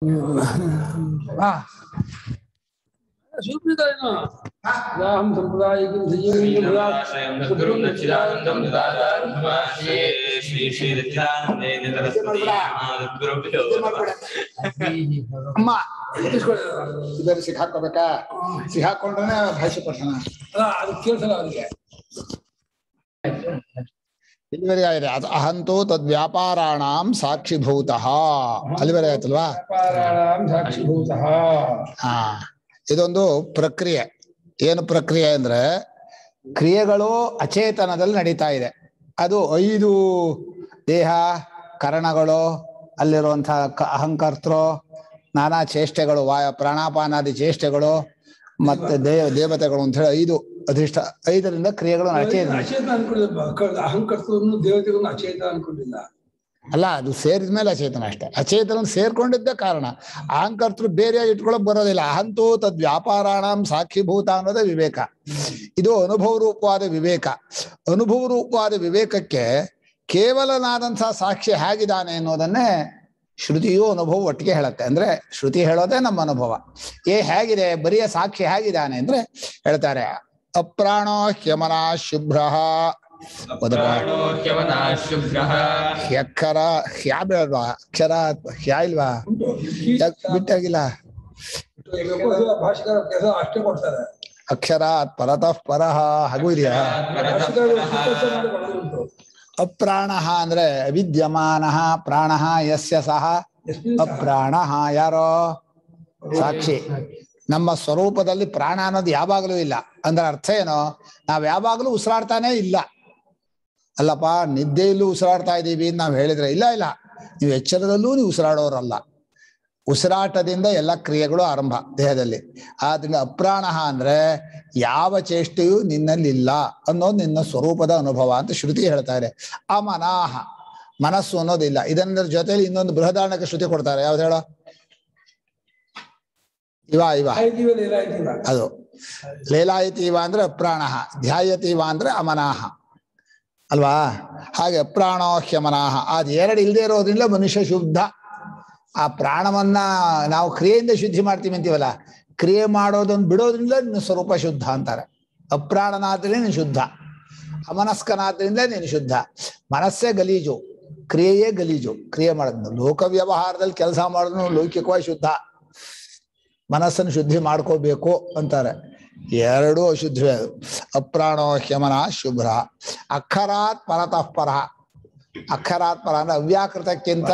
ಹಾ ಸೂಪ್ರಿತಾಯೇನೋ ನಾಹಂ ಸಂಪ್ರದಾಯಿಕಂ ಶ್ರೀರಾಮಾಶ್ರಯಂ ಸದ್ಗುರುಂ ಸಚ್ಚಿದಾನಂದಂ ದಾದಾರಮಹಾಶೇ ಶ್ರೀ ಶ್ರೀ ಸಚ್ಚಿದಾನಂದೇಂದ್ರ ಸರಸ್ವತಿ ಮಹಾಸದ್ಗುರುಭ್ಯೋ ನಮಃ. ಅಮ್ಮ ಎತ್ತಿಸ್ಕೊಳ್ಳಿ. ಇದನ್ನು ಸಿಕ್ಕಾಕೋಬೇಕಾ ಸಿಕ್ಕಾಕೊಂಡ್ರೆ ಭಾಷೆ ಪಠಣ ಅಲ್ಲ ಅದು ಕೇಳಿಸಲ್ಲ ಅವರಿಗೆ ಇಲ್ಲಿವರೆಗೆ ಆಗಿದೆ ಅದು ಅಹಂತೋ ತದ್ ವ್ಯಾಪಾರಾಣಾಂ ಸಾಕ್ಷಿಭೂತಃ ಅಲ್ಲಿವರೆಗೆ ಆಯ್ತಲ್ವಾ ವ್ಯಾಪಾರಾಣಾಂ ಸಾಕ್ಷಿಭೂತಃ ಹಾ ಇದೊಂದು ಪ್ರಕ್ರಿಯೆ ಏನು ಪ್ರಕ್ರಿಯೆ ಅಂದ್ರೆ ಕ್ರಿಯೆಗಳು ಅಚೇತನದಲ್ಲಿ ನಡೀತಾ ಇದೆ ಅದು ಐದು ದೇಹ ಕರಣಗಳು ಅಲ್ಲಿರುವಂತಹ ಕ- ಅಹಂಕರ್ತೃ ನಾನಾ ಚೇಷ್ಟೆಗಳು ವಾಯ ಪ್ರಾಣಾಪಾನಾದಿ ಚೇಷ್ಟೆಗಳು ಮತ್ತೆ ದೇವ ದೇವತೆಗಳು ಅಂತ ಹೇಳಿ ಐದು ಅಧಿಷ್ಠ ಐದರಿಂದ ಕ್ರಿಯೆಗಳು ಅಚೇತನ ಅಚೇತ ಅನ್ಕೊಂಡಿಲ್ಲ ಅಹಂಕರ್ತವನ್ನು ದೇವತೆಗಳನ್ನು ಅಚೇತ ಅನ್ಕೊಂಡಿಲ್ಲ ಅಲ್ಲ ಅದು ಸೇರಿದ ಮೇಲೆ ಅಚೇತನ ಅಷ್ಟೇ ಅಚೇತನ ಸೇರ್ಕೊಂಡಿದ್ದೇ ಕಾರಣ ಅಹಂಕರ್ತೃ ಬೇರೆಯಾಗಿ ಇಟ್ಕೊಳಕ್ ಬರೋದಿಲ್ಲ ಅಹಂತೋ ತದ್ ವ್ಯಾಪಾರಾಣಂ ಸಾಕ್ಷಿಭೂತ ಅನ್ನೋದೇ ವಿವೇಕ ಇದು ಅನುಭವ ರೂಪವಾದ ವಿವೇಕ ಅನುಭವ ರೂಪವಾದ ವಿವೇಕಕ್ಕೆ ಕೇವಲನಾದಂತಹ ಸಾಕ್ಷಿ ಹೇಗಿದ್ದಾನೆ ಅನ್ನೋದನ್ನೇ ಶ್ರುತಿಯು ಅನುಭವ ಒಟ್ಟಿಗೆ ಹೇಳುತ್ತೆ ಅಂದ್ರೆ ಶ್ರುತಿ ಹೇಳೋದೇ ನಮ್ಮ ಅನುಭವ ಏ ಹೇಗಿದೆ ಬರಿಯ ಸಾಕ್ಷಿ ಹೇಗಿದ್ದಾನೆ ಅಂದ್ರೆ ಹೇಳ್ತಾರೆ ಅಪ್ರಾಣೋ ಹ್ಯಮನ ಶುಭ್ರ ಪ್ರಾಣೋ ಹ್ಯವನಃ ಶುಭ್ರಃ ಅಕ್ಷರ ಹ್ಯಾ ಬೇಡವಾ ಅಕ್ಷರ ಹ್ಯಾ ಇಲ್ವಾ ಉಂಟು ಯಾಕ್ ಬಿಟ್ಟಾಗಿಲ್ಲ ಭಾಷೆಗಾರ ಕೆಲಸ ಅಷ್ಟೇ ಕೊಡ್ತಾರೆ ಅಕ್ಷರಾತ್ ಪರತಃ ಪರಹ ಹಾಗೂ ಇದೆಯಾ ಭಾಷೆಗಾರರು ಸುಖೋತ್ಸವ ಮಾಡಿ ಕೊಡೋದುಂಟು. ಅಪ್ರಾಣ ಅಂದ್ರೆ ಅವಿದ್ಯಮಾನ ಪ್ರಾಣ ಯಸ್ಯ ಸಹ ಎಸ್ಪಿ ಅಪ್ರಾಣ ಯಾರೋ ಸಾಕ್ಷಿ ನಮ್ಮ ಸ್ವರೂಪದಲ್ಲಿ ಪ್ರಾಣ ಅನ್ನೋದು ಯಾವಾಗಲೂ ಇಲ್ಲ ಅಂದ್ರೆ ಅರ್ಥ ಏನು ನಾವ್ ಯಾವಾಗಲೂ ಉಸಿರಾಡ್ತಾನೆ ಇಲ್ಲ ಅಲ್ಲಪ್ಪ ನಿದ್ದೆಯಲ್ಲೂ ಉಸಿರಾಡ್ತಾ ಇದ್ದೀವಿ ಅಂತ ನಾವು ಹೇಳಿದ್ರೆ ಇಲ್ಲ ಇಲ್ಲ ನೀವು ಎಚ್ಚರದಲ್ಲೂ ನೀವು ಉಸಿರಾಡೋರಲ್ಲ ಉಸಿರಾಟದಿಂದ ಎಲ್ಲ ಕ್ರಿಯೆಗಳು ಆರಂಭ ದೇಹದಲ್ಲಿ ಆದ್ರಿಂದ ಅಪ್ರಾಣ ಅಂದ್ರೆ ಯಾವ ಚೇಷ್ಟೆಯೂ ನಿನ್ನಲ್ಲಿ ಇಲ್ಲ ಅನ್ನೋದು ನಿನ್ನ ಸ್ವರೂಪದ ಅನುಭವ ಅಂತ ಶ್ರುತಿ ಹೇಳ್ತಾ ಇದೆ ಅಮನಾಹ ಮನಸ್ಸು ಅನ್ನೋದಿಲ್ಲ ಇದನ್ನ ಜೊತೆಲಿ ಇನ್ನೊಂದು ಬೃಹದಾರಣಕ ಶ್ರುತಿ ಕೊಡ್ತಾರೆ ಯಾವ್ದು ಹೇಳೋ ಇವ ಇವ ಆಯ್ತೀವ ಲೀಲಾಯ್ತೀವ ಅದು ಲೀಲಾಯತೀವ ಅಂದ್ರೆ ಅಪ್ರಾಣ ಧ್ಯಾಯತೀವ ಅಂದ್ರೆ ಅಮನಾಹ ಅಲ್ವಾ ಹಾಗೆ ಅಪ್ರಾಣೋ ಹ್ಯಮನಾಹ ಅದ್ ಎರಡು ಇಲ್ಲದೆ ಇರೋದ್ರಿಂದ ಮನುಷ್ಯ ಶುದ್ಧ ಆ ಪ್ರಾಣವನ್ನ ನಾವು ಕ್ರಿಯೆಯಿಂದ ಶುದ್ಧಿ ಮಾಡ್ತೀವಿ ಅಂತೀವಲ್ಲ ಕ್ರಿಯೆ ಮಾಡೋದನ್ನ ಬಿಡೋದ್ರಿಂದ ನಿನ್ನ ಸ್ವರೂಪ ಶುದ್ಧ ಅಂತಾರೆ ಅಪ್ರಾಣನಾದ್ರಿಂದ ನೀನು ಶುದ್ಧ ಅಮನಸ್ಕನಾದ್ರಿಂದ ನೀನು ಶುದ್ಧ ಮನಸ್ಸೇ ಗಲೀಜು ಕ್ರಿಯೆಯೇ ಗಲೀಜು ಕ್ರಿಯೆ ಮಾಡೋದು ಲೋಕ ವ್ಯವಹಾರದಲ್ಲಿ ಕೆಲಸ ಮಾಡೋದು ಲೌಕಿಕವಾಗಿ ಶುದ್ಧ ಮನಸ್ಸನ್ನು ಶುದ್ಧಿ ಮಾಡ್ಕೋಬೇಕು ಅಂತಾರೆ ಎರಡೂ ಅಶುದ್ಧವೇ ಅದು ಅಪ್ರಾಣೋ ಹ್ಯಮನ ಶುಭ್ರ ಅಕ್ಷರಾತ್ ಪರತಃ ಪರ ಅಕ್ಷರಾತ್ ಪರ ಅಂದ್ರೆ ಅವ್ಯಾಕೃತಕ್ಕಿಂತ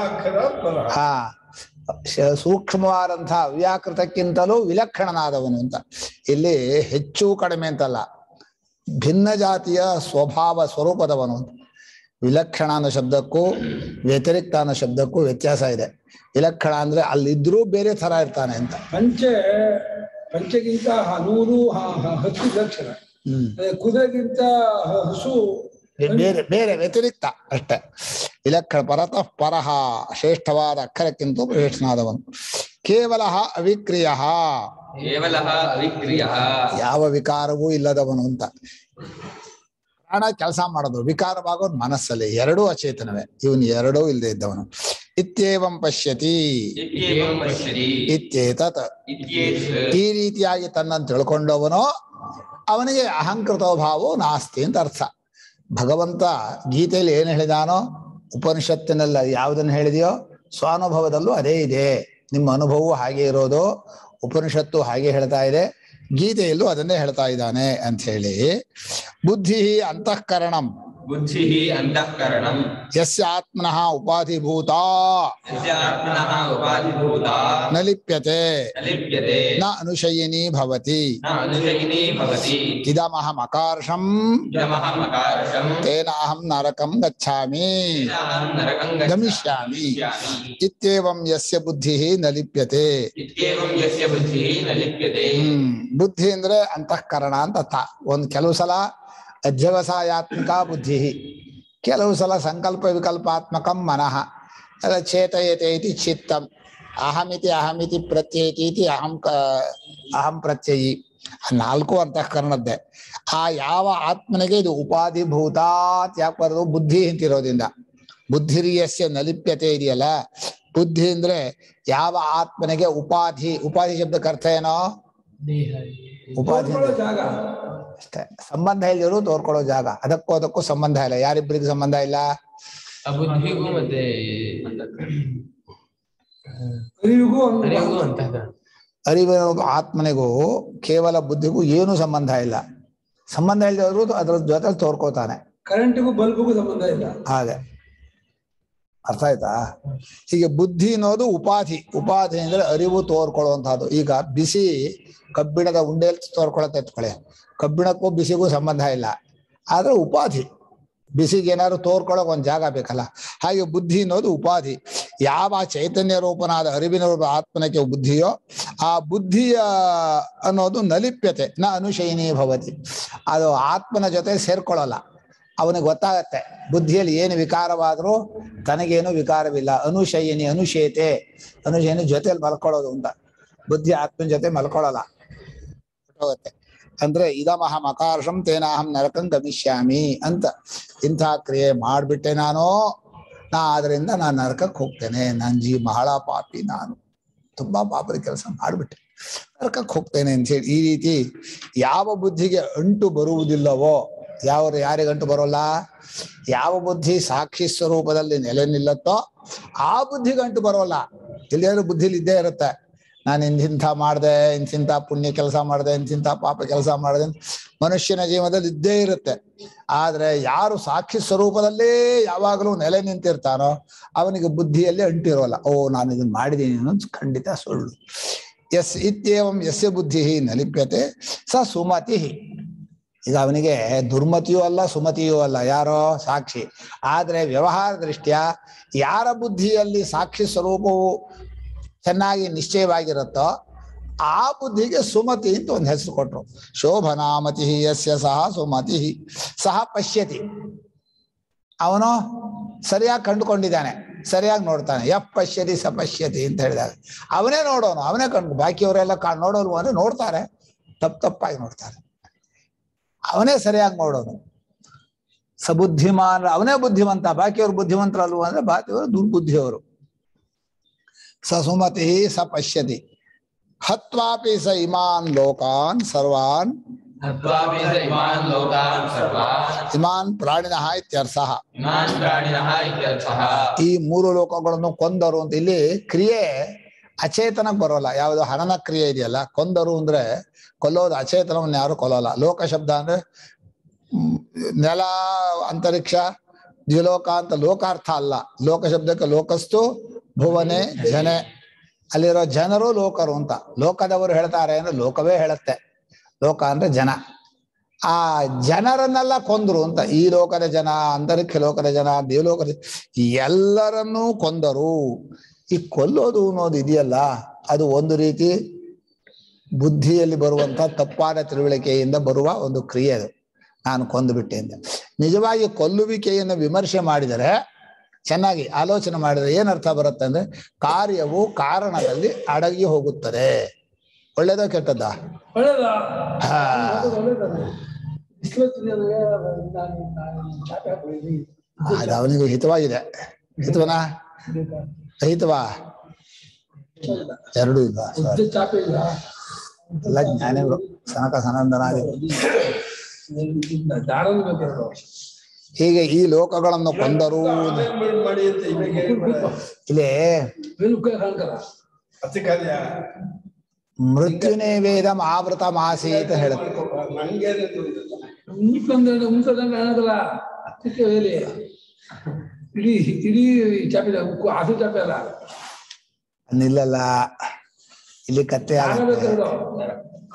ಹಾ ಶ- ಸೂಕ್ಷ್ಮವಾದಂತಹ ಅವ್ಯಾಕೃತಕ್ಕಿಂತಲೂ ವಿಲಕ್ಷಣನಾದವನು ಅಂತ ಇಲ್ಲಿ ಹೆಚ್ಚು ಕಡಿಮೆ ಅಂತಲ್ಲ ಭಿನ್ನ ಜಾತಿಯ ಸ್ವಭಾವ ಸ್ವರೂಪದವನು ಅಂತ ವಿಲಕ್ಷಣ ಅನ್ನೋ ಶಬ್ದಕ್ಕೂ ವ್ಯತಿರಿಕ್ತ ಅನ್ನೋ ಶಬ್ದಕ್ಕೂ ವ್ಯತ್ಯಾಸ ಇದೆ ವಿಲಕ್ಷಣ ಅಂದ್ರೆ ಅಲ್ಲಿದ್ರೂ ಬೇರೆ ತರ ಇರ್ತಾನೆ ಅಂತ ಪಂಚೆ ಪಂಚೆಗಿಂತ ಹ- ನೂರು ಹ- ಹ- ಹತ್ತು ಲಕ್ಷಣ ಹ್ಮ್ ಅದೇ ಕುದುರೆಗಿಂತ ಹ- ಹಸು ಬೇ- ಬೇರೆ ಬೇರೆ ವ್ಯತಿರಿಕ್ತ ಅಷ್ಟೇ ವಿಲಕ್ಷಣ ಪರತಃ ಪರಹ ಶ್ರೇಷ್ಠವಾದ ಅಕ್ಷರಕ್ಕಿಂತ ಶ್ರೇಷ್ಠನಾದವನು ಕೇವಲ ಅವಿಕ್ರಿಯ ಕೇವಲಃ ಅವಿಕ್ರಿಯಃ ಯಾವ ವಿಕಾರವೂ ಇಲ್ಲದವನು ಅಂತ ಪ್ರಾಣ ಕೆಲಸ ಮಾಡೋದು ವಿಕಾರವಾಗೋದು ಮನಸ್ಸಲ್ಲಿ ಎರಡೂ ಅಚೇತನವೇ ಇವನು ಎರಡೂ ಇಲ್ಲದೆ ಇದ್ದವನು ಇತ್ಯೇವಂ ಪಶ್ಯತಿ ಇತ್ಯೇವಂ ಪಶ್ಯತಿ ಇತ್ಯೇತತ್ ಇತ್ಯೇತತ್ ಈ ರೀತಿಯಾಗಿ ತನ್ನನ್ನು ತಿಳ್ಕೊಂಡವನೋ ಅವನಿಗೆ ಅಹಂಕೃತೋ ಭಾವೋ ನಾಸ್ತಿ ಅಂತ ಅರ್ಥ ಭಗವಂತ ಗೀತೆಯಲ್ಲಿ ಏನು ಹೇಳಿದಾನೋ ಉಪನಿಷತ್ತಿನೆಲ್ಲ ಯಾವುದನ್ನು ಹೇಳಿದೆಯೋ ಸ್ವಾನುಭವದಲ್ಲೂ ಅದೇ ಇದೆ ನಿಮ್ಮ ಅನುಭವವು ಹಾಗೆ ಇರೋದು ಉಪನಿಷತ್ತು ಹಾಗೆ ಹೇಳ್ತಾ ಇದೆ ಗೀತೆಯಲ್ಲೂ ಅದನ್ನೇ ಹೇಳ್ತಾ ಇದ್ದಾನೆ ಅಂತ ಹೇಳಿ ಬುದ್ಧಿ ಅಂತಃಕರಣಂ ಬುದ್ಧಿಃ ಅಂತಃಕರಣಂ ಯಸ್ಯ ಆತ್ಮನಃ ಉಪಾಧಿಭೂತ ಯಸ್ಯಾತ್ಮನಃ ಉಪಾಧಿಭೂತಾ ನ ಲಿಪ್ಯತೆ ನ ಲಿಪ್ಯತೆ ನ ಅನುಶಯಿನಿ ಭವತಿ ನ ಅನುಶಯಿನಿ ಭವತಿ ಇದಮಹಂ ಅಕಾರ್ಷಂ ಇದಮಹಮಕಾರ್ಷಂ ತೇನ ಅಹಂ ನರಕಂ ಗಚ್ಚಾಮಿ ತೇನಾಹಂ ನರಕಂ ಗಮಿಷ್ಯಾಮಿ ಗಮಿಷ್ಯಾಮಿ ಇತ್ಯೇವಂ ಯಸ್ಯ ಬುದ್ಧಿ ನ ಲಿಪ್ಯತೆ ಇತ್ಯೇವಂ ಯಸ್ಯ ಬುದ್ಧಿಃ ನ ಲಿಪ್ಯತೆ ಹ್ಮ್ ಬುದ್ಧಿ ಅಂದ್ರೆ ಅಂತಃಕರಣ ಅಂತ ಅರ್ಥ ಒಂದ್ ಕೆಲವು ಸಲ ಅಧ್ಯವಸಾಯಾತ್ಮಕ ಬುದ್ಧಿ ಕೆಲವು ಸಲ ಸಂಕಲ್ಪ ವಿಕಲ್ಪಾತ್ಮಕಂ ಮನಃ ಅಲ್ಲ ಚೇತಯತೆ ಇತಿ ಚಿತ್ತಂ ಅಹಮಿತಿ ಅಹಮಿತಿ ಪ್ರತ್ಯಯತಿ ಇತಿ ಅಹಂ ಕ ಅಹಂ ಪ್ರತ್ಯಯಿ ಆ ನಾಲ್ಕು ಅಂತಃಕರಣದ್ದೇ ಆ ಯಾವ ಆತ್ಮನಿಗೆ ಇದು ಉಪಾಧಿಭೂತಾತ್ ಯಾಕೆ ಬರೋದು ಬುದ್ಧಿ ಅಂತಿರೋದ್ರಿಂದ ಬುದ್ಧಿರಿಯಸ್ಯ ನಲಿಪ್ಯತೆ ಇದೆಯಲ್ಲ ಬುದ್ಧಿ ಅಂದ್ರೆ ಯಾವ ಆತ್ಮನಿಗೆ ಉಪಾಧಿ ಉಪಾಧಿ ಶಬ್ದಕ್ಕೆ ಅರ್ಥ ಏನೋ ಉಪಾಧಿ ತೋರ್ಕೊಳ್ಳೋ ಅಂದ್ರೆ ಜಾಗ ಅಷ್ಟೇ ಸಂಬಂಧ ಇಲ್ದಿರು ತೋರ್ಕೊಳ್ಳೋ ಜಾಗ ಅದಕ್ಕೂ ಅದಕ್ಕೂ ಸಂಬಂಧ ಇಲ್ಲ ಯಾರಿಬ್ಬರಿಗೆ ಸಂಬಂಧ ಇಲ್ಲ ಆ ಬುದ್ಧಿಗೂ ಮತ್ತೆ ಅರಿವಿಗೂ ಅರಿವಿಗೂ ಅನುಭವ ಅಂತ ಅರಿವಿನ ಆತ್ಮನಿಗೂ ಕೇವಲ ಬುದ್ಧಿಗೂ ಏನು ಸಂಬಂಧ ಇಲ್ಲ ಸಂಬಂಧ ಇಲ್ದಿದ್ರು ಅದ್ರ ಜೊತೆ ತೋರ್ಕೋತಾನೆ ಕರೆಂಟಿಗೂ ಬಲ್ಬ್ಗೂ ಸಂಬಂಧ ಇಲ್ಲ ಹಾಗೆ ಅರ್ಥ ಆಯ್ತಾ ಹೀಗೆ ಬುದ್ಧಿ ಅನ್ನೋದು ಉಪಾಧಿ ಉಪಾಧಿ ಅಂದ್ರೆ ಅರಿವು ತೋರ್ಕೊಳ್ಳುವಂತಹದ್ದು ಈಗ ಬಿಸಿ ಕಬ್ಬಿಣದ ಉಂಡೆಯಲ್ಲಿ ತೋರ್ಕೊಳತ್ತೆ ಎತ್ಕೊಳ್ಳಿ ಕಬ್ಬಿಣಕ್ಕೂ ಬಿಸಿಗೂ ಸಂಬಂಧ ಇಲ್ಲ ಆದ್ರೆ ಉಪಾಧಿ ಬಿಸಿಗೆ ಏನಾದ್ರು ತೋರ್ಕೊಳಕ್ ಒಂದ್ ಜಾಗ ಬೇಕಲ್ಲ ಹಾಗೆ ಬುದ್ಧಿ ಅನ್ನೋದು ಉಪಾಧಿ ಯಾವ ಚೈತನ್ಯ ರೂಪನಾದ ಅರಿವಿನ ರೂಪ ಆತ್ಮನಕ್ಕೆ ಬುದ್ಧಿಯೋ ಆ ಬುದ್ಧಿಯ ಅನ್ನೋದು ನಲಿಪ್ಯತೆ ನ ಅನುಶಯಿನಿ ಭವತಿ ಅದು ಆತ್ಮನ ಜೊತೆ ಸೇರ್ಕೊಳ್ಳಲ್ಲ ಅವನಿಗೆ ಗೊತ್ತಾಗತ್ತೆ ಬುದ್ಧಿಯಲ್ಲಿ ಏನು ವಿಕಾರವಾದರೂ ತನಗೇನು ವಿಕಾರವಿಲ್ಲ ಅನುಶಯನಿ ಅನುಶೇತೆ ಅನುಶಯನಿ ಜೊತೆಲಿ ಮಲ್ಕೊಳ್ಳೋದು ಅಂತ ಬುದ್ಧಿ ಆತ್ಮನ ಜೊತೆ ಮಲ್ಕೊಳ್ಳಲ್ಲ ಹೋಗುತ್ತೆ ಅಂದ್ರೆ ಇದಮಹ ಮಕಾರ್ಷಂ ತೇನಾಹಂ ನರಕಂ ಗಮಿಷ್ಯಾಮಿ ಅಂತ ಇಂಥ ಕ್ರಿಯೆ ಮಾಡ್ಬಿಟ್ಟೆ ನಾನು ನಾ ಅದರಿಂದ ನಾನು ನರಕಕ್ಕೆ ಹೋಗ್ತೇನೆ ನನ್ ಜೀ ಬಹಳ ಪಾಪಿ ನಾನು ತುಂಬಾ ಪಾಪದ ಕೆಲಸ ಮಾಡ್ಬಿಟ್ಟೆ ನರಕಕ್ಕೆ ಹೋಗ್ತೇನೆ ಅಂತ ಹೇಳಿ ಈ ರೀತಿ ಯಾವ ಬುದ್ಧಿಗೆ ಅಂಟು ಬರುವುದಿಲ್ಲವೋ ಯಾವ ಯಾರಿಗೆ ಅಂಟು ಬರೋಲ್ಲ ಯಾವ ಬುದ್ಧಿ ಸಾಕ್ಷಿ ಸ್ವರೂಪದಲ್ಲಿ ನೆಲೆ ನಿಲ್ಲತ್ತೋ ಆ ಬುದ್ಧಿಗೆ ಅಂಟು ಬರೋಲ್ಲ ಎಲ್ಲಿಯಾದ್ರೂ ಬುದ್ಧಿಲಿ ಇದ್ದೇ ಇರುತ್ತೆ ನಾನು ಇಂತಿಂಥ ಮಾಡಿದೆ ಇಂತಿಂಥ ಪುಣ್ಯ ಕೆಲಸ ಮಾಡಿದೆ ಇಂತಿಂಥ ಪಾಪ ಕೆಲಸ ಮಾಡಿದೆ ಅಂತ ಮನುಷ್ಯನ ಜೀವನದಲ್ಲಿ ಇದ್ದೇ ಇರುತ್ತೆ ಆದ್ರೆ ಯಾರು ಸಾಕ್ಷಿ ಸ್ವರೂಪದಲ್ಲೇ ಯಾವಾಗಲೂ ನೆಲೆ ನಿಂತಿರ್ತಾನೋ ಅವನಿಗೆ ಬುದ್ಧಿಯಲ್ಲಿ ಅಂಟಿರೋಲ್ಲ ಓ ನಾನು ಇದನ್ನ ಮಾಡಿದ್ದೀನಿ ಅನ್ನೋದು ಖಂಡಿತ ಸುಳ್ಳು ಎಸ್ ಇತ್ಯೇವಂ ಯಸ್ಯ ಬುದ್ಧಿ ನಲಿಪ್ಯತೆ ಸ ಸುಮತಿ ಈಗ ಅವನಿಗೆ ದುರ್ಮತಿಯೂ ಅಲ್ಲ ಸುಮತಿಯೂ ಅಲ್ಲ ಯಾರೋ ಸಾಕ್ಷಿ ಆದ್ರೆ ವ್ಯವಹಾರ ದೃಷ್ಟ್ಯ ಯಾರ ಬುದ್ಧಿಯಲ್ಲಿ ಸಾಕ್ಷಿ ಸ್ವರೂಪವು ಚೆನ್ನಾಗಿ ನಿಶ್ಚಯವಾಗಿರುತ್ತೋ ಆ ಬುದ್ಧಿಗೆ ಸುಮತಿ ಅಂತ ಒಂದು ಹೆಸರು ಕೊಟ್ರು ಶೋಭನಾಮತಿ ಯಸ್ಯ ಸಹ ಸುಮತಿ ಸಹ ಪಶ್ಯತಿ ಅವನು ಸರಿಯಾಗಿ ಕಂಡುಕೊಂಡಿದ್ದಾನೆ ಸರಿಯಾಗಿ ನೋಡ್ತಾನೆ ಯಪ್ ಪಶ್ಯತಿ ಸ ಪಶ್ಯತಿ ಅಂತ ಹೇಳಿದಾಗ ಅವನೇ ನೋಡೋನು ಅವನೇ ಕಂಡು ಬಾಕಿಯವರೆಲ್ಲ ಕಾ ನೋಡೋಲ್ವ ಅಂದ್ರೆ ನೋಡ್ತಾರೆ ತಪ್ಪು ತಪ್ಪಾಗಿ ನೋಡ್ತಾರೆ ಅವನೇ ಸರಿಯಾಗಿ ನೋಡೋನು ಸಬುದ್ಧಿಮಾನ್ ಅವನೇ ಬುದ್ಧಿವಂತ ಬಾಕಿಯವರು ಬುದ್ಧಿವಂತರಲ್ವ ಅಂದ್ರೆ ಬಾಕಿಯವರು ದುರ್ಬುದ್ಧಿಯವರು ಸ ಸುಮತಿ ಸ ಪಶ್ಯತಿ ಹತ್ವಾಪಿ ಸ ಇಮಾನ್ ಲೋಕಾನ್ ಸರ್ವಾನ್ ಹತ್ವಾಪಿ ಸ ಇಮಾನ್ ಲೋಕಾನ್ ಸರ್ವಾನ್ ಇಮಾನ್ ಪ್ರಾಣಿನಃ ಇತ್ಯರ್ಥಃ ಇಮಾನ್ ಪ್ರಾಣಿನಃ ಇತ್ಯರ್ಥಃ ಈ ಮೂರು ಲೋಕಗಳನ್ನು ಕೊಂದರು ಅಂತ ಇಲ್ಲಿ ಕ್ರಿಯೆ ಅಚೇತನಕ್ಕೆ ಬರೋಲ್ಲ ಯಾವುದು ಹನನ ಕ್ರಿಯೆ ಇದೆಯಲ್ಲ ಕೊಂದರು ಅಂದ್ರೆ ಕೊಲ್ಲೋದು ಅಚೇತನವನ್ನು ಯಾರು ಕೊಲ್ಲೋಲ್ಲ ಲೋಕ ಶಬ್ದ ಅಂದ್ರೆ ಮ್, ನೆಲ ಅಂತರಿಕ್ಷ ದ್ವಿಲೋಕ ಅಂತ ಲೋಕಾರ್ಥ ಅಲ್ಲ ಲೋಕ ಶಬ್ದಕ್ಕೆ ಲೋಕಸ್ತು ಭುವನೆ ಜನೆ ಅಲ್ಲಿರೋ ಜನರು ಲೋಕರು ಅಂತ ಲೋಕದವರು ಹೇಳ್ತಾರೆ ಅಂದ್ರೆ ಲೋಕವೇ ಹೇಳುತ್ತೆ ಲೋಕ ಅಂದ್ರೆ ಜನ ಆ ಜನರನ್ನೆಲ್ಲ ಕೊಂದ್ರು ಅಂತ ಈ ಲೋಕದ ಜನ ಅಂತರಿಕ್ಷ ಲೋಕದ ಜನ ದೇವಲೋಕದ ಎಲ್ಲರನ್ನೂ ಕೊಂದರು ಈ ಕೊಲ್ಲೋದು ಅನ್ನೋದು ಇದೆಯಲ್ಲ ಅದು ಒಂದು ರೀತಿ ಬುದ್ಧಿಯಲ್ಲಿ ಬರುವಂತ ತಪ್ಪಾದ ತಿಳುವಳಿಕೆಯಿಂದ ಬರುವ ಒಂದು ಕ್ರಿಯೆ ಅದು ನಾನು ಕೊಂದುಬಿಟ್ಟೆ ಅಂತ ನಿಜವಾಗಿ ಕೊಲ್ಲುವಿಕೆಯನ್ನು ವಿಮರ್ಶೆ ಮಾಡಿದರೆ ಚೆನ್ನಾಗಿ ಆಲೋಚನೆ ಮಾಡಿದರೆ ಏನರ್ಥ ಬರುತ್ತೆ ಅಂದ್ರೆ ಕಾರ್ಯವು ಕಾರಣದಲ್ಲಿ ಅಡಗಿ ಹೋಗುತ್ತದೆ ಒಳ್ಳೇದೋ ಕೆಟ್ಟದ್ದ ಒಳ್ಳೇದ ಹಾ. ಒಳ್ಳೇದಲ್ಲ ಇಷ್ಟೊತ್ತಿಗೆ ನಾನು ನಾನು ಚಾಪೆ ಹಾಕೊಂಡಿದ್ದೀನಿ ಅದು ಅವನಿಗೆ ಹಿತವಾಗಿದೆ ಹಿತವನ ಹಿತವಾ ಎರಡೂ ಇಲ್ಲ ಉದ್ದ ಚಾಪೆ ಇಲ್ಲ ಎಲ್ಲ ಜ್ಞಾನಿಗಳು ಸನಕ ಸನಂದನಾದಿ ದಾರದ ಬೇಕಾದ್ರು ಹೀಗೆ ಈ ಲೋಕಗಳನ್ನು ಕೊಂದರು ಮಾಡಿ ಅಂತ ಇವಾಗ ಹೇಳ್ಬೇಡ. ಇಲ್ಲಿ ಬೆನ್ನುಕ ಕಾಣ್ಕಲ್ಲ ಮೃತ್ಯುನೇ ವೇದಂ ಆವೃತ ಮಾಸಿ ಅಂತ ಹೇಳುತ್ತೆ ನಂಗೆ ಅದೇ ತಿಳಿದಿಲ್ಲ. ಉಂಟಂದ್ರೆ ಉಂಟದಂಗ ಕಾಣದಲ್ಲ ಅದಕ್ಕೆ ಹೇಳಿ ಇಡೀ ಇಡೀ ಚಾಪೆ ಅದು ಚಾಪೆ ಅಲ್ಲ ನಿಲ್ಲಲ್ಲ ಇಲ್ಲಿ ಕತ್ತೆ ದಾರ ಆಗುತ್ತೆ ಬೇಕಾದ್ರು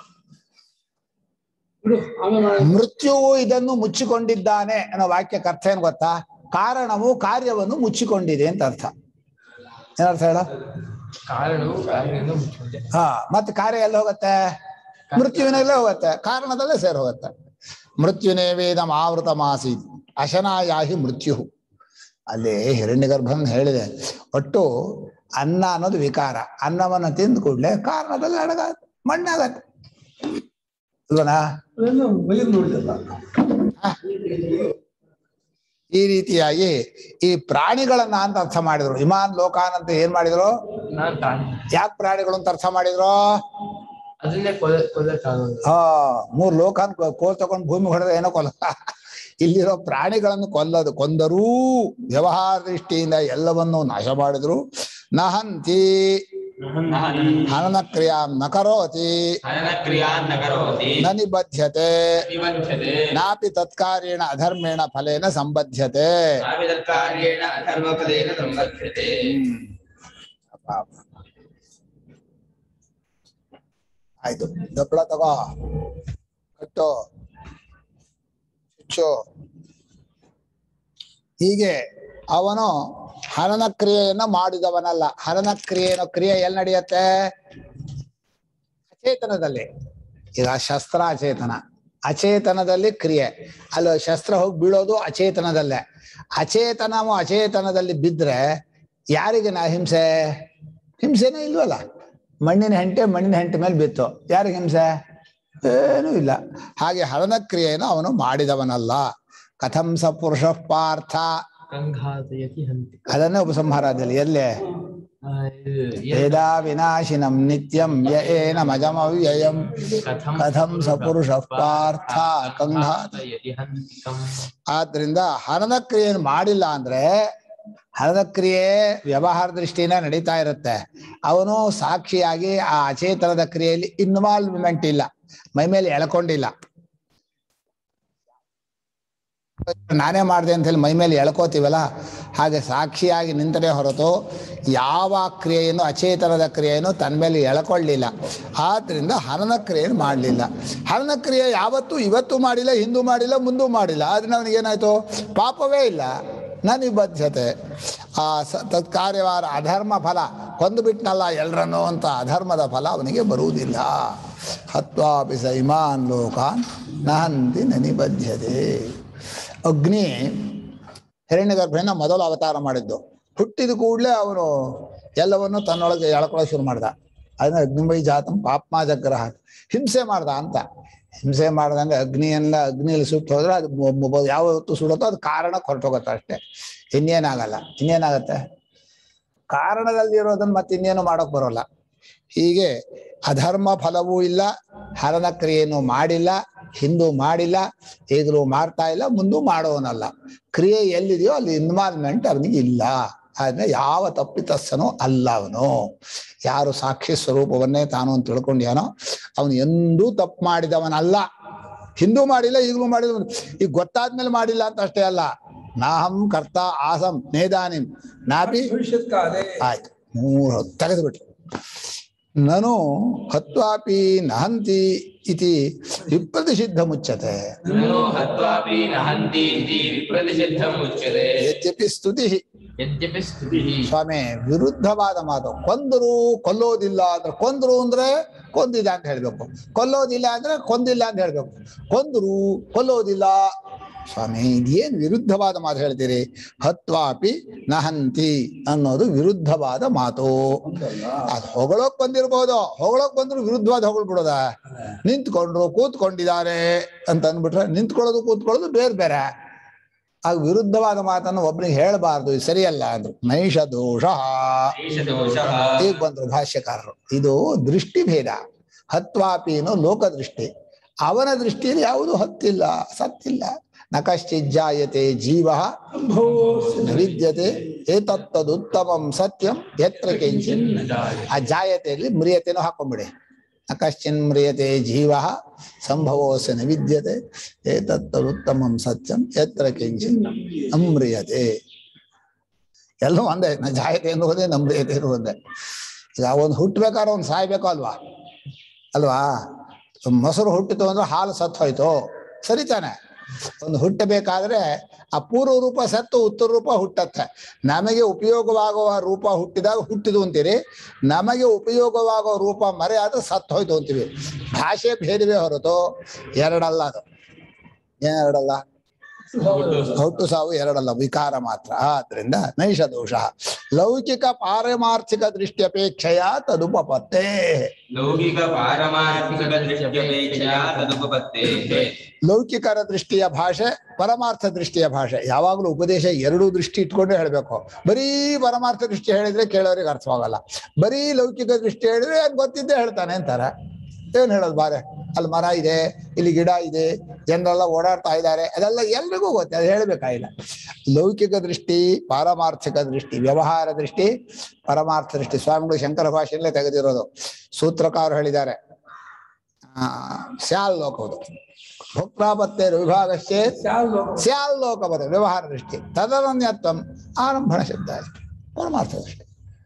ಬಿಡು ಆಮೇಲೆ ಮಾಡೋಣ. ಮೃತ್ಯುವು ಇದನ್ನು ಮುಚ್ಚಿಕೊಂಡಿದ್ದಾನೆ ಅನ್ನೋ ವಾಕ್ಯಕ್ಕೆ ಅರ್ಥ ಏನ್ ಗೊತ್ತಾ ಕಾರಣವು ಕಾರ್ಯವನ್ನು ಮುಚ್ಚಿಕೊಂಡಿದೆ ಅಂತ ಅರ್ಥ ಏನರ್ಥ ಹೇಳ ಕಾರಣವು ಕಾರ್ಯದಿಂದ ಮುಚ್ಚಿದೆ ಹಾ ಮತ್ತೆ ಕಾರ್ಯ ಎಲ್ಲಿ ಹೋಗುತ್ತೆ ಮೃತ್ಯುವಿನಲ್ಲೇ ಹೋಗುತ್ತೆ ಕಾರಣದಲ್ಲೇ ಸೇರಿ ಹೋಗುತ್ತೆ ಮೃತ್ಯುನೇ ವೇದ ಆವೃತ ಮಾಸಿ ಅಶನಾಯಾಹಿ ಮೃತ್ಯು ಅಲ್ಲಿ ಹಿರಣ್ಯಗರ್ಭನ್ ಹೇಳಿದೆ ಒಟ್ಟು ಅನ್ನ ಅನ್ನೋದು ವಿಕಾರ ಅನ್ನವನ್ನು ತಿಂದ ಕೂಡಲೇ ಕಾರಣದಲ್ಲಿ ಅಡಗ ಮಣ್ಣಾಗತ್ತೆ ಅಲ್ವನಾ ಅದೆಲ್ಲ ಬೈದು ನೋಡಿದಲ್ಲ ಈ ರೀತಿಯಾಗಿ ಈ ಪ್ರಾಣಿಗಳನ್ನ ಅಂತ ಅರ್ಥ ಮಾಡಿದ್ರು ಇಮಾನ್ ಲೋಕಾನ್ ಅಂತ ಏನ್ ಮಾಡಿದ್ರು ನಾನ್ ಪ್ರಾಣಿ ಯಾಕೆ ಪ್ರಾಣಿಗಳು ಅಂತ ಅರ್ಥ ಮಾಡಿದ್ರು ಅದನ್ನೇ ಕೊಲ್ಲ ಕೊಲ್ಲಕ್ಕಾಗೋದು ಆ ಮೂರ್ ಲೋಕಾನ್ ಕೋ- ಕೋಲ್ ತಗೊಂಡು ಭೂಮಿ ಹೊಡೆದ್ರೆ ಏನೋ ಕೊಲ್ಲ ಇಲ್ಲಿರೋ ಪ್ರಾಣಿಗಳನ್ನು ಕೊಲ್ಲದು ಕೊಂದರೂ ವ್ಯವಹಾರ ದೃಷ್ಟಿಯಿಂದ ಎಲ್ಲವನ್ನು ನಾಶ ಮಾಡಿದ್ರು ನಹಂತಿ ಹನನ ಕ್ರಿಯಾ ನ ಕರೋತಿ ಹನನ ಕ್ರಿಯಾನ್ ನ ಕರೋತಿ ನ ನಿಬಧ್ಯತೆ ನಿಬಂಧ್ಯತೆ ನಾಪಿ ತತ್ಕಾರ್ಯೇಣ ಅಧರ್ಮೇಣ ಫಲೇನ ಸಂಬಧ್ಯತೆ ನಾವಿದರ್ಕಾರ್ಯೇಣ ಧರ್ಮಫಲೇನ ಸಂಬಧ್ಯತೆ ಆಯ್ತು ದಪ್ಪಳ ತಗೋ ಕಟ್ಟು ಚುಚ್ಚು ಹೀಗೆ ಅವನು ಹನನ ಕ್ರಿಯೆಯನ್ನ ಮಾಡಿದವನಲ್ಲ ಹನನ ಕ್ರಿಯೆಯನ್ನು ಕ್ರಿಯೆ ಎಲ್ಲಿ ನಡೆಯುತ್ತೆ ಅಚೇತನದಲ್ಲಿ ಈಗ ಶಸ್ತ್ರ ಅಚೇತನ ಅಚೇತನದಲ್ಲಿ ಕ್ರಿಯೆ ಅಲ್ಲಿ ಶಸ್ತ್ರ ಹೋಗಿ ಬೀಳೋದು ಅಚೇತನದಲ್ಲೇ ಅಚೇತನವು ಅಚೇತನದಲ್ಲಿ ಬಿದ್ರೆ ಯಾರಿಗೆ ನಾ ಹಿಂಸೆ ಹಿಂಸೆನೇ ಇಲ್ವಲ್ಲ ಮಣ್ಣಿನ ಹೆಂಟೆ ಮಣ್ಣಿನ ಹೆಂಟೆ ಮೇಲೆ ಬಿತ್ತು ಯಾರಿಗೆ ಹಿಂಸೆ ಏನೂ ಇಲ್ಲ ಹಾಗೆ ಹರಣ ಕ್ರಿಯೆಯನ್ನು ಅವನು ಮಾಡಿದವನಲ್ಲ ಕಥಂ ಸ ಪುರುಷ ಪಾರ್ಥ ಕಂಘಾತಯತಿ ಹಂತಿ ಅದನ್ನೇ ಉಪಸಂಹಾರದಲ್ಲಿ ಎಲ್ಲೇ ಆ, ಇದು ಏನ್- ವೇದಾ ವಿನಾಶಿನಂ ನಿತ್ಯಂ ಯ ಏನಮಜಮವ್ಯಯಂ ಕಥಂ ಕಥಂ ಸ ಪುರುಷ ಪಾರ್ಥ ಕಂಘಾತ ಕಂಘಾತಯತಿ ಹಂತಿಕಂ ಆದ್ರಿಂದ ಹರದ ಕ್ರಿಯೆಯನ್ನು ಮಾಡಿಲ್ಲ ಅಂದ್ರೆ ಹರದ ಕ್ರಿಯೆ ವ್ಯವಹಾರ ದೃಷ್ಟಿಯಿಂದ ನಡೀತಾ ಇರುತ್ತೆ ಅವನು ಸಾಕ್ಷಿಯಾಗಿ ಆ ಅಚೇತನದ ಕ್ರಿಯೆಯಲ್ಲಿ ಇನ್ವಾಲ್ವ್ಮೆಂಟ್ ಇಲ್ಲ ಮೈ ಮೇಲೆ ಎಳ್ಕೊಂಡಿಲ್ಲ ನಾನೇ ಮಾಡಿದೆ ಅಂತ ಹೇಳಿ ಮೈ ಮೇಲೆ ಎಳ್ಕೋತೀವಲ್ಲ ಹಾಗೆ ಸಾಕ್ಷಿಯಾಗಿ ನಿಂತರೆ ಹೊರತು ಯಾವ ಕ್ರಿಯೆಯನ್ನು ಅಚೇತನದ ಕ್ರಿಯೆಯನ್ನು ತನ್ನ ಮೇಲೆ ಎಳ್ಕೊಳ್ಳಿಲ್ಲ ಆದ್ರಿಂದ ಹನನ ಕ್ರಿಯೆಯನ್ನು ಮಾಡಲಿಲ್ಲ ಹನನ ಕ್ರಿಯೆ ಯಾವತ್ತೂ ಇವತ್ತು ಮಾಡಿಲ್ಲ ಹಿಂದೂ ಮಾಡಿಲ್ಲ ಮುಂದೂ ಮಾಡಿಲ್ಲ ಆದ್ರಿಂದ ಅವನಿಗೇನಾಯ್ತು ಪಾಪವೇ ಇಲ್ಲ ನನಿಬದ್ಧತೆ ಆ ಸ ತತ್ಕಾರ್ಯವಾರ ಅಧರ್ಮ ಫಲ ಕೊಂದು ಬಿಟ್ನಲ್ಲ ಎಲ್ರನ್ನೋ ಅಂತ ಅಧರ್ಮದ ಫಲ ಅವನಿಗೆ ಬರುವುದಿಲ್ಲ ಹತ್ವಾಪಿ ಸ ಇಮಾನ್ ಲೋಕಾನ್ ನಹಂತಿ ನನಿಬದ್ಧತೆ ಅಗ್ನಿ ಹಿರಣ್ಯಗರ್ಭನ ಮೊದಲು ಅವತಾರ ಮಾಡಿದ್ದು ಹುಟ್ಟಿದ ಕೂಡಲೇ ಅವನು ಎಲ್ಲವನ್ನು ತನ್ನೊಳಗೆ ಎಳ್ಕೊಳ್ಳೋ ಶುರು ಮಾಡ್ದ ಅದನ್ನ ಅಗ್ನಿಮೈ ಜಾತಂ ಪಾಪ್ಮಾ ಜಗ್ರಹ ಹಿಂಸೆ ಮಾಡ್ದ ಅಂತ ಹಿಂಸೆ ಮಾಡ್ದಂಗೆ ಅಗ್ನಿಯನ್ನ ಅಗ್ನಿಯಲ್ಲಿ ಸುಟ್ಟು ಹೋದ್ರೆ ಅದು ಮೊ- ಮೊ- ಯಾವ ಹೊತ್ತು ಸುಡುತ್ತೋ ಅದು ಕಾರಣ ಹೊರಟೋಗುತ್ತೆ ಅಷ್ಟೇ ಇನ್ನೇನಾಗಲ್ಲ ಇನ್ನೇನಾಗತ್ತೆ ಕಾರಣದಲ್ಲಿ ಇರೋದನ್ನ ಮತ್ತೆ ಇನ್ನೇನು ಮಾಡೋಕ್ ಬರೋಲ್ಲ ಹೀಗೆ ಅಧರ್ಮ ಫಲವೂ ಇಲ್ಲ ಹರಣ ಕ್ರಿಯೆಯನ್ನು ಮಾಡಿಲ್ಲ ಹಿಂದೂ ಮಾಡಿಲ್ಲ ಈಗಲೂ ಮಾಡ್ತಾ ಇಲ್ಲ ಮುಂದೂ ಮಾಡೋನಲ್ಲ ಕ್ರಿಯೆ ಎಲ್ಲಿದೆಯೋ ಅಲ್ಲಿ ಇನ್ವಾಲ್ವ್ಮೆಂಟ್ ಅವನಿಗೆ ಇಲ್ಲ ಆದ್ರೆ ಯಾವ ತಪ್ಪಿತಸ್ಥನೂ ಅಲ್ಲ ಅವನು ಯಾರು ಸಾಕ್ಷಿ ಸ್ವರೂಪವನ್ನೇ ತಾನು ಅಂತ ತಿಳ್ಕೊಂಡ್ಯಾನೋ ಅವನು ಎಂದೂ ತಪ್ಪು ಮಾಡಿದವನಲ್ಲ ಹಿಂದೂ ಮಾಡಿಲ್ಲ ಈಗಲೂ ಮಾಡಿದ ಈಗ ಗೊತ್ತಾದ್ಮೇಲೆ ಮಾಡಿಲ್ಲ ಅಂತ ಅಷ್ಟೇ ಅಲ್ಲ ನಾಹಂ ಕರ್ತ ಆಸಂ ನೇದಾನಿಂ ನಾಪಿ ಭವಿಷ್ಯತ್ ಕಾಲೇ ಆಯ್ತು ಮೂರು ತೆಗೆದು ಬಿಟ್ರು ನನು ಹತ್ವಾಪಿ ನಹಂತಿ ಇತಿ ವಿಪ್ರತಿಷಿದ್ಧ ಮುಚ್ಚತೆ ನನು ಹತ್ವಾಪಿ ನಹಂತಿ ಇತಿ ವಿಪ್ರತಿಷಿದ್ಧಂ ಉಚ್ಯತೆ ಯದ್ಯಪಿ ಸ್ತುತಿ ಯದ್ಯಪಿ ಸ್ತುತಿಃ ಸ್ವಾಮಿ ವಿರುದ್ಧವಾದ ಮಾತು ಕೊಂದರು ಕೊಲ್ಲೋದಿಲ್ಲ ಅಂದ್ರೆ ಕೊಂದ್ರು ಅಂದ್ರೆ ಕೊಂದಿದೆ ಅಂತ ಹೇಳ್ಬೇಕು ಕೊಲ್ಲೋದಿಲ್ಲ ಅಂದ್ರೆ ಕೊಂದಿಲ್ಲ ಅಂತ ಹೇಳ್ಬೇಕು ಕೊಂದ್ರು ಕೊಲ್ಲೋದಿಲ್ಲ ಸ್ವಾಮಿ ಇದೇನ್ ವಿರುದ್ಧವಾದ ಮಾತು ಹೇಳ್ತೀರಿ ಹತ್ವಾಪಿ ನಹಂತಿ ಅನ್ನೋದು ವಿರುದ್ಧವಾದ ಮಾತು ಅದು ಹೊಗಳೋಕ್ ಬಂದಿರ್ಬೋದು ಹೊಗಳೋಕ್ ಬಂದ್ರು ವಿರುದ್ಧವಾದ ಹೊಗಳ್ಬಿಡೋದ ನಿಂತ್ಕೊಂಡ್ರು ಕೂತ್ಕೊಂಡಿದ್ದಾರೆ ಅಂತ ಅಂದ್ಬಿಟ್ರೆ ನಿಂತ್ಕೊಳ್ಳೋದು ಕೂತ್ಕೊಳ್ಳೋದು ಬೇರೆ ಬೇರೆ ಆಗ ವಿರುದ್ಧವಾದ ಮಾತನ್ನು ಒಬ್ರಿಗೆ ಹೇಳಬಾರ್ದು ಇದು ಸರಿಯಲ್ಲ ಅಂದ್ರು ನೈಷ ದೋಷ ದೋಷಃ ಈಗ ಬಂದ್ರು ಭಾಷ್ಯಕಾರರು ಇದು ದೃಷ್ಟಿ ಭೇದ ಹತ್ವಾಪಿನೋ ಲೋಕದೃಷ್ಟಿ ಅವನ ದೃಷ್ಟಿಯಲ್ಲಿ ಯಾವುದು ಹತ್ತಿಲ್ಲ ಸತ್ತಿಲ್ಲ ನ ಕಶ್ಚಿಜ್ಜಾಯತೆ ಜೀವ ನ ವಿದ್ಯತೆ ಏತತ್ತದುತ್ತಮಂ ಸತ್ಯಂ ಯತ್ರ ಕಿಂಚಿನ್ ಆ ಜಾಯತೆಯಲ್ಲಿ ಮ್ರಿಯತೆನೂ ಹಾಕೊಂಡ್ಬಿಡಿ ನ ಕಶ್ಚಿನ್ ಮ್ರಿಯತೆ ಜೀವ ಸಂಭವೋಸ ನ ವಿದ್ಯತೆ ಏತತ್ತದುತ್ತಮಂ ಸತ್ಯಂ ಯತ್ರ ಕಿಂಚಿನ್ ಅಮ್ರಿಯತೆ ಎಲ್ಲೂ ಒಂದೇ ನ ಜಾಯತೆ ಎನ್ನುವ ಒಂದೇ ನಮ್ರಿಯತೆ ಎನ್ನುವ ಒಂದೇ ಈಗ ಒಂದು ಹುಟ್ಟಬೇಕಾದ್ರೆ ಒಂದು ಸಾಯ್ಬೇಕು ಅಲ್ವಾ ಅಲ್ವಾ ಮೊಸರು ಹುಟ್ಟಿತು ಅಂದ್ರೆ ಹಾಲು ಸತ್ತು ಹೋಯ್ತು ಸರಿ ತಾನೆ ಒಂದು ಹುಟ್ಟಬೇಕಾದ್ರೆ ಆ ಪೂರ್ವ ರೂಪ ಸತ್ತು ಉತ್ತರ ರೂಪ ಹುಟ್ಟತ್ತೆ ನಮಗೆ ಉಪಯೋಗವಾಗುವ ರೂಪ ಹುಟ್ಟಿದಾಗ ಹುಟ್ಟಿದು ಅಂತೀರಿ ನಮಗೆ ಉಪಯೋಗವಾಗುವ ರೂಪ ಮರೆ ಆದ್ರೆ ಸತ್ತು ಹೋಯ್ತು ಅಂತೀವಿ ಭಾಷೆ ಭೇದವೇ ಹೊರತು ಎರಡಲ್ಲ ಅದು ಏನ್ ಎರಡಲ್ಲ ಹುಟ್ಟು ಸಾವು ಎರಡಲ್ಲ ವಿಕಾರ ಮಾತ್ರ ಆದ್ರಿಂದ ನೈಷ ದೋಷ ಲೌಕಿಕ ಪಾರಮಾರ್ಥಿಕ ದೃಷ್ಟ್ಯಪೇಕ್ಷೆಯ ತದುಪಪತ್ತೇ ಲೌಕಿಕ ಪಾರಮಾರ್ಥಿಕ ದೃಷ್ಟ್ಯಪೇಕ್ಷೆಯ ತದುಪಪತ್ತೇಃ ಲೌಕಿಕರ ದೃಷ್ಟಿಯ ಭಾಷೆ ಪರಮಾರ್ಥ ದೃಷ್ಟಿಯ ಭಾಷೆ ಯಾವಾಗಲೂ ಉಪದೇಶ ಎರಡೂ ದೃಷ್ಟಿ ಇಟ್ಕೊಂಡೇ ಹೇಳಬೇಕು ಬರೀ ಪರಮಾರ್ಥ ದೃಷ್ಟಿ ಹೇಳಿದ್ರೆ ಕೇಳೋರಿಗೆ ಅರ್ಥವಾಗಲ್ಲ ಬರೀ ಲೌಕಿಕ ದೃಷ್ಟಿ ಹೇಳಿದ್ರೆ ಏನ್ ಗೊತ್ತಿದ್ದೇ ಹೇಳ್ತಾನೆ ಅಂತಾರೆ ಏನ್ ಹೇಳೋದು ಬಾರೆ ಅಲ್ಲಿ ಮರ ಇದೆ ಇಲ್ಲಿ ಗಿಡ ಇದೆ ಜನರೆಲ್ಲ ಓಡಾಡ್ತಾ ಇದ್ದಾರೆ ಅದೆಲ್ಲ ಎಲ್ರಿಗೂ ಗೊತ್ತೆ ಅದು ಹೇಳ್ಬೇಕಾಗಿಲ್ಲ ಲೌಕಿಕ ದೃಷ್ಟಿ ಪಾರಮಾರ್ಥಿಕ ದೃಷ್ಟಿ ವ್ಯವಹಾರ ದೃಷ್ಟಿ ಪರಮಾರ್ಥ ದೃಷ್ಟಿ ಸ್ವಾಮಿಗಳು ಶಂಕರ ಭಾಷೆಯಲ್ಲೇ ತೆಗೆದಿರೋದು ಸೂತ್ರಕಾರ ಹೇಳಿದ್ದಾರೆ ಆ ಸ್ಯಾಲ್ ಲೋಕವುದು ಭೋಕ್ತಾಪತ್ತೇರ ವಿಭಾಗಕ್ಕೆ ಸ್ಯಾಲ್ ಲೋಕ ಸ್ಯಾಲ್ ಲೋಕಪದ ವ್ಯವಹಾರ ದೃಷ್ಟಿ ತದನನ್ಯತ್ವಂ ಆರಂಭಣ ಶಬ್ದ ಅಷ್ಟೆ ಪರಮಾರ್ಥ ದೃಷ್ಟಿ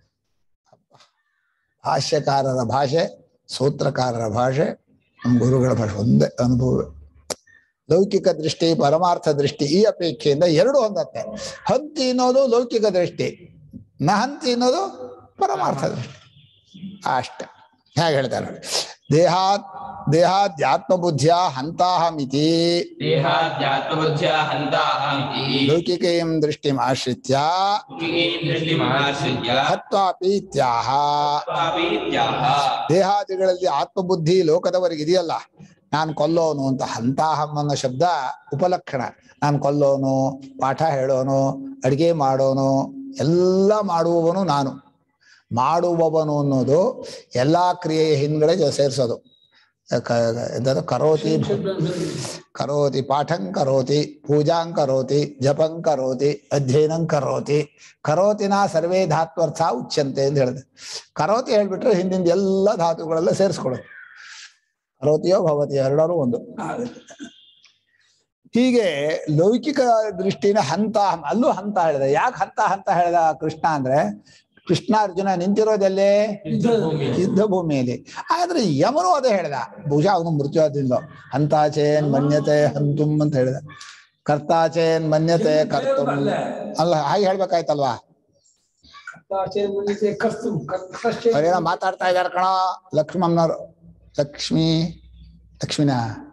ಭಾಷ್ಯಕಾರರ ಭಾಷೆ ಸೂತ್ರಕಾರರ ಭಾಷೆ ನಮ್ಮ ಗುರುಗಳ ಭಾಷೆ ಒಂದೇ ಅನುಭವ ಲೌಕಿಕ ದೃಷ್ಟಿ ಪರಮಾರ್ಥ ದೃಷ್ಟಿ ಈ ಅಪೇಕ್ಷೆಯಿಂದ ಎರಡು ಹೊಂದತ್ತೆ ಹಂತಿ ಅನ್ನೋದು ಲೌಕಿಕ ದೃಷ್ಟಿ ನಹಂತಿ ಅನ್ನೋದು ಪರಮಾರ್ಥ ದೃಷ್ಟಿ ಅಷ್ಟೆ ಹೇಗೆ ಹೇಳ್ತಾರೆ ನೋಡಿ ದೇಹಾತ್ ದೇಹಾದ್ಯಾತ್ಮಬುದ್ಧಿಯ ಹಂತಾಹಮಿತಿ ದೇಹಾಧ್ಯಾತ್ಮಬುದ್ಧ್ಯ ಹಂತಾಹಮಿತಿ ಲೌಕಿಕೀಂ ದೃಷ್ಟಿಮಾಶ್ರಿತ್ಯ ಲೌಕಿಕೀಂ ದೃಷ್ಟಿಮಾಶ್ರಿತ್ಯ ಹತ್ವಾಪಿ ಇತ್ಯಾಹ ತಥಾಪಿ ಇತ್ಯಾಹ ದೇಹಾದಿಗಳಲ್ಲಿ ಆತ್ಮಬುದ್ಧಿ ಲೋಕದವರಿಗೆ ಇದೆಯಲ್ಲ ನಾನು ಕೊಲ್ಲೋನು ಅಂತ ಹಂತಾಹಂ ಅನ್ನೋ ಶಬ್ದ ಉಪಲಕ್ಷಣ ನಾನು ಕೊಲ್ಲೋನು ಪಾಠ ಹೇಳೋನು ಅಡಿಗೆ ಮಾಡೋನು ಎಲ್ಲ ಮಾಡುವವನು ನಾನು ಮಾಡುವವನು ಅನ್ನೋದು ಎಲ್ಲಾ ಕ್ರಿಯೆಯ ಹಿಂದ್ಗಡೆ ಜೊ- ಸೇರ್ಸೋದು ಕ- ಎಂತದು ಕರೋತಿ ಕರೋತಿ ಪಾಠಂ ಕರೋತಿ ಪೂಜಾಂ ಕರೋತಿ ಜಪಂ ಕರೋತಿ ಅಧ್ಯಯನಂ ಕರೋತಿ ಕರೋತಿನ ಸರ್ವೇ ಧಾತ್ವರ್ಥ ಉಚ್ಯಂತೆ ಅಂತ ಹೇಳಿದೆ ಕರೋತಿ ಹೇಳ್ಬಿಟ್ರೆ ಹಿಂದಿಂದ ಎಲ್ಲ ಧಾತುಗಳೆಲ್ಲ ಸೇರಿಸ್ಕೊಳ್ಳೋದು ಕರೋತಿಯೋ ಭವತಿಯೋ ಎರಡರೂ ಒಂದು ಹೀಗೆ ಲೌಕಿಕ ದೃಷ್ಟಿನ ಹಂತ ಅಲ್ಲೂ ಹಂತ ಹೇಳಿದ ಯಾಕೆ ಹಂತ ಹಂತ ಹೇಳಿದ ಕೃಷ್ಣ ಅಂದ್ರೆ ಕೃಷ್ಣ ಅರ್ಜುನ ನಿಂತಿರೋದೆಲ್ಲೇ ಯುದ್ಧ ಭೂಮಿಯಲ್ಲಿ ಆದ್ರೆ ಯಮನು ಅದೇ ಹೇಳ್ದ ಬಹುಶಃ ಅವನು ಮೃತ್ಯುವಾದಿಂದ ಹಂತಾಚೇನ್ ಮನ್ಯತೆ ಹಂತುಂ ಅಂತ ಹೇಳಿದ ಕರ್ತಾಚೇನ್ ಮನ್ಯತೆ ಕರ್ತುಂ ಅಲ್ಲ ಹಾಗೆ ಹೇಳ್ಬೇಕಾಯ್ತಲ್ವಾ ಕಸ್ತು ಅವ್ರೇನೋ ಮಾತಾಡ್ತಾ ಇದಾರೆ ಕಣ ಲಕ್ಷ್ಮಮ್ಮನವ್ರು ಲಕ್ಷ್ಮಿ ಲಕ್ಷ್ಮಿನ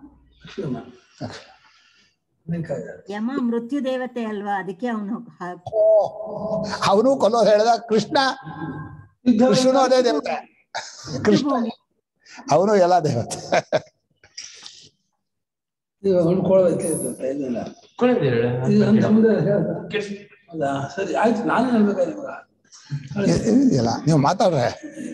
ಯಮ ಮೃತ್ಯು ದೇವತೆ ಅಲ್ವಾ ಅದಕ್ಕೆ ಅವನು ಅವನು ಕೊಲ್ಲೋದು ಹೇಳ್ದ ಕೃಷ್ಣ ಕೃಷ್ಣನು ಅದೇ ದೇವತೆ ಕೃಷ್ಣ ಅವನು ಎಲ್ಲ ದೇವತೆ ಹೊಂದ್ಕೊಳ್ಳೋದಕ್ಕೆ ಇಲ್ಲ ಕೊಡದಿರಲ್ಲ ಇದು ನನ್ನ ತಮ್ಮದೇ ಹೇಳ್ದ ಹೌದಾ ಸರಿ ಆಯ್ತು ನಾನು ಹೇಳ್ಬೇಕಾದ್ರೆ ಇವಾಗ ಇದೆಯಲ್ಲ ನೀವು ಮಾತಾಡ್ರೆ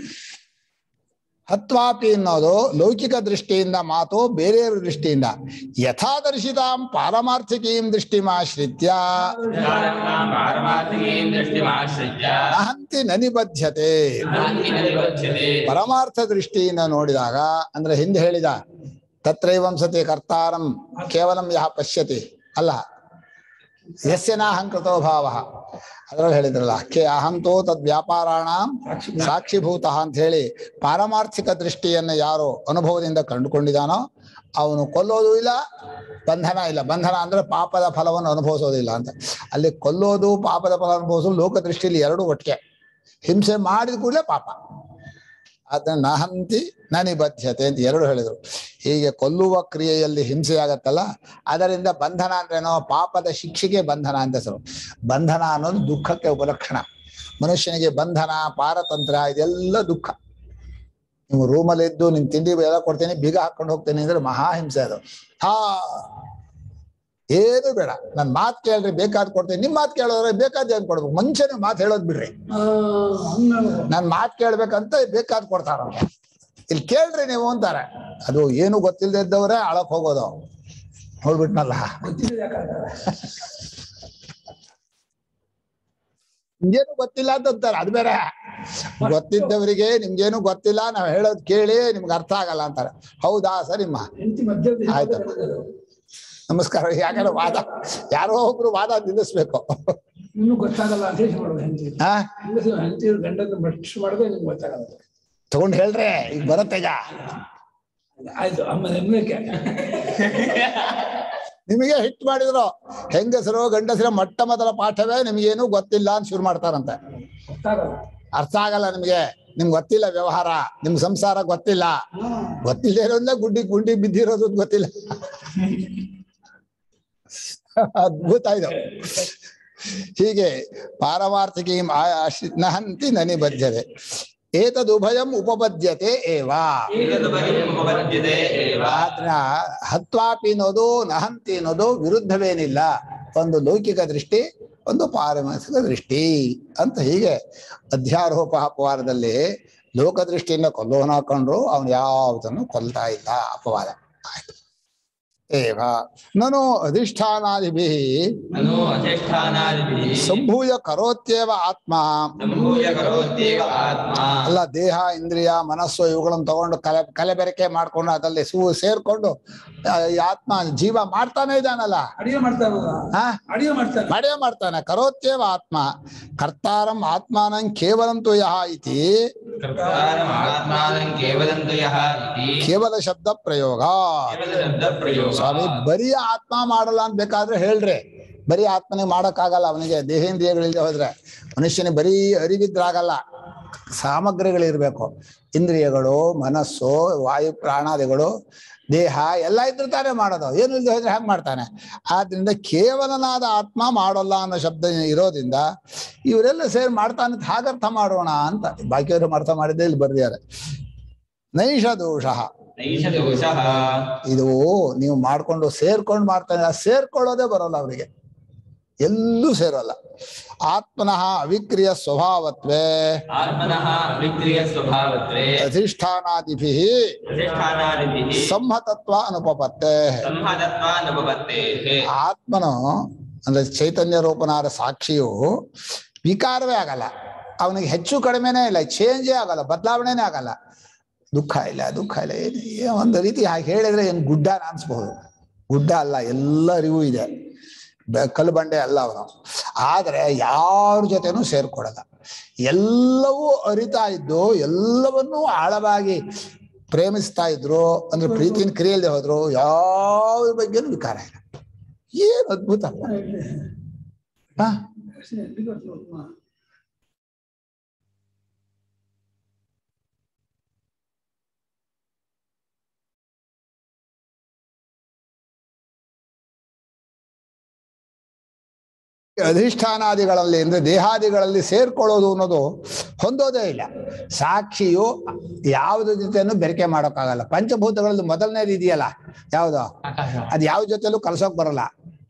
ಹತ್ವಾಪಿ ಅನ್ನೋದು ಲೌಕಿಕ ದೃಷ್ಟಿಯಿಂದ ಮಾತು ಬೇರೆಯವರ ದೃಷ್ಟಿಯಿಂದ ಯಥಾದರ್ಶಿತಾಂ ಪಾರಮಾರ್ಥಿಕೀಂ ದೃಷ್ಟಿಮಾಶ್ರಿತ್ಯ ಪಾರಮಾರ್ಥಿಕೀಂ ದೃಷ್ಟಿಮಾಶ್ರಿತ್ಯ ಅಹಂತಿ ನನಿಬದ್ಧತೆ ನಾಂತಿ ನಿಬಧ್ಯತೆ ಪರಮಾರ್ಥ ದೃಷ್ಟಿಯಿಂದ ನೋಡಿದಾಗ ಅಂದ್ರೆ ಹಿಂದೆ ಹೇಳಿದ ತತ್ರೈವಂ ಸತಿ ಕರ್ತಾರಂ ಕೇವಲಂ ಯಹ ಪಶ್ಯತಿ ಅಲ್ಲ ಯಸ್ಯ ನಾಹಂಕೃತೋ ಭಾವ ಅದ್ರಲ್ಲಿ ಹೇಳಿದ್ರಲ್ಲ ಕೆ ಅಹಂತೋ ತದ್ ವ್ಯಾಪಾರಾಣ ಸಾಕ್ಷಿಭೂತ ಅಂತ ಹೇಳಿ ಪಾರಮಾರ್ಥಿಕ ದೃಷ್ಟಿಯನ್ನು ಯಾರು ಅನುಭವದಿಂದ ಕಂಡುಕೊಂಡಿದಾನೋ ಅವನು ಕೊಲ್ಲೋದು ಇಲ್ಲ ಬಂಧನ ಇಲ್ಲ ಬಂಧನ ಅಂದ್ರೆ ಪಾಪದ ಫಲವನ್ನು ಅನುಭವಿಸೋದಿಲ್ಲ ಅಂತ ಅಲ್ಲಿ ಕೊಲ್ಲೋದು ಪಾಪದ ಫಲ ಅನುಭವಿಸೋದು ಲೋಕ ದೃಷ್ಟಿಯಲ್ಲಿ ಎರಡು ಒಟ್ಟಿಗೆ ಹಿಂಸೆ ಮಾಡಿದ ಕೂಡಲೇ ಪಾಪ ಅದನ್ನ ನಹಂತಿ ನನಿಬದ್ಧತೆ ಅಂತ ಎರಡು ಹೇಳಿದ್ರು ಹೀಗೆ ಕೊಲ್ಲುವ ಕ್ರಿಯೆಯಲ್ಲಿ ಹಿಂಸೆ ಆಗತ್ತಲ್ಲ ಅದರಿಂದ ಬಂಧನ ಅಂದ್ರೇನೋ ಪಾಪದ ಶಿಕ್ಷೆಗೆ ಬಂಧನ ಅಂತ ಹೆಸರು ಬಂಧನ ಅನ್ನೋದು ದುಃಖಕ್ಕೆ ಉಪಲಕ್ಷಣ ಮನುಷ್ಯನಿಗೆ ಬಂಧನ ಪಾರತಂತ್ರ ಇದೆಲ್ಲ ದುಃಖ ನೀವು ರೂಮಲ್ಲಿ ಇದ್ದು ನಿನ್ ತಿಂಡಿ ಎಲ್ಲ ಕೊಡ್ತೀನಿ ಬೀಗ ಹಾಕೊಂಡು ಹೋಗ್ತೀನಿ ಅಂದ್ರೆ ಮಹಾ ಹಿಂಸೆ ಅದು ಹಾ ಏನು ಬೇಡ ನನ್ ಮಾತು ಕೇಳ್ರಿ ಬೇಕಾದ್ ಕೊಡ್ತೀನಿ ನಿಮ್ ಮಾತು ಕೇಳೋದ್ರೆ ಬೇಕಾದ ಏನ್ ಕೊಡ್ಬೇಕು ಮನುಷ್ಯನ ಮಾತು ಹೇಳೋದ್ ಬಿಡ್ರಿ ನಾನ್ ಮಾತು ಕೇಳ್ಬೇಕಂತ ಬೇಕಾದ್ ಕೊಡ್ತಾರ ಇಲ್ಲಿ ಕೇಳ್ರಿ ನೀವು ಅಂತಾರೆ ಅದು ಏನು ಗೊತ್ತಿಲ್ಲದೆ ಇದ್ದವರೇ ಅಳಕ್ ಹೋಗೋದು ನೋಡ್ಬಿಟ್ನಲ್ಲ ಗೊತ್ತಿಲ್ಲ ಯಾಕಂದ್ರೆ ನಿಮ್ಗೇನು ಗೊತ್ತಿಲ್ಲ ಅಂತ ಅಂತಾರೆ ಅದು ಬೇರೆ ಗೊತ್ತಿದ್ದವರಿಗೆ ನಿಮ್ಗೇನು ಗೊತ್ತಿಲ್ಲ ನಾವ್ ಹೇಳೋದ್ ಕೇಳಿ ನಿಮ್ಗೆ ಅರ್ಥ ಆಗಲ್ಲ ಅಂತಾರೆ ಹೌದಾ ಸರಿಮ್ಮ ಹೆಂಡತಿ ಮಧ್ಯದಲ್ಲಿ ಆಯ್ತು. ನಮಸ್ಕಾರ ಯಾಕಂದ್ರೆ ವಾದ ಯಾರೋ ಒಬ್ರು ವಾದ ನಿಲ್ಲಿಸ್ಬೇಕು ಇನ್ನೂ ಗೊತ್ತಾಗಲ್ಲ ಅಂತ ಹೇಳಿ ಮಾಡೋದು ಹೆಂಡತಿ ಹಾ ಹೆಂಗಸು ಹೆಂಡತಿ ಗಂಡನ ಭ್ರಷ್ಟ ಮಾಡಿದ್ರೆ ನಿಮ್ಗೆ ಗೊತ್ತಾಗಲ್ಲ ತಗೊಂಡ್ ಹೇಳ್ರೆ ಈಗ ಬರುತ್ತೆ ಈಗ ಆಯ್ತು ಅಮ್ಮ ನೆಮ್ಮಕ್ಕೆ ನಿಮಗೆ ಹಿಟ್ ಮಾಡಿದ್ರು ಹೆಂಗಸರು ಗಂಡಸರ ಮೊಟ್ಟ ಮೊದಲ ಪಾಠವೇ ನಿಮ್ಗೇನು ಗೊತ್ತಿಲ್ಲ ಅಂತ ಶುರು ಮಾಡ್ತಾರಂತೆ ಗೊತ್ತಾಗಲ್ಲ ಅರ್ಥ ಆಗಲ್ಲ ನಿಮ್ಗೆ ನಿಮ್ಗೆ ಗೊತ್ತಿಲ್ಲ ವ್ಯವಹಾರ ನಿಮ್ ಸಂಸಾರ ಗೊತ್ತಿಲ್ಲ ಗೊತ್ತಿಲ್ಲದೆ ಇರೋದ್ರಿಂದ ಗುಡ್ಡಿ ಗುಂಡಿ ಬಿದ್ದಿರೋದು ಗೊತ್ತಿಲ್ಲ ಅದ್ಭುತ ಇದು ಹೀಗೆ ಪಾರಮಾರ್ಥಿಕಿ ನಹಂತಿ ನನಿ ಬದ್ಧತೆ ಏತದುಭಯಂ ಉಪಪದ್ಯತೆ ಏವ ಏತದುಪರಿಪದ್ಯತೆ ಏವ ಆದ್ರ ಹತ್ವಾಪಿ ಅನ್ನೋದು ನಹಂತಿ ಅನ್ನೋದು ವಿರುದ್ಧವೇನಿಲ್ಲ ಒಂದು ಲೌಕಿಕ ದೃಷ್ಟಿ ಒಂದು ಪಾರಮಾರ್ಥಿಕ ದೃಷ್ಟಿ ಅಂತ ಹೀಗೆ ಅಧ್ಯಾರೋಪ ಅಪವಾದದಲ್ಲಿ ಲೋಕದೃಷ್ಟಿಯಿಂದ ಕೊಲ್ಲೋನ್ ಹಾಕೊಂಡ್ರು ಅವನು ಯಾವುದನ್ನು ಕೊಲ್ತಾ ಇಲ್ಲ ಅಪವಾದ ಆಯ್ತು ಏವ ನಾನು ಅಧಿಷ್ಠಾನಾದಿಭಿ ನನು ಅಧಿಷ್ಠಾನಾದಿಭಿಃ ಸಂಭೂಯ ಕರೋತ್ಯೇವ ಆತ್ಮ ಸಂಭೂಯ ಕರೋತ್ಯೇವ ಆತ್ಮ ಅಲ್ಲ ದೇಹ ಇಂದ್ರಿಯ ಮನಸ್ಸು ಇವುಗಳನ್ನು ತಗೊಂಡು ಕಲೆ ಕಲೆಬೆರಕೆ ಮಾಡ್ಕೊಂಡು ಅದರಲ್ಲಿ ಸೂ ಸೇರ್ಕೊಂಡು ಆ, ಈ ಆತ್ಮ ಜೀವ ಮಾಡ್ತಾನೆ ಇದ್ದಾನಲ್ಲ ಅಡಿಗೆ ಮಾಡ್ತಾನಲ್ಲ ಹಾ ಅಡಿಗೆ ಮಾಡ್ತಾನೆ ಮಾಡೇ ಮಾಡ್ತಾನೆ ಕರೋತ್ಯೇವ ಆತ್ಮ ಕರ್ತಾರಂ ಆತ್ಮಾನಂ ಕೇವಲಂತು ಯಹ ಇತಿ ಕರ್ತಾರಂ ಆತ್ಮಾನಂ ಕೇವಲಂತು ಯಃ ಇತಿ ಕೇವಲ ಶಬ್ದ ಪ್ರಯೋಗ ಕೇವಲ ಶಬ್ದ ಪ್ರಯೋಗ ಸ್ವಾಮಿ ಬರೀ ಆತ್ಮ ಮಾಡಲ್ಲ ಅಂತ ಬೇಕಾದ್ರೆ ಹೇಳ್ರಿ ಬರೀ ಆತ್ಮನಿಗೆ ಮಾಡಕ್ಕಾಗಲ್ಲ ಅವನಿಗೆ ದೇಹೇಂದ್ರಿಯಗಳಿಲ್ಲದೆ ಹೋದ್ರೆ ಮನುಷ್ಯನಿಗೆ ಬರೀ ಅರಿವಿದ್ರಾಗಲ್ಲ ಸಾಮಗ್ರಿಗಳಿರ್ಬೇಕು ಇಂದ್ರಿಯಗಳು ಮನಸ್ಸು ವಾಯು ಪ್ರಾಣಾದಿಗಳು ದೇಹ ಎಲ್ಲ ಇದ್ರೆ ತಾನೇ ಮಾಡೋದು ಏನು ಇಲ್ಲದೆ ಹೋದ್ರೆ ಹೆಂಗ್ ಮಾಡ್ತಾನೆ ಆದ್ರಿಂದ ಕೇವಲನಾದ ಆತ್ಮ ಮಾಡೋಲ್ಲ ಅನ್ನೋ ಶಬ್ದ ಇರೋದ್ರಿಂದ ಇವರೆಲ್ಲ ಸೇರಿ ಮಾಡ್ತಾನೆ ಅಂತ ಹಾಗರ್ಥ ಮಾಡೋಣ ಅಂತ ಬಾಕಿಯವರು ಅರ್ಥ ಮಾಡಿದ್ದೆ ಇಲ್ಲಿ ಬರ್ದಿದ್ದಾರೆ ನೈಷ ದೋಷ ನೈಷ ದೋಷಃ ಇದು ನೀವು ಮಾಡ್ಕೊಂಡು ಸೇರ್ಕೊಂಡು ಮಾಡ್ತಾನೆ ಸೇರ್ಕೊಳ್ಳೋದೇ ಬರೋಲ್ಲ ಅವರಿಗೆ ಎಲ್ಲೂ ಸೇರೋಲ್ಲ ಆತ್ಮನಃ ಅವಿಕ್ರಿಯ ಸ್ವಭಾವತ್ವೇ ಆತ್ಮನಃ ಅವಿಕ್ರಿಯ ಸ್ವಭಾವತ್ವೇ ಅಧಿಷ್ಠಾನಾದಿಭಿ ಅಧಿಷ್ಠಾನಾದಿಭಿಃ ಸಂಹತತ್ವ ಅನುಪಪತ್ತೆ ಸಂಹತತ್ವಾನುಪಪತ್ತೇಃ ಆತ್ಮನು ಅಂದ್ರೆ ಚೈತನ್ಯ ರೂಪನಾದ ಸಾಕ್ಷಿಯು ವಿಕಾರವೇ ಆಗಲ್ಲ ಅವನಿಗೆ ಹೆಚ್ಚು ಕಡಿಮೆನೇ ಇಲ್ಲ ಚೇಂಜೇ ಆಗಲ್ಲ ಬದಲಾವಣೆನೇ ಆಗಲ್ಲ ದುಃಖ ಇಲ್ಲ ದುಃಖ ಇಲ್ಲ ಏನು ಏನು ಒಂದು ರೀತಿ ಹಾಗೆ ಹೇಳಿದ್ರೆ ಏನು ಗುಡ್ಡ ಅನ್ಸ್ಬಹುದು ಗುಡ್ಡ ಅಲ್ಲ ಎಲ್ಲ ಅರಿವು ಇದೆ ಬೆ- ಕಲ್ಲು ಬಂಡೆ ಅಲ್ಲ ಅವನು ಆದ್ರೆ ಯಾರ ಜೊತೆನೂ ಸೇರ್ಕೊಡಲ್ಲ ಎಲ್ಲವೂ ಅರಿತಾ ಇದ್ದು ಎಲ್ಲವನ್ನೂ ಆಳವಾಗಿ ಪ್ರೇಮಿಸ್ತಾ ಇದ್ರು ಅಂದ್ರೆ ಪ್ರೀತಿನ ಕ್ರಿಯೆಲ್ದೆ ಹೋದ್ರು ಯಾವ ಬಗ್ಗೆನೂ ವಿಕಾರ ಇಲ್ಲ ಏನು ಅದ್ಭುತ ಹಾ ಅಧಿಷ್ಠಾನಾದಿಗಳಲ್ಲಿ ಅಂದ್ರೆ ದೇಹಾದಿಗಳಲ್ಲಿ ಸೇರ್ಕೊಳ್ಳೋದು ಅನ್ನೋದು ಹೊಂದೋದೇ ಇಲ್ಲ ಸಾಕ್ಷಿಯು ಯಾವುದ್ರ ಜೊತೆನೂ ಬೆರಕೆ ಮಾಡೋಕ್ಕಾಗಲ್ಲ ಪಂಚಭೂತಗಳಲ್ಲಿ ಮೊದಲನೇದು ಇದೆಯಲ್ಲ ಯಾವ್ದು ಆಕಾಶ ಅದ್ ಯಾವ ಜೊತೆಲೂ ಕಲ್ಸೋಕ್ ಬರಲ್ಲ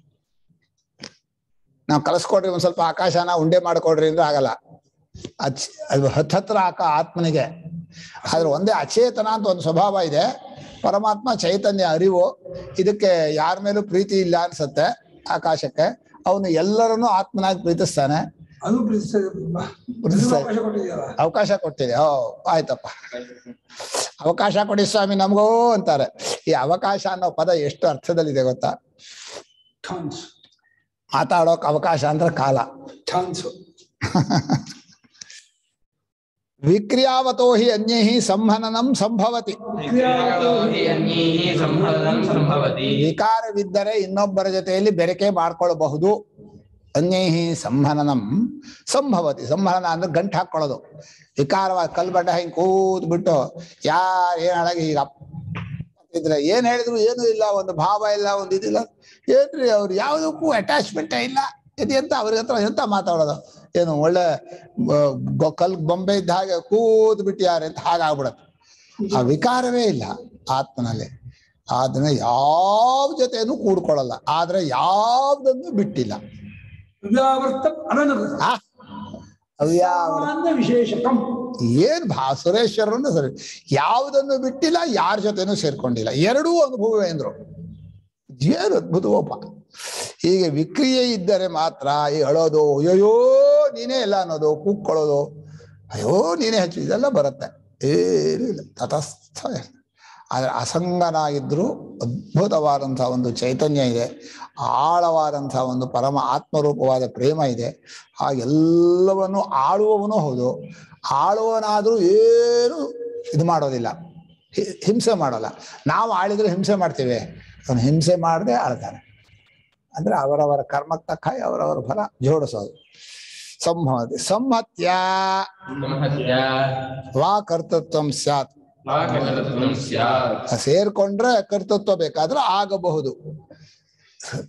ನಾವು ಕಲ್ಸ್ಕೊಡ್ರಿ ಒಂದ್ ಸ್ವಲ್ಪ ಆಕಾಶನ ಉಂಡೆ ಮಾಡ್ಕೊಡ್ರಿ ಅಂದ್ರೆ ಆಗಲ್ಲ ಅಚ್ ಅದು ಹತ್ತತ್ರ ಆಕ ಆತ್ಮನಿಗೆ ಆದ್ರೆ ಒಂದೇ ಅಚೇತನ ಅಂತ ಒಂದು ಸ್ವಭಾವ ಇದೆ ಪರಮಾತ್ಮ ಚೈತನ್ಯ ಅರಿವು ಇದಕ್ಕೆ ಯಾರ ಮೇಲೂ ಪ್ರೀತಿ ಇಲ್ಲ ಅನ್ಸತ್ತೆ ಆಕಾಶಕ್ಕೆ ಅವನು ಎಲ್ಲರನ್ನೂ ಆತ್ಮನಾಗಿ ಪ್ರೀತಿಸ್ತಾನೆ ಅದು ಪ್ರೀತಿಸ್ತದೆ ತುಂಬಾ. ಪ್ರೀತಿಸ್ತದೆ. ಅವಕಾಶ ಕೊಟ್ಟಿದ್ಯಲ್ಲ ಅವಕಾಶ ಕೊಟ್ಟಿದೆ ಓ ಆಯ್ತಪ್ಪ ಅವಕಾಶ ಕೊಡಿ ಸ್ವಾಮಿ ನಮಗೂ ಅಂತಾರೆ ಈ ಅವಕಾಶ ಅನ್ನೋ ಪದ ಎಷ್ಟು ಅರ್ಥದಲ್ಲಿದೆ ಗೊತ್ತಾ ಚಾನ್ಸ್ ಮಾತಾಡೋಕ್ ಅವಕಾಶ ಅಂದ್ರೆ ಕಾಲ ಚಾನ್ಸ್ ವಿಕ್ರಿಯಾವತೋ ಹಿ ಅನ್ಯೈ ಸಂಹನನಂ ಸಂಭವತಿ ವಿಕ್ರಿಯಾವತೋ ಹಿ ಅನ್ಯೈಃ ಸಂಹನನಂ ಸಂಭವತಿ ವಿಕಾರವಿದ್ದರೆ ಇನ್ನೊಬ್ಬರ ಜೊತೆಯಲ್ಲಿ ಬೆರಕೆ ಮಾಡ್ಕೊಳ್ಬಹುದು ಅನ್ಯೈ ಸಂಹನನಂ ಸಂಭವತಿ ಸಂಹನನ ಅಂದ್ರೆ ಗಂಟು ಹಾಕೊಳ್ಳೋದು ವಿಕಾರವಾಗಿ ಕಲ್ಬಡ್ಡ ಹಿಂಗ್ ಕೂತ್ ಬಿಟ್ಟು ಯಾರು ಏನ್ ಹಾಳಾಗಿ ಈಗ ಇದ್ರೆ ಏನ್ ಹೇಳಿದ್ರು ಏನು ಇಲ್ಲ ಒಂದು ಭಾವ ಇಲ್ಲ ಒಂದು ಇದಿಲ್ಲ ಏನ್ರಿ ಅವ್ರು ಯಾವುದಕ್ಕೂ ಅಟ್ಯಾಚ್ಮೆಂಟ್ ಇಲ್ಲ ಇದು ಎಂತ ಅವ್ರಿಗೆ ಹತ್ರ ಎಂತ ಮಾತಾಡೋದು ಏನು ಒಳ್ಳೆ ಬ- ಗೊ- ಕಲ್ ಬೊಂಬೆ ಇದ್ದ ಹಾಗೆ ಕೂತ್ ಬಿಟ್ಟಿದ್ದಾರೆ ಅಂತ ಹಾಗಾಗ್ಬಿಡತ್ತೆ ಆ ವಿಕಾರವೇ ಇಲ್ಲ ಆತ್ಮನಲ್ಲಿ ಅದನ್ನ ಯಾವ ಜೊತೆನೂ ಕೂಡ್ಕೊಳ್ಳಲ್ಲ ಆದ್ರೆ ಯಾವ್ದನ್ನು ಬಿಟ್ಟಿಲ್ಲ ಅವ್ಯಾವರ್ತ ಅನನುಗತ ಆ ಅವ್ಯಾವ ಸಾಮಾನ್ಯ ವಿಶೇಷಕಂ ಏನ್ ಭಾ ಸುರೇಶ್ವರನ್ನು ಸರಿ ಯಾವುದನ್ನು ಬಿಟ್ಟಿಲ್ಲ ಯಾರ ಜೊತೆನೂ ಸೇರ್ಕೊಂಡಿಲ್ಲ ಎರಡೂ ಅನುಭವವೇ ಅಂದ್ರು ಏನು ಅದ್ಭುತವಪ್ಪ ಹೀಗೆ ವಿಕ್ರಿಯೆ ಇದ್ದರೆ ಮಾತ್ರ ಈ ಅಳೋದು ಅಯ್ಯೋ ನೀನೇ ಎಲ್ಲ ಅನ್ನೋದು ಕೂಕ್ಕೊಳ್ಳೋದು ಅಯ್ಯೋ ನೀನೇ ಹೆಚ್ಚು ಇದೆಲ್ಲ ಬರುತ್ತೆ ಏನೂ ಇಲ್ಲ ತಟಸ್ಥ ಆದ್ರೆ ಅಸಂಗನಾಗಿದ್ರು ಅದ್ಭುತವಾದಂತಹ ಒಂದು ಚೈತನ್ಯ ಇದೆ ಆಳವಾದಂತಹ ಒಂದು ಪರಮ ಆತ್ಮರೂಪವಾದ ಪ್ರೇಮ ಇದೆ ಹಾಗೆಲ್ಲವನ್ನು ಆಳುವವನು ಹೌದು ಆಳುವನಾದ್ರೂ ಏನು ಇದು ಮಾಡೋದಿಲ್ಲ ಹಿ- ಹಿಂಸೆ ಮಾಡೋಲ್ಲ ನಾವು ಆಳಿದ್ರೆ ಹಿಂಸೆ ಮಾಡ್ತೀವಿ ಅವನು ಹಿಂಸೆ ಮಾಡದೆ ಆಳ್ತಾನೆ ಅಂದ್ರೆ ಅವರವರ ಕರ್ಮಕ್ಕೆ ತಕ್ಕ ಹಾಗೆ ಅವರವರ ಫಲ ಜೋಡಿಸೋದು ಸಂಹತಿ ಸಂಹತ್ಯ ಸಂಹತ್ಯ ವಾ ಕರ್ತೃತ್ವ ಸ್ಯಾತ್ ವಾಕಕರ್ತೃತ್ವಂ ಸ್ಯಾತ್ ಸೇರ್ಕೊಂಡ್ರೆ ಕರ್ತೃತ್ವ ಬೇಕಾದ್ರೆ ಆಗಬಹುದು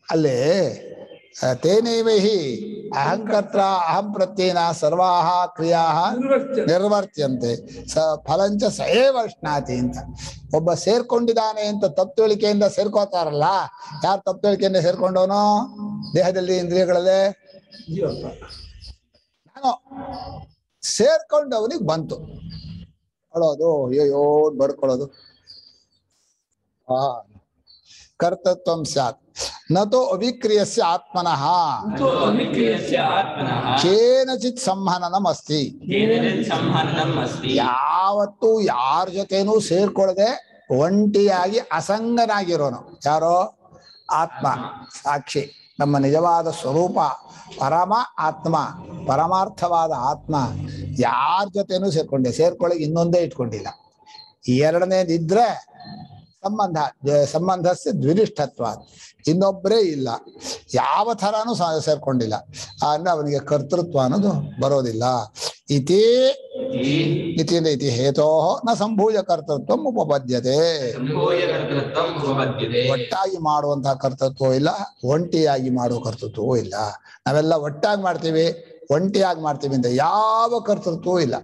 ಅಲ್ಲಿ ಆ, ತೇನೈವ ಹಿ ಅಹಂಕರ್ತ ಅಹಂ ಪ್ರತ್ಯೇನ ಸರ್ವಾಹ ಕ್ರಿಯಾ ನಿರ್ವರ್ತ್ಯ ನಿರ್ವರ್ತ್ಯಂತೆ ಸ ಫಲಂಚ ಸಯೇವ ಅಶ್ನಾತಿ ಅಂತ ಒಬ್ಬ ಸೇರ್ಕೊಂಡಿದ್ದಾನೆ ಅಂತ ತಪ್ಪು ತಿಳಿಕೆಯಿಂದ ಸೇರ್ಕೋತಾರಲ್ಲ ಯಾರು ತಪ್ಪು ತಿಳಿಕೆಯಿಂದ ಸೇರ್ಕೊಂಡವನು ದೇಹದಲ್ಲಿ ಇಂದ್ರಿಯಗಳಲ್ಲೇ ಜೀವಪ್ಪ ನಾನು ಸೇರ್ಕೊಂಡವನಿಗೆ ಬಂತು ಅಳೋದು ಅಯ್ಯೋ ಬಡ್ಕೊಳ್ಳೋದು ಆ ಕರ್ತತ್ವ ಸ್ಯಾತ್ ನತೋ ಅವಿಕ್ರಿಯಸ್ಯ ಆತ್ಮನಃ ಅಂತೂ ಅವಿಕ್ರಿಯಸ್ಯ ಆತ್ಮನಃ ಕೇನಚಿತ್ ಸಂಹನನಮಸ್ತಿ ಕೇನಚಿತ್ ಸಂಹನನಂ ಅಸ್ತಿ ಯಾವತ್ತೂ ಯಾರ ಜೊತೆನೂ ಸೇರ್ಕೊಳ್ಳದೆ ಒಂಟಿಯಾಗಿ ಅಸಂಗನಾಗಿರೋನು ಯಾರೋ ಆತ್ಮ ಸಾಕ್ಷಿ ನಮ್ಮ ನಿಜವಾದ ಸ್ವರೂಪ ಪರಮ ಆತ್ಮ ಪರಮಾರ್ಥವಾದ ಆತ್ಮ ಯಾರ ಜೊತೆನೂ ಸೇರ್ಕೊಂಡೆ ಸೇರ್ಕೊಳ್ಳಿ ಇನ್ನೊಂದೇ ಇಟ್ಕೊಂಡಿಲ್ಲ ಎರಡನೇದಿದ್ರೆ ಸಂಬಂಧ ದ್ವ- ಸಂಬಂಧಸ್ಯ ದ್ವಿನಿಷ್ಠತ್ವ ಇನ್ನೊಬ್ಬರೇ ಇಲ್ಲ ಯಾವ ಥರನೂ ಸ- ಸೇರ್ಕೊಂಡಿಲ್ಲ ಅಂದ್ರೆ ಅವನಿಗೆ ಕರ್ತೃತ್ವ ಅನ್ನೋದು ಬರೋದಿಲ್ಲ ಇತಿ ಇತಿಯಿಂದ ಇತಿ ಹೇತೋ ನ ಸಂಭೂಯ ಕರ್ತೃತ್ವ ಉಪಪದ್ಯತೆ ಸಂಭೂಯ ಕರ್ತೃತ್ವಂ ಉಪಪದ್ಯತೆ ಒಟ್ಟಾಗಿ ಮಾಡುವಂತಹ ಕರ್ತೃತ್ವ ಇಲ್ಲ ಒಂಟಿಯಾಗಿ ಮಾಡುವ ಕರ್ತೃತ್ವವೂ ಇಲ್ಲ ನಾವೆಲ್ಲ ಒಟ್ಟಾಗಿ ಮಾಡ್ತೀವಿ ಒಂಟಿಯಾಗಿ ಮಾಡ್ತೀವಿ ಅಂತ ಯಾವ ಕರ್ತೃತ್ವವೂ ಇಲ್ಲ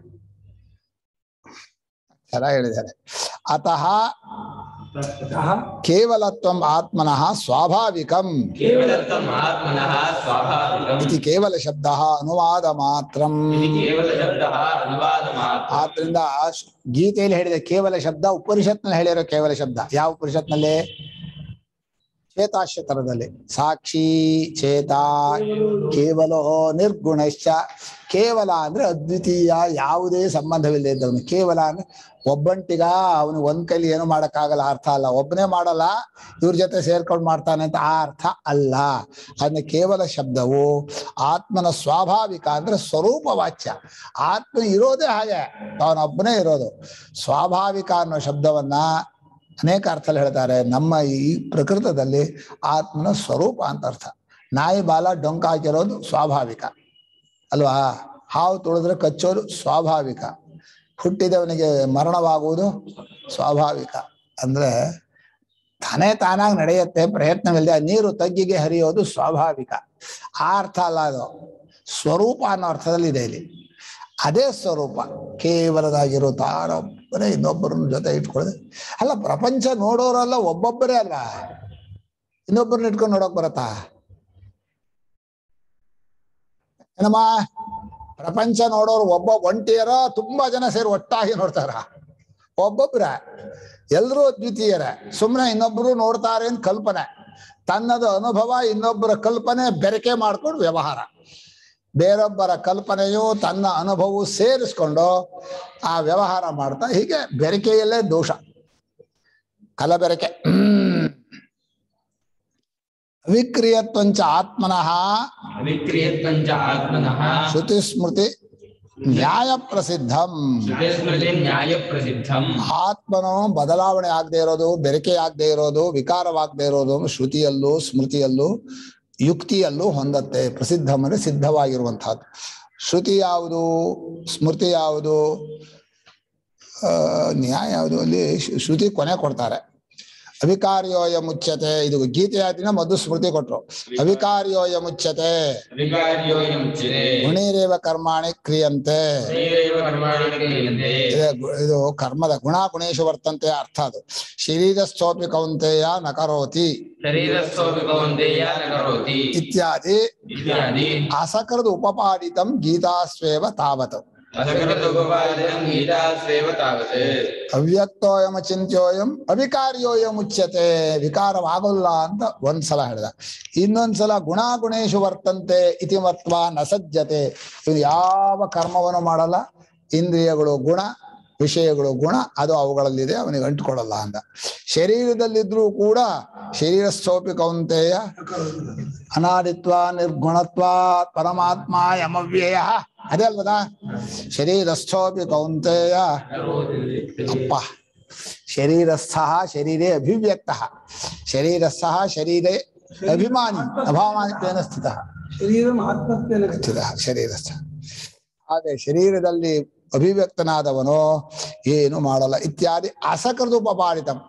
ಚೆನ್ನಾಗಿ ಹೇಳಿದ್ದಾರೆ ಅತಃ ತತಃ ಕೇವಲತ್ವಂ ಆತ್ಮನಃ ಸ್ವಾಭಾವಿಕಂ ಕೇವಲತ್ವಂ ಆತ್ಮನಃ ಸ್ವಾಭಾವಿಕಂ ಇತಿ ಕೇವಲ ಶಬ್ದ ಅನುವಾದ ಮಾತ್ರಂ ಇದು ಕೇವಲ ಶಬ್ದಃ ಅನುವಾದ ಮಾತ್ರ ಆದ್ರಿಂದ ಶ್- ಗೀತೆಯಲ್ಲಿ ಹೇಳಿದ ಕೇವಲ ಶಬ್ದ ಉಪನಿಷತ್ನಲ್ಲಿ ಹೇಳಿರೋ ಕೇವಲ ಶಬ್ದ ಯಾವ ಉಪನಿಷತ್ನಲ್ಲಿ ಚೇತಾಶ್ಯತರದಲ್ಲಿ ಸಾಕ್ಷಿ ಚೇತ ಕೇವಲ ನಿರ್ಗುಣಶ್ಚ ಕೇವಲ ಅಂದ್ರೆ ಅದ್ವಿತೀಯ ಯಾವುದೇ ಸಂಬಂಧವಿಲ್ಲದೆ ಇದ್ದವನು ಕೇವಲ ಅಂದ್ರೆ ಒಬ್ಬಂಟಿಗ ಅವನು ಒಂದ್ ಕೈಲಿ ಏನು ಮಾಡಕ್ಕಾಗಲ್ಲ ಅರ್ಥ ಅಲ್ಲ ಒಬ್ಬನೇ ಮಾಡಲ್ಲ ಇವ್ರ ಜೊತೆ ಸೇರ್ಕೊಂಡು ಮಾಡ್ತಾನೆ ಅಂತ ಆ ಅರ್ಥ ಅಲ್ಲ ಅದನ್ನ ಕೇವಲ ಶಬ್ದವು ಆತ್ಮನ ಸ್ವಾಭಾವಿಕ ಅಂದ್ರೆ ಸ್ವರೂಪ ವಾಚ್ಯ ಆತ್ಮ ಇರೋದೇ ಹಾಗೆ ಅವನೊಬ್ಬನೇ ಇರೋದು ಸ್ವಾಭಾವಿಕ ಅನ್ನೋ ಶಬ್ದವನ್ನ ಅನೇಕ ಅರ್ಥದಲ್ಲಿ ಹೇಳ್ತಾರೆ ನಮ್ಮ ಈ ಪ್ರಕೃತದಲ್ಲಿ ಆತ್ಮನ ಸ್ವರೂಪ ಅಂತ ಅರ್ಥ ನಾಯಿ ಬಾಲ ಡೊಂಕ ಹಾಕಿರೋದು ಸ್ವಾಭಾವಿಕ ಅಲ್ವಾ ಹಾವು ತುಳಿದ್ರೆ ಕಚ್ಚೋದು ಸ್ವಾಭಾವಿಕ ಹುಟ್ಟಿದವನಿಗೆ ಮರಣವಾಗುವುದು ಸ್ವಾಭಾವಿಕ ಅಂದ್ರೆ ತಾನೇ ತಾನಾಗಿ ನಡೆಯುತ್ತೆ ಪ್ರಯತ್ನವಿಲ್ಲದೆ ನೀರು ತಗ್ಗಿಗೆ ಹರಿಯೋದು ಸ್ವಾಭಾವಿಕ ಆ ಅರ್ಥ ಅಲ್ಲ ಅದು ಸ್ವರೂಪ ಅನ್ನೋ ಅರ್ಥದಲ್ಲಿ ಇದೆ ಇಲ್ಲಿ ಅದೇ ಸ್ವರೂಪ ಕೇವಲದಾಗಿರೋ ತಾರೊಬ್ಬರೇ ಇನ್ನೊಬ್ಬರನ್ನ ಜೊತೆ ಇಟ್ಕೊಳ್ಳದೆ ಅಲ್ಲ ಪ್ರಪಂಚ ನೋಡೋರೆಲ್ಲ ಒಬ್ಬೊಬ್ಬರೇ ಅಲ್ಲ ಇನ್ನೊಬ್ಬರನ್ನ ಇಟ್ಕೊಂಡು ನೋಡಕ್ ಬರತ್ತಾ ಏನಮ್ಮ ಪ್ರಪಂಚ ನೋಡೋರು ಒಬ್ಬ ಒಂಟಿಯರ ತುಂಬಾ ಜನ ಸೇರಿ ಒಟ್ಟಾಗಿ ನೋಡ್ತಾರ ಒಬ್ಬೊಬ್ರ ಎಲ್ರೂ ಅದ್ವಿತೀಯರ ಸುಮ್ಮನೆ ಇನ್ನೊಬ್ರು ನೋಡ್ತಾರೆ ಅಂತ ಕಲ್ಪನೆ ತನ್ನದು ಅನುಭವ ಇನ್ನೊಬ್ಬರ ಕಲ್ಪನೆ ಬೆರಕೆ ಮಾಡ್ಕೊಂಡು ವ್ಯವಹಾರ ಬೇರೊಬ್ಬರ ಕಲ್ಪನೆಯು ತನ್ನ ಅನುಭವವು ಸೇರಿಸ್ಕೊಂಡು ಆ ವ್ಯವಹಾರ ಮಾಡ್ತಾ ಹೀಗೆ ಬೆರಕೆಯಲ್ಲೇ ದೋಷ ಕಲಬೆರಕೆ ಹ್ಮ್ ವಿಕ್ರಿಯತ್ವಂಚ ಆತ್ಮನಃ ವಿಕ್ರಿಯತ್ವಂಚ ಆತ್ಮನಃ ಶ್ರುತಿ ಸ್ಮೃತಿ ನ್ಯಾಯ ಪ್ರಸಿದ್ಧಂ ಶ್ರುತಿ ಸ್ಮೃತಿ ನ್ಯಾಯ ಪ್ರಸಿದ್ಧಂ ಆತ್ಮನು ಬದಲಾವಣೆ ಆಗದೆ ಇರೋದು ಬೆರಕೆ ಆಗದೆ ಇರೋದು ವಿಕಾರವಾಗದೆ ಇರೋದು ಶ್ರುತಿಯಲ್ಲೂ ಸ್ಮೃತಿಯಲ್ಲೂ ಯುಕ್ತಿಯಲ್ಲೂ ಹೊಂದತ್ತೆ ಪ್ರಸಿದ್ಧಂ ಅಂದ್ರೆ ಸಿದ್ಧವಾಗಿರುವಂತಹದ್ದು ಶ್ರುತಿ ಯಾವುದು ಸ್ಮೃತಿ ಯಾವುದು ಆ, ನ್ಯಾಯ ಯಾವುದು ಅಲ್ಲಿ ಶ್- ಶ್ರುತಿ ಕೊನೆ ಕೊಡ್ತಾರೆ ಅವಿಕಾರ್ಯೋಯ ಮುಚ್ಚತೆ ಇದು ಗೀತೆ ಆದಿನ ಮೊದಲು ಸ್ಮೃತಿ ಕೊಟ್ರು ಅವಿಕಾರ್ಯೋಯ ಮುಚ್ಚತೆ ವಿಕಾರ್ಯೋಯ ಮುಚ್ಯತೆ ಗುಣಿರೇವ ಕರ್ಮಾಣಿ ಕ್ರಿಯಂತೆ ಶರೀರೈವ ಕರ್ಮಾಣಿ ಕ್ರಿಯಂತೆ ಇದೆ ಗು- ಇದು ಕರ್ಮದ ಗುಣ ಗುಣೇಶು ವರ್ತಂತೆ ಅರ್ಥ ಅದು ಶರೀರಸ್ಥೋಪಿ ಕೌಂತೆಯ ನ ಕರೋತಿ ಶರೀರಸ್ಥೋಪಿ ಕೌಂತೆಯ ನ ಕರೋತಿ ಇತ್ಯಾದಿ ಇತ್ಯಾದಿ ಅಸಕೃತ ಉಪಪಾದಿತಂ ಗೀತಾಸ್ವೇವ ತಾವತ್ ಅಸಕೃತೋಪಪಾದಿತಂ ಗೀತಾಸ್ವೇವ ತಾವತ್ ಅವ್ಯಕ್ತೋಯಮ ಚಿಂತ್ಯೋಯಂ ಅವಿಕಾರ್ಯೋಯಂ ಉಚ್ಯತೆ ವಿಕಾರವಾಗಲ್ಲ ಅಂತ ಒಂದ್ಸಲ ಹೇಳಿದ ಇನ್ನೊಂದ್ಸಲ ಗುಣ ಗುಣೇಶು ವರ್ತಂತೆ ಇತಿ ಮತ್ವ ನ ಸಜ್ಜತೆ ಇವನು ಯಾವ ಕರ್ಮವನ್ನು ಮಾಡಲ್ಲ ಇಂದ್ರಿಯಗಳು ಗುಣ ವಿಷಯಗಳು ಗುಣ ಅದು ಅವುಗಳಲ್ಲಿದೆ ಅವನಿಗೆ ಅಂಟ್ಕೊಳ್ಳಲ್ಲ ಅಂದ ಶರೀರದಲ್ಲಿದ್ರೂ ಕೂಡ ಶರೀರಸ್ಥೋಪಿ ಕೌಂತೆಯ ಅನಾದಿತ್ವ ನಿರ್ಗುಣತ್ವ ಪರಮಾತ್ಮ ಯಮವ್ಯಯ ಅದೇ ಅಲ್ವದ ಶರೀರಸ್ಥೋಪಿ ಕೌಂತೆಯ ಅಪ್ಪ ಶರೀರಸ್ಥ ಶರೀರೇ ಅಭಿವ್ಯಕ್ತ ಶರೀರಸ್ಥ ಶರೀರೇ ಅಭಿಮಾನಿ ಅಭಾಮಾನಿತ್ವೇನ ಸ್ಥಿತ ಶರೀರಂ ಆತ್ಮತ್ವೇನ ಸ್ಥಿತ ಶರೀರಸ್ಥ ಹಾಗೆ ಶರೀರದಲ್ಲಿ ಅಭಿವ್ಯಕ್ತನಾದವನು ಏನು ಮಾಡಲ್ಲ ಇತ್ಯಾದಿ ಅಸಕೃತ ಉಪಪಾದಿತಂ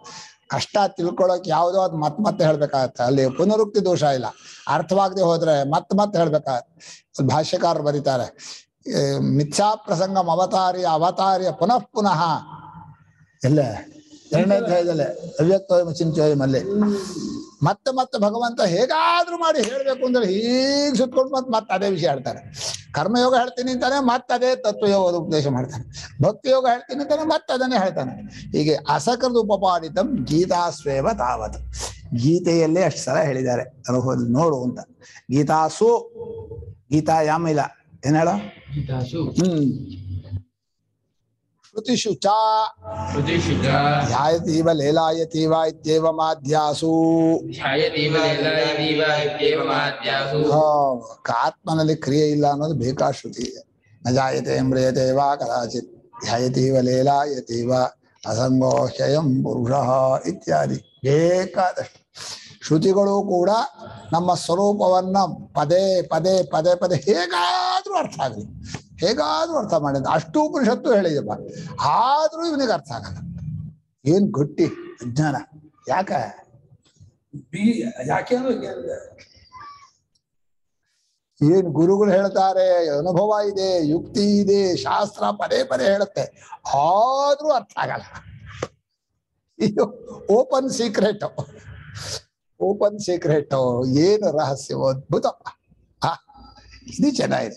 ಕಷ್ಟ ತಿಳ್ಕೊಳ್ಳೋಕೆ ಯಾವುದೋ ಅದು ಮತ್ತೆ ಮತ್ತೆ ಹೇಳ್ಬೇಕಾಗತ್ತೆ ಅಲ್ಲಿ ಪುನರುಕ್ತಿ ದೋಷ ಇಲ್ಲ ಅರ್ಥವಾಗದೆ ಹೋದ್ರೆ ಮತ್ತೆ ಮತ್ತೆ ಹೇಳ್ಬೇಕಾಗತ್ತೆ ಭಾಷ್ಯಕಾರರು ಬರೀತಾರೆ ಏ, ಮಿಥ್ಯಾ ಪ್ರಸಂಗಂ ಅವತಾರ್ಯ ಅವತಾರ್ಯ ಪುನಃ ಪುನಃ ಎಲ್ಲ ಎರಡನೇ ಅಧ್ಯಾಯದಲ್ಲೇ ಅವ್ಯಕ್ತ ಚಿಂತೆಯಲ್ಲಿ ಮತ್ತೆ ಮತ್ತೆ ಭಗವಂತ ಹೇಗಾದ್ರೂ ಮಾಡಿ ಹೇಳ್ಬೇಕು ಅಂದ್ರೆ ಹೀಗೆ ಸುತ್ಕೊಂಡು ಮತ್ತೆ ಮತ್ತೆ ಅದೇ ವಿಷಯ ಹೇಳ್ತಾರೆ ಕರ್ಮಯೋಗ ಹೇಳ್ತೀನಿ ಅಂತಾನೆ ಮತ್ತೆ ಅದೇ ತತ್ವಯೋಗದ ಉಪದೇಶ ಮಾಡ್ತಾನೆ ಭಕ್ತಿ ಯೋಗ ಹೇಳ್ತೀನಿ ಅಂತಾನೆ ಮತ್ತೆ ಅದನ್ನೇ ಹೇಳ್ತಾನೆ ಹೀಗೆ ಅಸಕೃತ ಉಪಪಾಡಿತಂ ಗೀತಾಸ್ವೇವ ತಾವತ್ ಗೀತೆಯಲ್ಲೇ ಅಷ್ಟು ಸಲ ಹೇಳಿದ್ದಾರೆ ಅನುಭವ ನೋಡು ಅಂತ ಗೀತಾಸು ಗೀತಾಯಾಮ್ ಇಲ್ಲ ಏನ್ ಹೇಳ ಗೀತಾಸು ಹ್ಮ್ ಶ್ರುತಿಷು ಚ ಶ್ರುತಿಷು ಚ ಧ್ಯಾಯತೀವ ಲೇಲಾಯತೀವ ಇತ್ಯೇವ ಮಾಧ್ಯಾಸು ಧ್ಯಾಯತೀವ ಲೀಲಾಯತೀವ ಇತ್ಯೇವಮಾದ್ಯಾಸು ಆ, ಆತ್ಮನಲ್ಲಿ ಕ್ರಿಯೆ ಇಲ್ಲ ಅನ್ನೋದು ಬೇಕಾ ಶ್ರುತಿ ಇದೆ ನ ಜಾಯತೆ ಮ್ರಿಯತೆ ವಾ ಕದಾಚಿತ್ ಧ್ಯಾಯತೀವ ಲೇಲಾಯತೀವ ಅಸಂಗೋಹ್ಯಯಂ ಪುರುಷ ಇತ್ಯಾದಿ ಬೇಕಾದಷ್ಟು ಶ್ರುತಿಗಳು ಕೂಡ ನಮ್ಮ ಸ್ವರೂಪವನ್ನ ಪದೇ ಪದೇ ಪದೇ ಪದೇ ಹೇಗಾದ್ರೂ ಅರ್ಥ ಆಗಲಿ ಹೇಗಾದ್ರೂ ಅರ್ಥ ಮಾಡಿದ ಅಷ್ಟು ಉಪನಿಷತ್ತು ಹೇಳಿದಪ್ಪ ಆದ್ರೂ ಇವನಿಗೆ ಅರ್ಥ ಆಗಲ್ಲ ಏನ್ ಗಟ್ಟಿ ಅಜ್ಞಾನ ಯಾಕೆ ಬಿ ಯಾಕೆ ಅಂದ್ರೆ ಕೇಳಿದೆ. ಏನ್ ಗುರುಗಳು ಹೇಳ್ತಾರೆ ಅನುಭವ ಇದೆ ಯುಕ್ತಿ ಇದೆ ಶಾಸ್ತ್ರ ಪದೇ ಪದೇ ಹೇಳುತ್ತೆ ಆದ್ರೂ ಅರ್ಥ ಆಗಲ್ಲ ಇದು ಓಪನ್ ಸೀಕ್ರೆಟ್ ಓಪನ್ ಸೀಕ್ರೆಟ್ ಏನು ರಹಸ್ಯ ಅದ್ಭುತ ಆ, ಇದು ಚೆನ್ನಾಗಿದೆ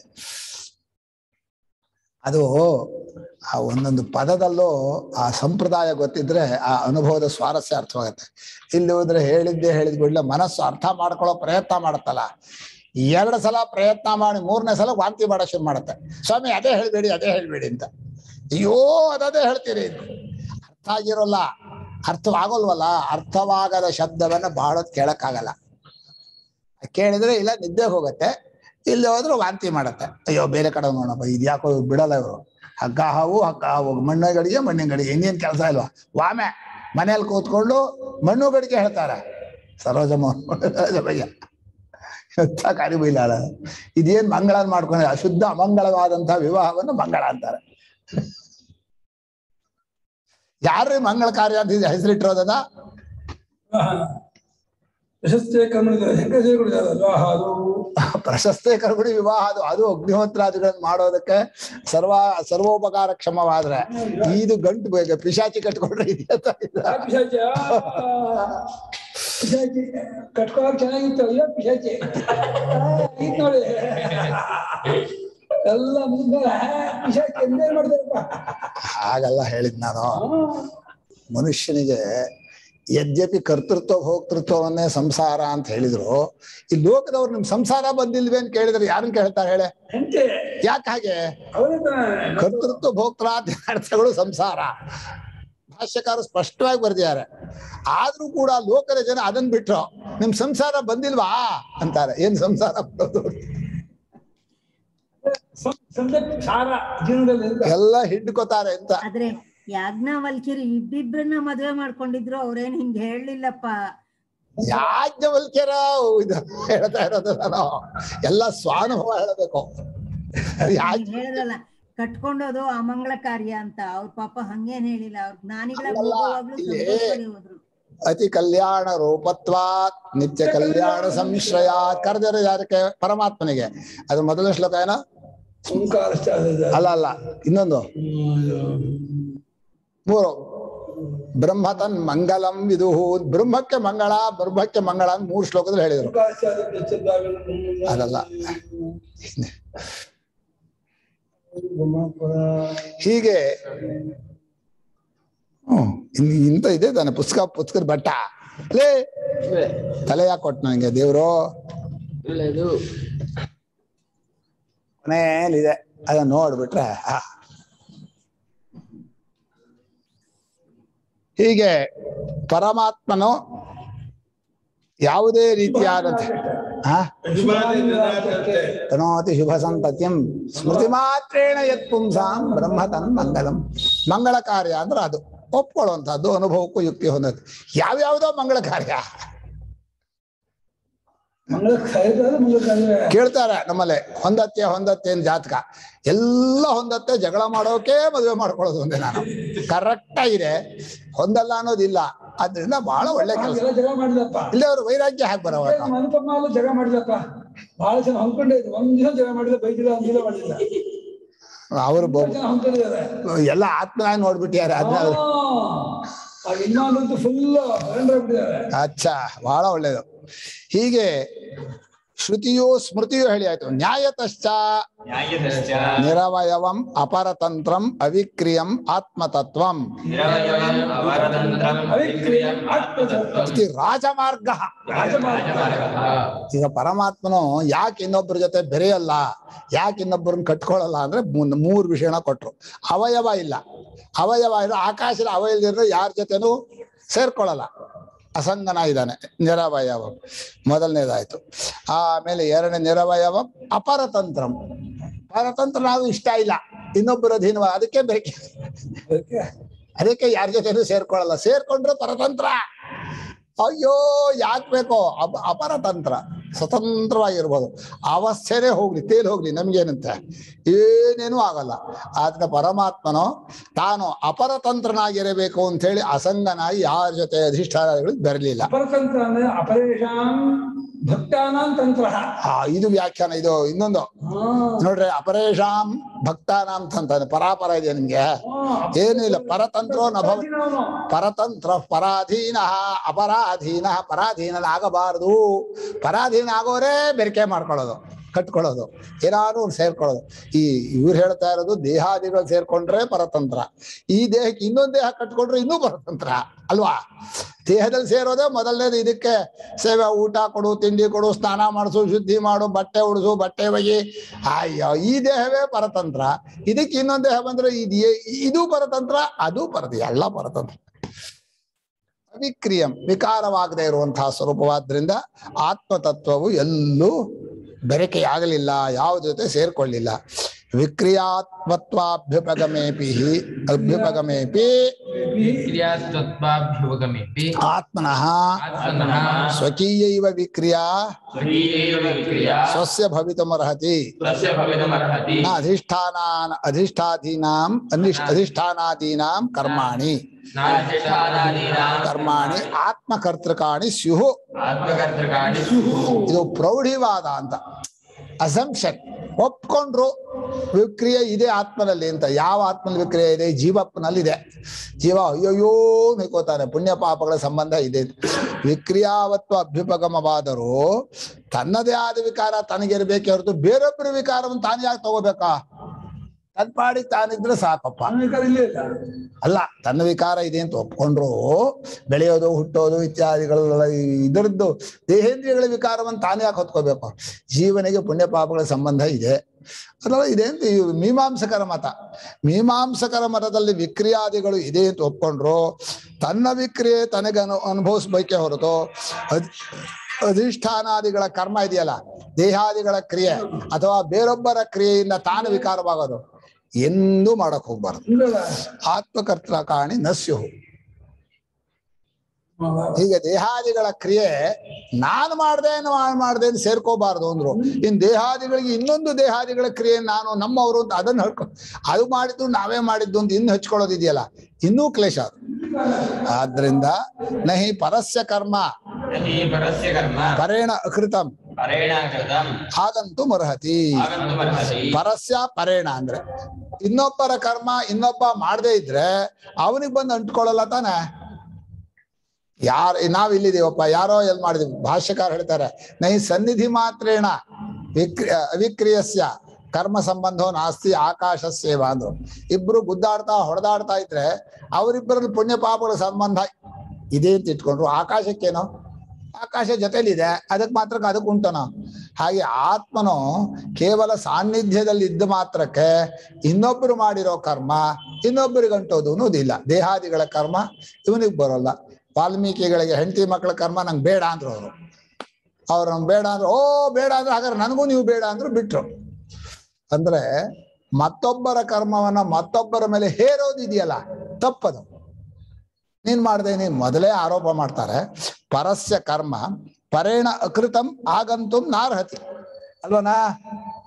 ಅದು ಆ ಒಂದೊಂದು ಪದದಲ್ಲೂ ಆ ಸಂಪ್ರದಾಯ ಗೊತ್ತಿದ್ರೆ ಆ ಅನುಭವದ ಸ್ವಾರಸ್ಯ ಅರ್ಥವಾಗುತ್ತೆ ಇಲ್ಲಿ ಹೋದ್ರೆ ಹೇಳಿದ್ದೆ ಹೇಳಿದ ಕೂಡಲೇ ಮನಸ್ಸು ಅರ್ಥ ಮಾಡ್ಕೊಳ್ಳೋ ಪ್ರಯತ್ನ ಮಾಡುತ್ತಲ್ಲ ಎರಡು ಸಲ ಪ್ರಯತ್ನ ಮಾಡಿ ಮೂರನೇ ಸಲ ವಾಂತಿ ಮಾಡೋ ಶುರು ಮಾಡುತ್ತೆ ಸ್ವಾಮಿ ಅದೇ ಹೇಳ್ಬೇಡಿ ಅದೇ ಹೇಳ್ಬೇಡಿ ಅಂತ ಅಯ್ಯೋ ಅದೇ ಹೇಳ್ತೀರಿ ಅರ್ಥ ಆಗಿರೋಲ್ಲ ಅರ್ಥವಾಗೋಲ್ವಲ್ಲ ಅರ್ಥವಾಗದ ಶಬ್ದವನ್ನ ಬಹಳ ಕೇಳಕ್ಕಾಗಲ್ಲ ಕೇಳಿದ್ರೆ ಇಲ್ಲ ನಿದ್ದೆ ಹೋಗುತ್ತೆ ಇಲ್ಲಿ ಹೋದ್ರೆ ವಾಂತಿ ಮಾಡುತ್ತೆ ಅಯ್ಯೋ ಬೇರೆ ಕಡೆ ನೋಡಪ್ಪ ಇದ್ಯಾಕೋ ಬಿಡಲ್ಲ ಇವರು ಹಗ್ಗ ಹಾವು ಹಗ್ಗ ಹಾವು ಮಣ್ಣು ಗಡಿಗೆ ಮಣ್ಣಿನ ಗಡಿಗೆ ಇನ್ನೇನ್ ಕೆಲಸ ಇಲ್ವಾ ವಾಮೆ ಮನೇಲಿ ಕೂತ್ಕೊಂಡು ಮಣ್ಣು ಗಡಿಗೆ ಹೇಳ್ತಾರೆ ಸರೋಜಮ್ಮ ಸರೋಜಮಯ್ಯ ಎಂಥ ಕಾರ್ಯಬೈಲಾಳ ಇದೇನ್ ಮಂಗಳ ಮಾಡ್ಕೊಂಡ್ರೆ ಅಶುದ್ಧ ಅಮಂಗಳವಾದಂತಹ ವಿವಾಹವನ್ನು ಮಂಗಳ ಅಂತಾರೆ ಯಾರ್ರೀ ಮಂಗಳ ಕಾರ್ಯ ಅಂತ ಹೆಸರಿಟ್ಟಿರೋದನ್ನ ಪ್ರಶಸ್ತಿ ಕರ್ಮಣಿದ ಹೆಂಗಸೇ ಕೊಡಿದಾರಲ್ವಾ ಅದು ಪ್ರಶಸ್ತಿ ಕರ್ಗುಡಿ ವಿವಾಹ ಅದು ಅದು ಅಗ್ನಿಹೋತ್ರಾದಿಗಳನ್ನ ಮಾಡೋದಕ್ಕೆ ಸರ್ವ ಸರ್ವೋಪಕಾರ ಕ್ಷಮವಾದ್ರೆ ಇದು ಗಂಟು ಬೇಗ ಪಿಶಾಚಿ ಕಟ್ಕೊಂಡ್ರೆ ಇದೆಯಂತ ಇಲ್ಲ. ಆ ಪಿಶಾಚ ಪಿಶಾಚಿ ಕಟ್ಕೊಳಕ್ ಚೆನ್ನಾಗಿತ್ತು ಅಯ್ಯೋ ಪಿಶಾಚಿ ಈಗ ನೋಡಿ ಎಲ್ಲ ಮುಗಿದ್ಮೇಲೆ ಪಿಶಾಚಿ ಎಂದೇನ್ ಮಾಡ್ತಾರಪ್ಪ ಹಾಗಲ್ಲ ಹೇಳಿದ್ ನಾನು ಮನುಷ್ಯನಿಗೆ ಯದ್ಯಪಿ ಕರ್ತೃತ್ವ ಭೋಕ್ತೃತ್ವವನ್ನೇ ಸಂಸಾರ ಅಂತ ಹೇಳಿದ್ರು ಈ ಲೋಕದವ್ರು ನಿಮ್ ಸಂಸಾರ ಬಂದಿಲ್ವೇ ಅಂತ ಕೇಳಿದ್ರೆ ಯಾರನ್ನ ಕೇಳ್ತಾರೆ ಹೇಳೆ ಹೆಂಡತಿ ಯಾಕೆ ಹಾಗೆ ಅವರೇ ತಾನೇ ಕರ್ತೃತ್ವ ಭೋಕ್ತಾದಿ ಅರ್ಥಗಳು ಸಂಸಾರ ಭಾಷ್ಯಕಾರ ಸ್ಪಷ್ಟವಾಗಿ ಬರೆದಿದ್ದಾರೆ ಆದ್ರೂ ಕೂಡ ಲೋಕದ ಜನ ಅದನ್ನ ಬಿಟ್ರು ನಿಮ್ ಸಂಸಾರ ಬಂದಿಲ್ವಾ ಅಂತಾರೆ ಏನ್ ಸಂಸಾರ ಬರೋದು ಸಂ- ಸಂದರ್ಭ ಸಾರ ಜೀವನದಲ್ಲಿ ಅಂತ ಎಲ್ಲ ಹಿಡ್ಕೋತಾರೆ ಅಂತ ಆದ್ರೆ ಯಾಜ್ಞವಲ್ಕಿರು ಇಬ್ಬಿಬ್ರನ್ನ ಮದ್ವೆ ಮಾಡ್ಕೊಂಡಿದ್ರು ಅವ್ರೇನ್ ಹಿಂಗ್ ಹೇಳಲಿಲ್ಲಪ್ಪ ಯಾಜ್ಞವಲ್ಕ್ಯರ ಇದು ಹೇಳ್ತಾ ಇರೋದು ನಾನು ಎಲ್ಲ ಸ್ವಾನುಭವ ಹೇಳಬೇಕು ಯಾಜ್ ಹೇಳಿದ್ರಲ್ಲ ಕಟ್ಕೊಂಡೋದು ಅಮಂಗಳ ಕಾರ್ಯ ಅಂತ ಅವ್ರ ಪಾಪ ಹಂಗೇನ್ ಹೇಳಿಲ್ಲ ಅವ್ರ ಜ್ಞಾನಿಗಳ ಅಲ್ಲಲ್ಲ, ಹೋಗುವಾಗ್ಲೂ ಇಲ್ಲಿ- ಸಂತೋಷವಾಗಿ ಹೋದ್ರು ಅತಿ ಕಲ್ಯಾಣ ರೂಪತ್ವಾತ್ ನಿತ್ಯ ಕಲ್ಯಾಣ ಸಂಶ್ರಯ ಕರೆದರೆ ಯಾರಕ್ಕೆ ಪರಮಾತ್ಮನಿಗೆ ಅದು ಮೊದಲನೇ ಶ್ಲೋಕ ಏನ ಓಂಕಾರ ಅಲ್ಲ ಅಲ್ಲ ಇನ್ನೊಂದು ಮೂರು ಬ್ರಹ್ಮತನ್ ಮಂಗಲಂ ಇದು ಬ್ರಹ್ಮಕ್ಕೆ ಮಂಗಳ ಬ್ರಹ್ಮಕ್ಕೆ ಮಂಗಳ ಅಂತ ಮೂರು ಶ್ಲೋಕದಲ್ಲಿ ಹೇಳಿದ್ರು ಅದಲ್ಲ ಹೀಗೆ ಹ್ಮ್ ಇನ್- ಇಂತ ಇದೆ ತಾನೆ ಪುಸ್ತಕ ಪುಸ್ತಕದ ಬಟ್ಟ ಲೇ ತಲೆ ಯಾಕೆ ಕೊಟ್ಟು ನನಗೆ ದೇವ್ರು ಒಳ್ಳೆಯದು ಕೊನೆಯಲ್ಲಿದೆ ಅದನ್ನ ನೋಡ್ಬಿಟ್ರೆ ಆ. ಹೀಗೆ ಪರಮಾತ್ಮನು ಯಾವುದೇ ರೀತಿಯಾದ ಹಾ ತನೋತಿ ಶುಭ ಸಂತತ್ಯಂ ಸ್ಮೃತಿ ಮಾತ್ರೇಣ ಯತ್ ಪುಂಸಾಂ ಬ್ರಹ್ಮ ತನ್ ಮಂಗಲಂ ಮಂಗಳ ಕಾರ್ಯ ಅಂದ್ರೆ ಅದು ಒಪ್ಕೊಳ್ಳುವಂಥದ್ದು ಅನುಭವಕ್ಕೂ ಯುಕ್ತಿ ಹೊಂದದ್ದು ಯಾವ್ಯಾವುದೋ ಮಂಗಳ ಕಾರ್ಯ ಮಂಗಳ ಕಾರ್ಯ ಮಂಗಳ ಕಾರ್ಯ ಕೇಳ್ತಾರೆ ನಮ್ಮಲ್ಲಿ ಹೊಂದತ್ತೆ ಹೊಂದತ್ತೆ ಅಂತ ಜಾತಕ ಎಲ್ಲ ಹೊಂದತ್ತೆ ಜಗಳ ಮಾಡೋಕೆ ಮದುವೆ ಮಾಡ್ಕೊಳ್ಳೋದು ಒಂದೇ ನಾನು ಕರೆಕ್ಟ್ ಆಗಿದೆ ಹೊಂದಲ್ಲ ಅನ್ನೋದಿಲ್ಲ ಆದ್ರಿಂದ ಬಹಳ ಒಳ್ಳೆ ಕೆಲಸ ಎಲ್ಲ ಜಗಳ ಮಾಡಿದಪ್ಪ ಇಲ್ಲೇ ಅವ್ರು ವೈರಾಗ್ಯ ಹಾಕಿ ಬರವ ಅನುಪಮ ಅಲ್ಲೂ ಜಗಳ ಮಾಡಿದಪ್ಪ ಬಹಳ ಜನ ಹೊಂದ್ಕೊಂಡೇ ಇದ್ರು ಒಂದ್ ದಿವಸ ಜಗಳ ಮಾಡಿಲ್ಲ ಬೈದಿಲ್ಲ ಒಂದ್ ದಿನ ಮಾಡಿಲ್ಲ ಅವರು ಎಷ್ಟ್ ಜನ ಹೊಂದ್ಕೊಂಡಿದ್ದಾರೆ ಎಲ್ಲ ಆತ್ಮನಾಗಿ ನೋಡ್ಬಿಟ್ಟಿದ್ದಾರೆ ಅದನ್ನ ಅವ್ರು ಆ ಇನ್ನೊಂದಂತೂ ಫುಲ್ ಬಿಟ್ಟಿದ್ದಾರೆ ಅಚ್ಚಾ ಬಹಳ ಒಳ್ಳೇದು ಹೀಗೆ ಶ್ರುತಿಯು ಸ್ಮೃತಿಯು ಹೇಳಿ ಆಯ್ತು ನ್ಯಾಯತಶ್ಚ ನ್ಯಾಯದಶ್ಚ ನಿರವಯವಂ ಅಪರತಂತ್ರಂ ಅವಿಕ್ರಿಯಂ ಆತ್ಮತತ್ವಂ ನಿರವಯವಂ ಅವರತಂತ್ರಂ ಅವಿಕ್ರಿಯಂ ಆತ್ಮತತ್ವಂ ಇತಿ ರಾಜಮಾರ್ಗ ರಾಜಮಾರ್ಗಃ ಈಗ ಪರಮಾತ್ಮನು ಯಾಕೆ ಇನ್ನೊಬ್ಬರ ಜೊತೆ ಬೆರೆಯಲ್ಲ ಯಾಕೆ ಇನ್ನೊಬ್ಬರನ್ನ ಕಟ್ಕೊಳ್ಳಲ್ಲ ಅಂದ್ರೆ ಮೂನ್- ಮೂರು ವಿಷಯನ ಕೊಟ್ರು ಅವಯವ ಇಲ್ಲ ಅವಯವ ಇಲ್ಲ ಆಕಾಶದ ಅವಯವ ಯಾರ ಜೊತೆನೂ ಸೇರ್ಕೊಳ್ಳಲ್ಲ ಅಸಂಗನ ಇದ್ದಾನೆ ನಿರವಯವ ಮೊದಲನೇದಾಯ್ತು ಆಮೇಲೆ ಎರಡನೇ ನಿರವಯವ ಅಪರತಂತ್ರಂ ಪರತಂತ್ರ ನಾವು ಇಷ್ಟ ಇಲ್ಲ ಇನ್ನೊಬ್ಬರ ಅಧೀನವ ಅದಕ್ಕೆ ಬೇಕು ಅದಕ್ಕೆ ಅದಕ್ಕೆ ಯಾರ ಜೊತೆನೂ ಸೇರ್ಕೊಳ್ಳಲ್ಲ ಸೇರ್ಕೊಂಡ್ರೆ ಪರತಂತ್ರ ಅಯ್ಯೋ ಯಾಕೆ ಬೇಕೋ ಅಪ ಅಪರತಂತ್ರ ಸ್ವತಂತ್ರವಾಗಿರ್ಬೋದು ಅವಸ್ಥೆನೇ ಹೋಗ್ಲಿ ತೇಲ್ ಹೋಗ್ಲಿ ನಮ್ಗೇನಂತೆ ಏನೇನೂ ಆಗಲ್ಲ ಆದ್ರೆ ಪರಮಾತ್ಮನು ತಾನು ಅಪರತಂತ್ರನಾಗಿರಬೇಕು ಅಂತ ಹೇಳಿ ಅಸಂಗನಾಗಿ ಯಾರ ಜೊತೆ ಅಧಿಷ್ಠಾನಗಳಿಗೆ ಬರಲಿಲ್ಲ ಅಪರತಂತ್ರ ಅಂದ್ರೆ ಅಪರೇಷಾಂ ಭಕ್ತಾನಾಂ ತಂತ್ರ ಆ ಇದು ವ್ಯಾಖ್ಯಾನ ಇದು ಇನ್ನೊಂದು ನೋಡ್ರಿ ಅಪರೇಶಾಂ ಭಕ್ತಾನಾಂ ಅಂತಾನೆ ಪರಾಪರ ಇದೆ ನಿಮ್ಗೆ ಏನೂ ಇಲ್ಲ ಪರತಂತ್ರೋ ನಭವ ಪರತಂತ್ರ ಪರಾಧೀನ ಅಪರಾಧೀನ ಪರಾಧೀನನಾಗಬಾರದು ಪರಾಧೀನ ಆಗೋರೇ ಬೆರಕೆ ಮಾಡ್ಕೊಳ್ಳೋದು ಕಟ್ಕೊಳ್ಳೋದು ಏನಾದ್ರು ಒಂದ್ ಸೇರ್ಕೊಳ್ಳೋದು ಈ ಇವ್ರು ಹೇಳ್ತಾ ಇರೋದು ದೇಹಾದಿಗಳು ಸೇರ್ಕೊಂಡ್ರೆ ಪರತಂತ್ರ ಈ ದೇಹಕ್ಕೆ ಇನ್ನೊಂದ್ ದೇಹ ಕಟ್ಕೊಂಡ್ರೆ ಇನ್ನೂ ಪರತಂತ್ರ ಅಲ್ವಾ ದೇಹದಲ್ಲಿ ಸೇರೋದೇ ಮೊದಲನೇದು ಇದಕ್ಕೆ ಸೇವೆ ಊಟ ಕೊಡು ತಿಂಡಿ ಕೊಡು ಸ್ನಾನ ಮಾಡಿಸು ಶುದ್ಧಿ ಮಾಡು ಬಟ್ಟೆ ಉಡಿಸು ಬಟ್ಟೆ ಒಗಿ ಅಯ್ಯೋ ಈ ದೇಹವೇ ಪರತಂತ್ರ ಇದಕ್ಕೆ ಇನ್ನೊಂದ್ ದೇಹ ಬಂದ್ರೆ ಇದು ಇದು ಪರತಂತ್ರ ಅದು ಪರತ ಎಲ್ಲ ಪರತಂತ್ರ ಅವಿಕ್ರಿಯಂ ವಿಕಾರವಾಗದೆ ಇರುವಂತಹ ಸ್ವರೂಪವಾದ್ರಿಂದ ಆತ್ಮತತ್ವವು ಎಲ್ಲೂ ಬೆರಕೆಯಾಗಲಿಲ್ಲ ಯಾವ ಜೊತೆ ಸೇರ್ಕೊಳ್ಳಿಲ್ಲ ವಿಕ್ರಿಯಾತ್ಮತ್ವಾಭ್ಯುಪಗಮೇಪಿ ಅಭ್ಯುಪಗಮೇಪಿ ಕ್ರಿಯಾಸ್ತತ್ವಾಭ್ಯುಪಗಮೇಪಿ ಆತ್ಮನಃ ಆತ್ಮನಃ ಸ್ವಕೀಯೈವ ವಿಕ್ರಿಯಾ ಸ್ವಕೀಯೈವ ವಿಕ್ರಿಯಾ ಸ್ವಸ್ಯ ಭವಿತುಮರ್ಹತಿ ಸ್ವಸ್ಯ ಭವಿತುಮರ್ಹತಿ ನ ಅಧಿಷ್ಠಾನಾನ್ ಅಧಿಷ್ಠಾಧೀನಾಂ ಅನಿಷ್ ಅಧಿಷ್ಠಾನಾದೀನಾಂ ಕರ್ಮಾಣಿ ನಾಧಿಷ್ಠಾನಾದೀನಾಂ ಕರ್ಮಾಣಿ ಆತ್ಮಕರ್ತೃಕಾಣಿ ಸ್ಯುಹು ಆತ್ಮಕರ್ತೃಕಾಣಿ ಇದು ಪ್ರೌಢಿವಾದ ಅಂತ ಅಸಂಪ್ಷನ್ ಒಪ್ಕೊಂಡ್ರು ವಿಕ್ರಿಯೆ ಇದೆ ಆತ್ಮನಲ್ಲಿ ಅಂತ ಯಾವ ಆತ್ಮನಲ್ಲಿ ವಿಕ್ರಿಯೆ ಇದೆ ಜೀವಪ್ಪನಲ್ಲಿ ಇದೆ ಜೀವ ಅಯ್ಯೋಯ್ಯೋ ನಿಕೋತಾನೆ ಪುಣ್ಯ ಪಾಪಗಳ ಸಂಬಂಧ ಇದೆ ವಿಕ್ರಿಯಾವತ್ವ ಅಭ್ಯುಪಗಮವಾದರೂ ತನ್ನದೇ ಆದ ವಿಕಾರ ತನಗಿರ್ಬೇಕೆ ಹೊರತು ಬೇರೊಬ್ಬರ ವಿಕಾರವನ್ನು ತಾನೇ ಯಾಕೆ ತಗೋಬೇಕಾ ತನ್ ಪಾಡಿಗೆ ತಾನಿದ್ರೆ ಸಾಕಪ್ಪ ಅನೇಕರು ಇಲ್ಲೇ ಇಲ್ಲ ಅಲ್ಲ ತನ್ನ ವಿಕಾರ ಇದೆ ಅಂತ ಒಪ್ಕೊಂಡ್ರು ಬೆಳೆಯೋದು ಹುಟ್ಟೋದು ಇತ್ಯಾದಿಗಳೆಲ್ಲ ಇದರದ್ದು ದೇಹೇಂದ್ರಿಯಗಳ ವಿಕಾರವನ್ನು ತಾನೇ ಯಾಕೆ ಹೊತ್ಕೋಬೇಕು ಜೀವನಿಗೆ ಪುಣ್ಯ ಪಾಪಗಳ ಸಂಬಂಧ ಇದೆ ಅದೆಲ್ಲ ಇದೆ ಅಂತ ಈ ಮೀಮಾಂಸಕರ ಮತ ಮೀಮಾಂಸಕರ ಮತದಲ್ಲಿ ವಿಕ್ರಿಯಾದಿಗಳು ಇದೆ ಅಂತ ಒಪ್ಕೊಂಡ್ರು ತನ್ನ ವಿಕ್ರಿಯೆ ತನಗೆ ಅನು ಅನುಭವಿಸ್ಬೇಕೆ ಹೊರತು ಅಧ್- ಅಧಿಷ್ಠಾನಾದಿಗಳ ಕರ್ಮ ಇದೆಯಲ್ಲ ದೇಹಾದಿಗಳ ಕ್ರಿಯೆ ಅಥವಾ ಬೇರೊಬ್ಬರ ಕ್ರಿಯೆಯಿಂದ ತಾನು ವಿಕಾರವಾಗೋದು ಎಂದೂ ಮಾಡಕ್ ಹೋಗ್ಬಾರ್ದು ಇಲ್ಲಲ್ಲ ಆತ್ಮಕರ್ತ ಕಾಣಿ ನಸ್ಯು ಹೀಗೆ ದೇಹಾದಿಗಳ ಕ್ರಿಯೆ ನಾನು ಮಾಡ್ದೆ ನಾನು ಮಾಡ್ದೆ ಅಂತ ಸೇರ್ಕೋಬಾರ್ದು ಅಂದ್ರು ಇನ್ ದೇಹಾದಿಗಳಿಗೆ ಇನ್ನೊಂದು ದೇಹಾದಿಗಳ ಕ್ರಿಯೆ ನಾನು ನಮ್ಮವರು ಅಂತ ಅದನ್ನ ಹಡ್ಕೊ ಅದು ಮಾಡಿದ್ದು ನಾವೇ ಮಾಡಿದ್ದು ಅಂತ ಇನ್ನು ಹಚ್ಕೊಳ್ಳೋದಿದೆಯಲ್ಲ ಇನ್ನೂ ಕ್ಲೇಶ ಅದು ಆದ್ರಿಂದ ನಹಿ ಪರಸ್ಯ ಕರ್ಮ ನಹಿ ಪರಸ್ಯ ಕರ್ಮ ಪರೇಣ ಅಕೃತಂ ಪರೇಣ ಕೃತಂ ಹಾಗಂತೂ ಮರ್ಹತಿ ಆಗಂತುಮರ್ಹತಿ ಪರಸ್ಯ ಪರೇಣ ಅಂದ್ರೆ ಇನ್ನೊಬ್ಬರ ಕರ್ಮ ಇನ್ನೊಬ್ಬ ಮಾಡದೇ ಇದ್ರೆ ಅವನಿಗೆ ಬಂದು ಅಂಟ್ಕೊಳ್ಳಲ್ಲ ತಾನೆ ಯಾರ್ ನಾವ್ ಇಲ್ಲಿದೀವಪ್ಪ ಯಾರೋ ಎಲ್ ಮಾಡಿದೀವಿ ಭಾಷ್ಯಕಾರ ಹೇಳ್ತಾರೆ ನೈ ಸನ್ನಿಧಿ ಮಾತ್ರೇಣ ವಿಕ್ರಿ ಅವಿಕ್ರಿಯಸ್ಯ ಕರ್ಮ ಸಂಬಂಧೋ ನಾಸ್ತಿ ಆಕಾಶಸ್ಯೇವ ಅಂದ್ರು ಇಬ್ರು ಗುದ್ದಾಡ್ತಾ ಹೊಡೆದಾಡ್ತಾ ಇದ್ರೆ ಅವರಿಬ್ಬರಲ್ಲಿ ಪುಣ್ಯ ಪಾಪಗಳ ಸಂಬಂಧ ಇದೆ ಅಂತ ಇಟ್ಕೊಂಡ್ರು ಆಕಾಶಕ್ಕೇನೋ ಆಕಾಶ ಜೊತೆಲಿದೆ ಅದಕ್ಕೆ ಮಾತ್ರ ಅದಕ್ಕೆ ಉಂಟನೋ ಹಾಗೆ ಆತ್ಮನು ಕೇವಲ ಸಾನ್ನಿಧ್ಯದಲ್ಲಿ ಇದ್ದ ಮಾತ್ರಕ್ಕೆ ಇನ್ನೊಬ್ಬರು ಮಾಡಿರೋ ಕರ್ಮ ಇನ್ನೊಬ್ಬರಿಗೆ ಅಂಟೋದು ಅನ್ನೋದಿಲ್ಲ ದೇಹಾದಿಗಳ ಕರ್ಮ ಇವನಿಗೆ ಬರೋಲ್ಲ ವಾಲ್ಮೀಕಿಗಳಿಗೆ ಹೆಂಡತಿ ಮಕ್ಕಳ ಕರ್ಮ ನಂಗೆ ಬೇಡ ಅಂದ್ರು ಅವರು ಅವ್ರು ನಂಗೆ ಬೇಡ ಅಂದ್ರು ಓ ಬೇಡ ಅಂದ್ರೆ ಹಾಗಾದ್ರೆ ನನಗೂ ನೀವು ಬೇಡ ಅಂದ್ರು ಬಿಟ್ರು ಅಂದ್ರೆ ಮತ್ತೊಬ್ಬರ ಕರ್ಮವನ್ನ ಮತ್ತೊಬ್ಬರ ಮೇಲೆ ಹೇರೋದಿದೆಯಲ್ಲ ತಪ್ಪದು ನೀನ್ ಮಾಡ್ದೆ ನೀನ್ ಮೊದಲೇ ಆರೋಪ ಮಾಡ್ತಾರೆ ಪರಸ್ಯ ಕರ್ಮ ಪರೇಣ ಅಕೃತಂ ಆಗಂತುಂ ನಾರ್ಹತಿ ಅಲ್ವನಾ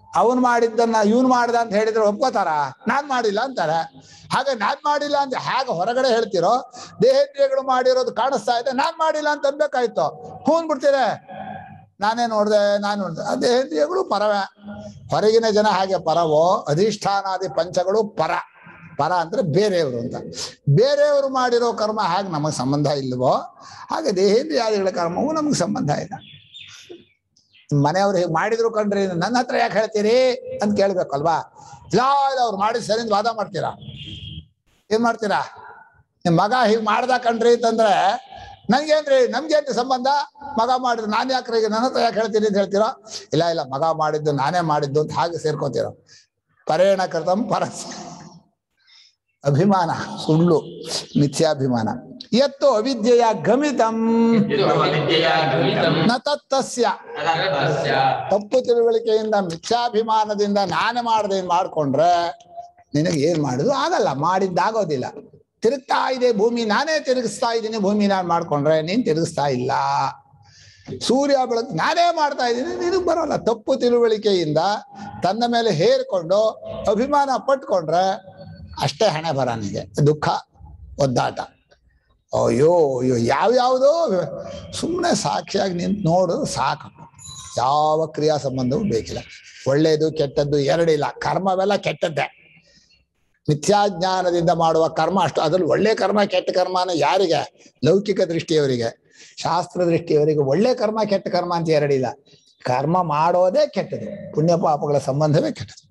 ಅವನ್ ಮಾಡಿದ್ದನ್ನ ಇವನ್ ಮಾಡ್ದ ಅಂತ ಹೇಳಿದ್ರೆ ಒಪ್ಕೋತಾರ ನಾನ್ ಮಾಡಿಲ್ಲ ಅಂತಾರೆ ಹಾಗೆ ನಾನ್ ಮಾಡಿಲ್ಲ ಅಂತ ಹೇಗೆ ಹೊರಗಡೆ ಹೇಳ್ತಿರೋ ದೇಹೇಂದ್ರಿಯಗಳು ಮಾಡಿರೋದು ಕಾಣಿಸ್ತಾ ಇದೆ ನಾನ್ ಮಾಡಿಲ್ಲ ಅಂತ ಅನ್ಬೇಕಾಯ್ತು ಹೂನ್ ಬಿಡ್ತೀರ ನಾನೇ ನೋಡ್ದೆ ನಾನು ನೋಡ್ದೆ ಆ ದೇಹೇಂದ್ರಿಯಗಳು ಪರವೇ ಹೊರಗಿನ ಜನ ಹಾಗೆ ಪರವೋ ಅಧಿಷ್ಠಾನಾದಿ ಪಂಚಗಳು ಪರ ಪರ ಅಂದ್ರೆ ಬೇರೆಯವರು ಅಂತ ಬೇರೆಯವರು ಮಾಡಿರೋ ಕರ್ಮ ಹಾಗೆ ನಮಗೆ ಸಂಬಂಧ ಇಲ್ವೋ ಹಾಗೆ ದೇಹೇಂದ್ರಿಯಾದಿಗಳ ಕರ್ಮವು ನಮಗೆ ಸಂಬಂಧ ಇಲ್ಲ ಮನೆಯವ್ರು ಹೀಗೆ ಮಾಡಿದ್ರು ಕಂಡ್ರಿ ನನ್ನ ಹತ್ರ ಯಾಕೆ ಹೇಳ್ತೀರಿ ಅಂತ ಕೇಳ್ಬೇಕಲ್ವಾ ಇಲ್ಲ ಇಲ್ಲ ಅವ್ರು ಮಾಡಿದ್ ಸರಿ ಅಂತ ವಾದ ಮಾಡ್ತೀರಾ ಏನ್ ಮಾಡ್ತೀರಾ ನಿಮ್ ಮಗ ಹೀಗೆ ಮಾಡ್ದ ಕಣ್ರಿ ಅಂತಂದ್ರೆ ನನ್ಗೇನ್ರಿ ನಮ್ಗೇನ್ರಿ ಸಂಬಂಧ ಮಗ ಮಾಡಿದ್ರು ನಾನ್ ಯಾಕ್ರಿ ಈಗ ನನ್ನ ಹತ್ರ ಯಾಕೆ ಹೇಳ್ತೀನಿ ಅಂತ ಹೇಳ್ತೀರಾ ಇಲ್ಲ ಇಲ್ಲ ಮಗ ಮಾಡಿದ್ದು ನಾನೇ ಮಾಡಿದ್ದು ಅಂತ ಹಾಗೆ ಸೇರ್ಕೋತೀರ ಪರೇಣ ಕೃತಂ ಪರಸ್ ಅಭಿಮಾನ ಸುಳ್ಳು ಮಿಥ್ಯಾಭಿಮಾನ ಎತ್ತು ಅವಿದ್ಯೆಯ ಗಮಿತಂ ವಿದ್ಯೆಯ ಗಮಿತಂ ನ ತತ್ತಸ್ಯ ತಸ್ಯ ತಪ್ಪು ತಿಳುವಳಿಕೆಯಿಂದ ಮಿಥ್ಯಾಭಿಮಾನದಿಂದ ನಾನೇ ಮಾಡ್ದೆ ಇದ್ ಮಾಡ್ಕೊಂಡ್ರೆ ನಿನಗೆ ಏನ್ ಮಾಡಿದ್ರು ಆಗಲ್ಲ ಮಾಡಿದ್ದಾಗೋದಿಲ್ಲ ತಿರುಗ್ತಾ ಇದೆ ಭೂಮಿ ನಾನೇ ತಿರುಗಿಸ್ತಾ ಇದ್ದೀನಿ ಭೂಮಿ ನಾನು ಮಾಡ್ಕೊಂಡ್ರೆ ನೀನ್ ತಿರುಗಿಸ್ತಾ ಇಲ್ಲ ಸೂರ್ಯ ಬೆಳಕು ನಾನೇ ಮಾಡ್ತಾ ಇದ್ದೀನಿ ನಿನಗೆ ಬರೋಲ್ಲ ತಪ್ಪು ತಿಳುವಳಿಕೆಯಿಂದ ತನ್ನ ಮೇಲೆ ಹೇರ್ಕೊಂಡು ಅಭಿಮಾನ ಪಟ್ಕೊಂಡ್ರೆ ಅಷ್ಟೇ ಹಣೆ ಬರ ನಿನಗೆ ದುಃಖ ಒದ್ದಾಟ ಅಯ್ಯೋ ಅಯ್ಯೋ ಯಾವ್ಯಾವುದೋ ಸುಮ್ಮನೆ ಸಾಕ್ಷಿಯಾಗಿ ನಿಂತು ನೋಡು ಸಾಕು ಯಾವ ಕ್ರಿಯಾ ಸಂಬಂಧವೂ ಬೇಕಿಲ್ಲ ಒಳ್ಳೇದು ಕೆಟ್ಟದ್ದು ಎರಡಿಲ್ಲ ಕರ್ಮವೆಲ್ಲ ಕೆಟ್ಟದ್ದೇ ಮಿಥ್ಯಾಜ್ಞಾನದಿಂದ ಮಾಡುವ ಕರ್ಮ ಅಷ್ಟು ಅದ್ರಲ್ಲಿ ಒಳ್ಳೆ ಕರ್ಮ ಕೆಟ್ಟ ಕರ್ಮನ ಯಾರಿಗೆ ಲೌಕಿಕ ದೃಷ್ಟಿಯವರಿಗೆ ಶಾಸ್ತ್ರ ದೃಷ್ಟಿಯವರಿಗೆ ಒಳ್ಳೆ ಕರ್ಮ ಕೆಟ್ಟ ಕರ್ಮ ಅಂತ ಎರಡಿಲ್ಲ ಕರ್ಮ ಮಾಡೋದೇ ಕೆಟ್ಟದು ಪುಣ್ಯ ಪಾಪಗಳ ಸಂಬಂಧವೇ ಕೆಟ್ಟದು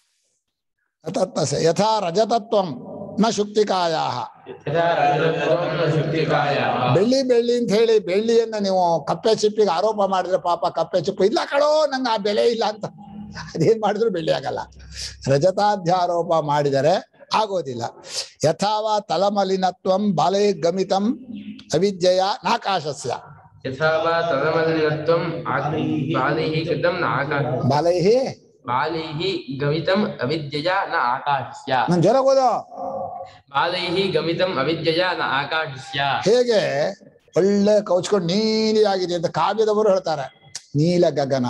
ತತ್ವಸ ಯಥಾ ರಜತತ್ವಂ ನ ಶುಕ್ತಿಕಾಯ ಶುಕ್ತಿಕಾಯ ಬೆಳ್ಳಿ ಬೆಳ್ಳಿ ಅಂತ ಹೇಳಿ ಬೆಳ್ಳಿಯನ್ನ ನೀವು ಕಪ್ಪೆ ಚಿಪ್ಪಿಗೆ ಆರೋಪ ಮಾಡಿದ್ರೆ ಪಾಪ ಕಪ್ಪೆ ಚಿಪ್ಪು ಇಲ್ಲ ಕಳೋ ನಂಗೆ ಆ ಬೆಲೆ ಇಲ್ಲ ಅಂತ ಅದೇನ್ ಮಾಡಿದ್ರು ಬೆಳ್ಳಿ ಆಗಲ್ಲ ರಜತಾಧ್ಯಾರೋಪ ಮಾಡಿದರೆ ಆಗೋದಿಲ್ಲ ಯಥಾವ ತಲಮಲಿನತ್ವಂ ಬಾಲೈ ಗಮಿತಂ ಅವಿದ್ಯೆಯ ನಾಕಾಶಸ್ಯ ಯಥಾ ವಾ ತದಮಲಿನತ್ವಂ ಬಾಲೈಃ ಕೃತಂ ನ ಆಕಾಶ ಬಾಲೈ ಬಾಲೈಃ ಗಮಿತಂ ಅವಿದ್ಯೆಯ ನ ಆಕಾಶಸ್ಯ ನನ್ ಜ್ವರ ಓದೋ ಬಾಲೈಃ ಗಮಿತಂ ಅವಿದ್ಯೆಯ ನ ಆಕಾಶಸ್ಯ ಹೇಗೆ ಒಳ್ಳೆ ಕೌಚ್ಕೊಂಡು ನೀಲಿ ಆಗಿದೆ ಅಂತ ಕಾವ್ಯದವರು ಹೇಳ್ತಾರೆ ನೀಲ ಗಗನ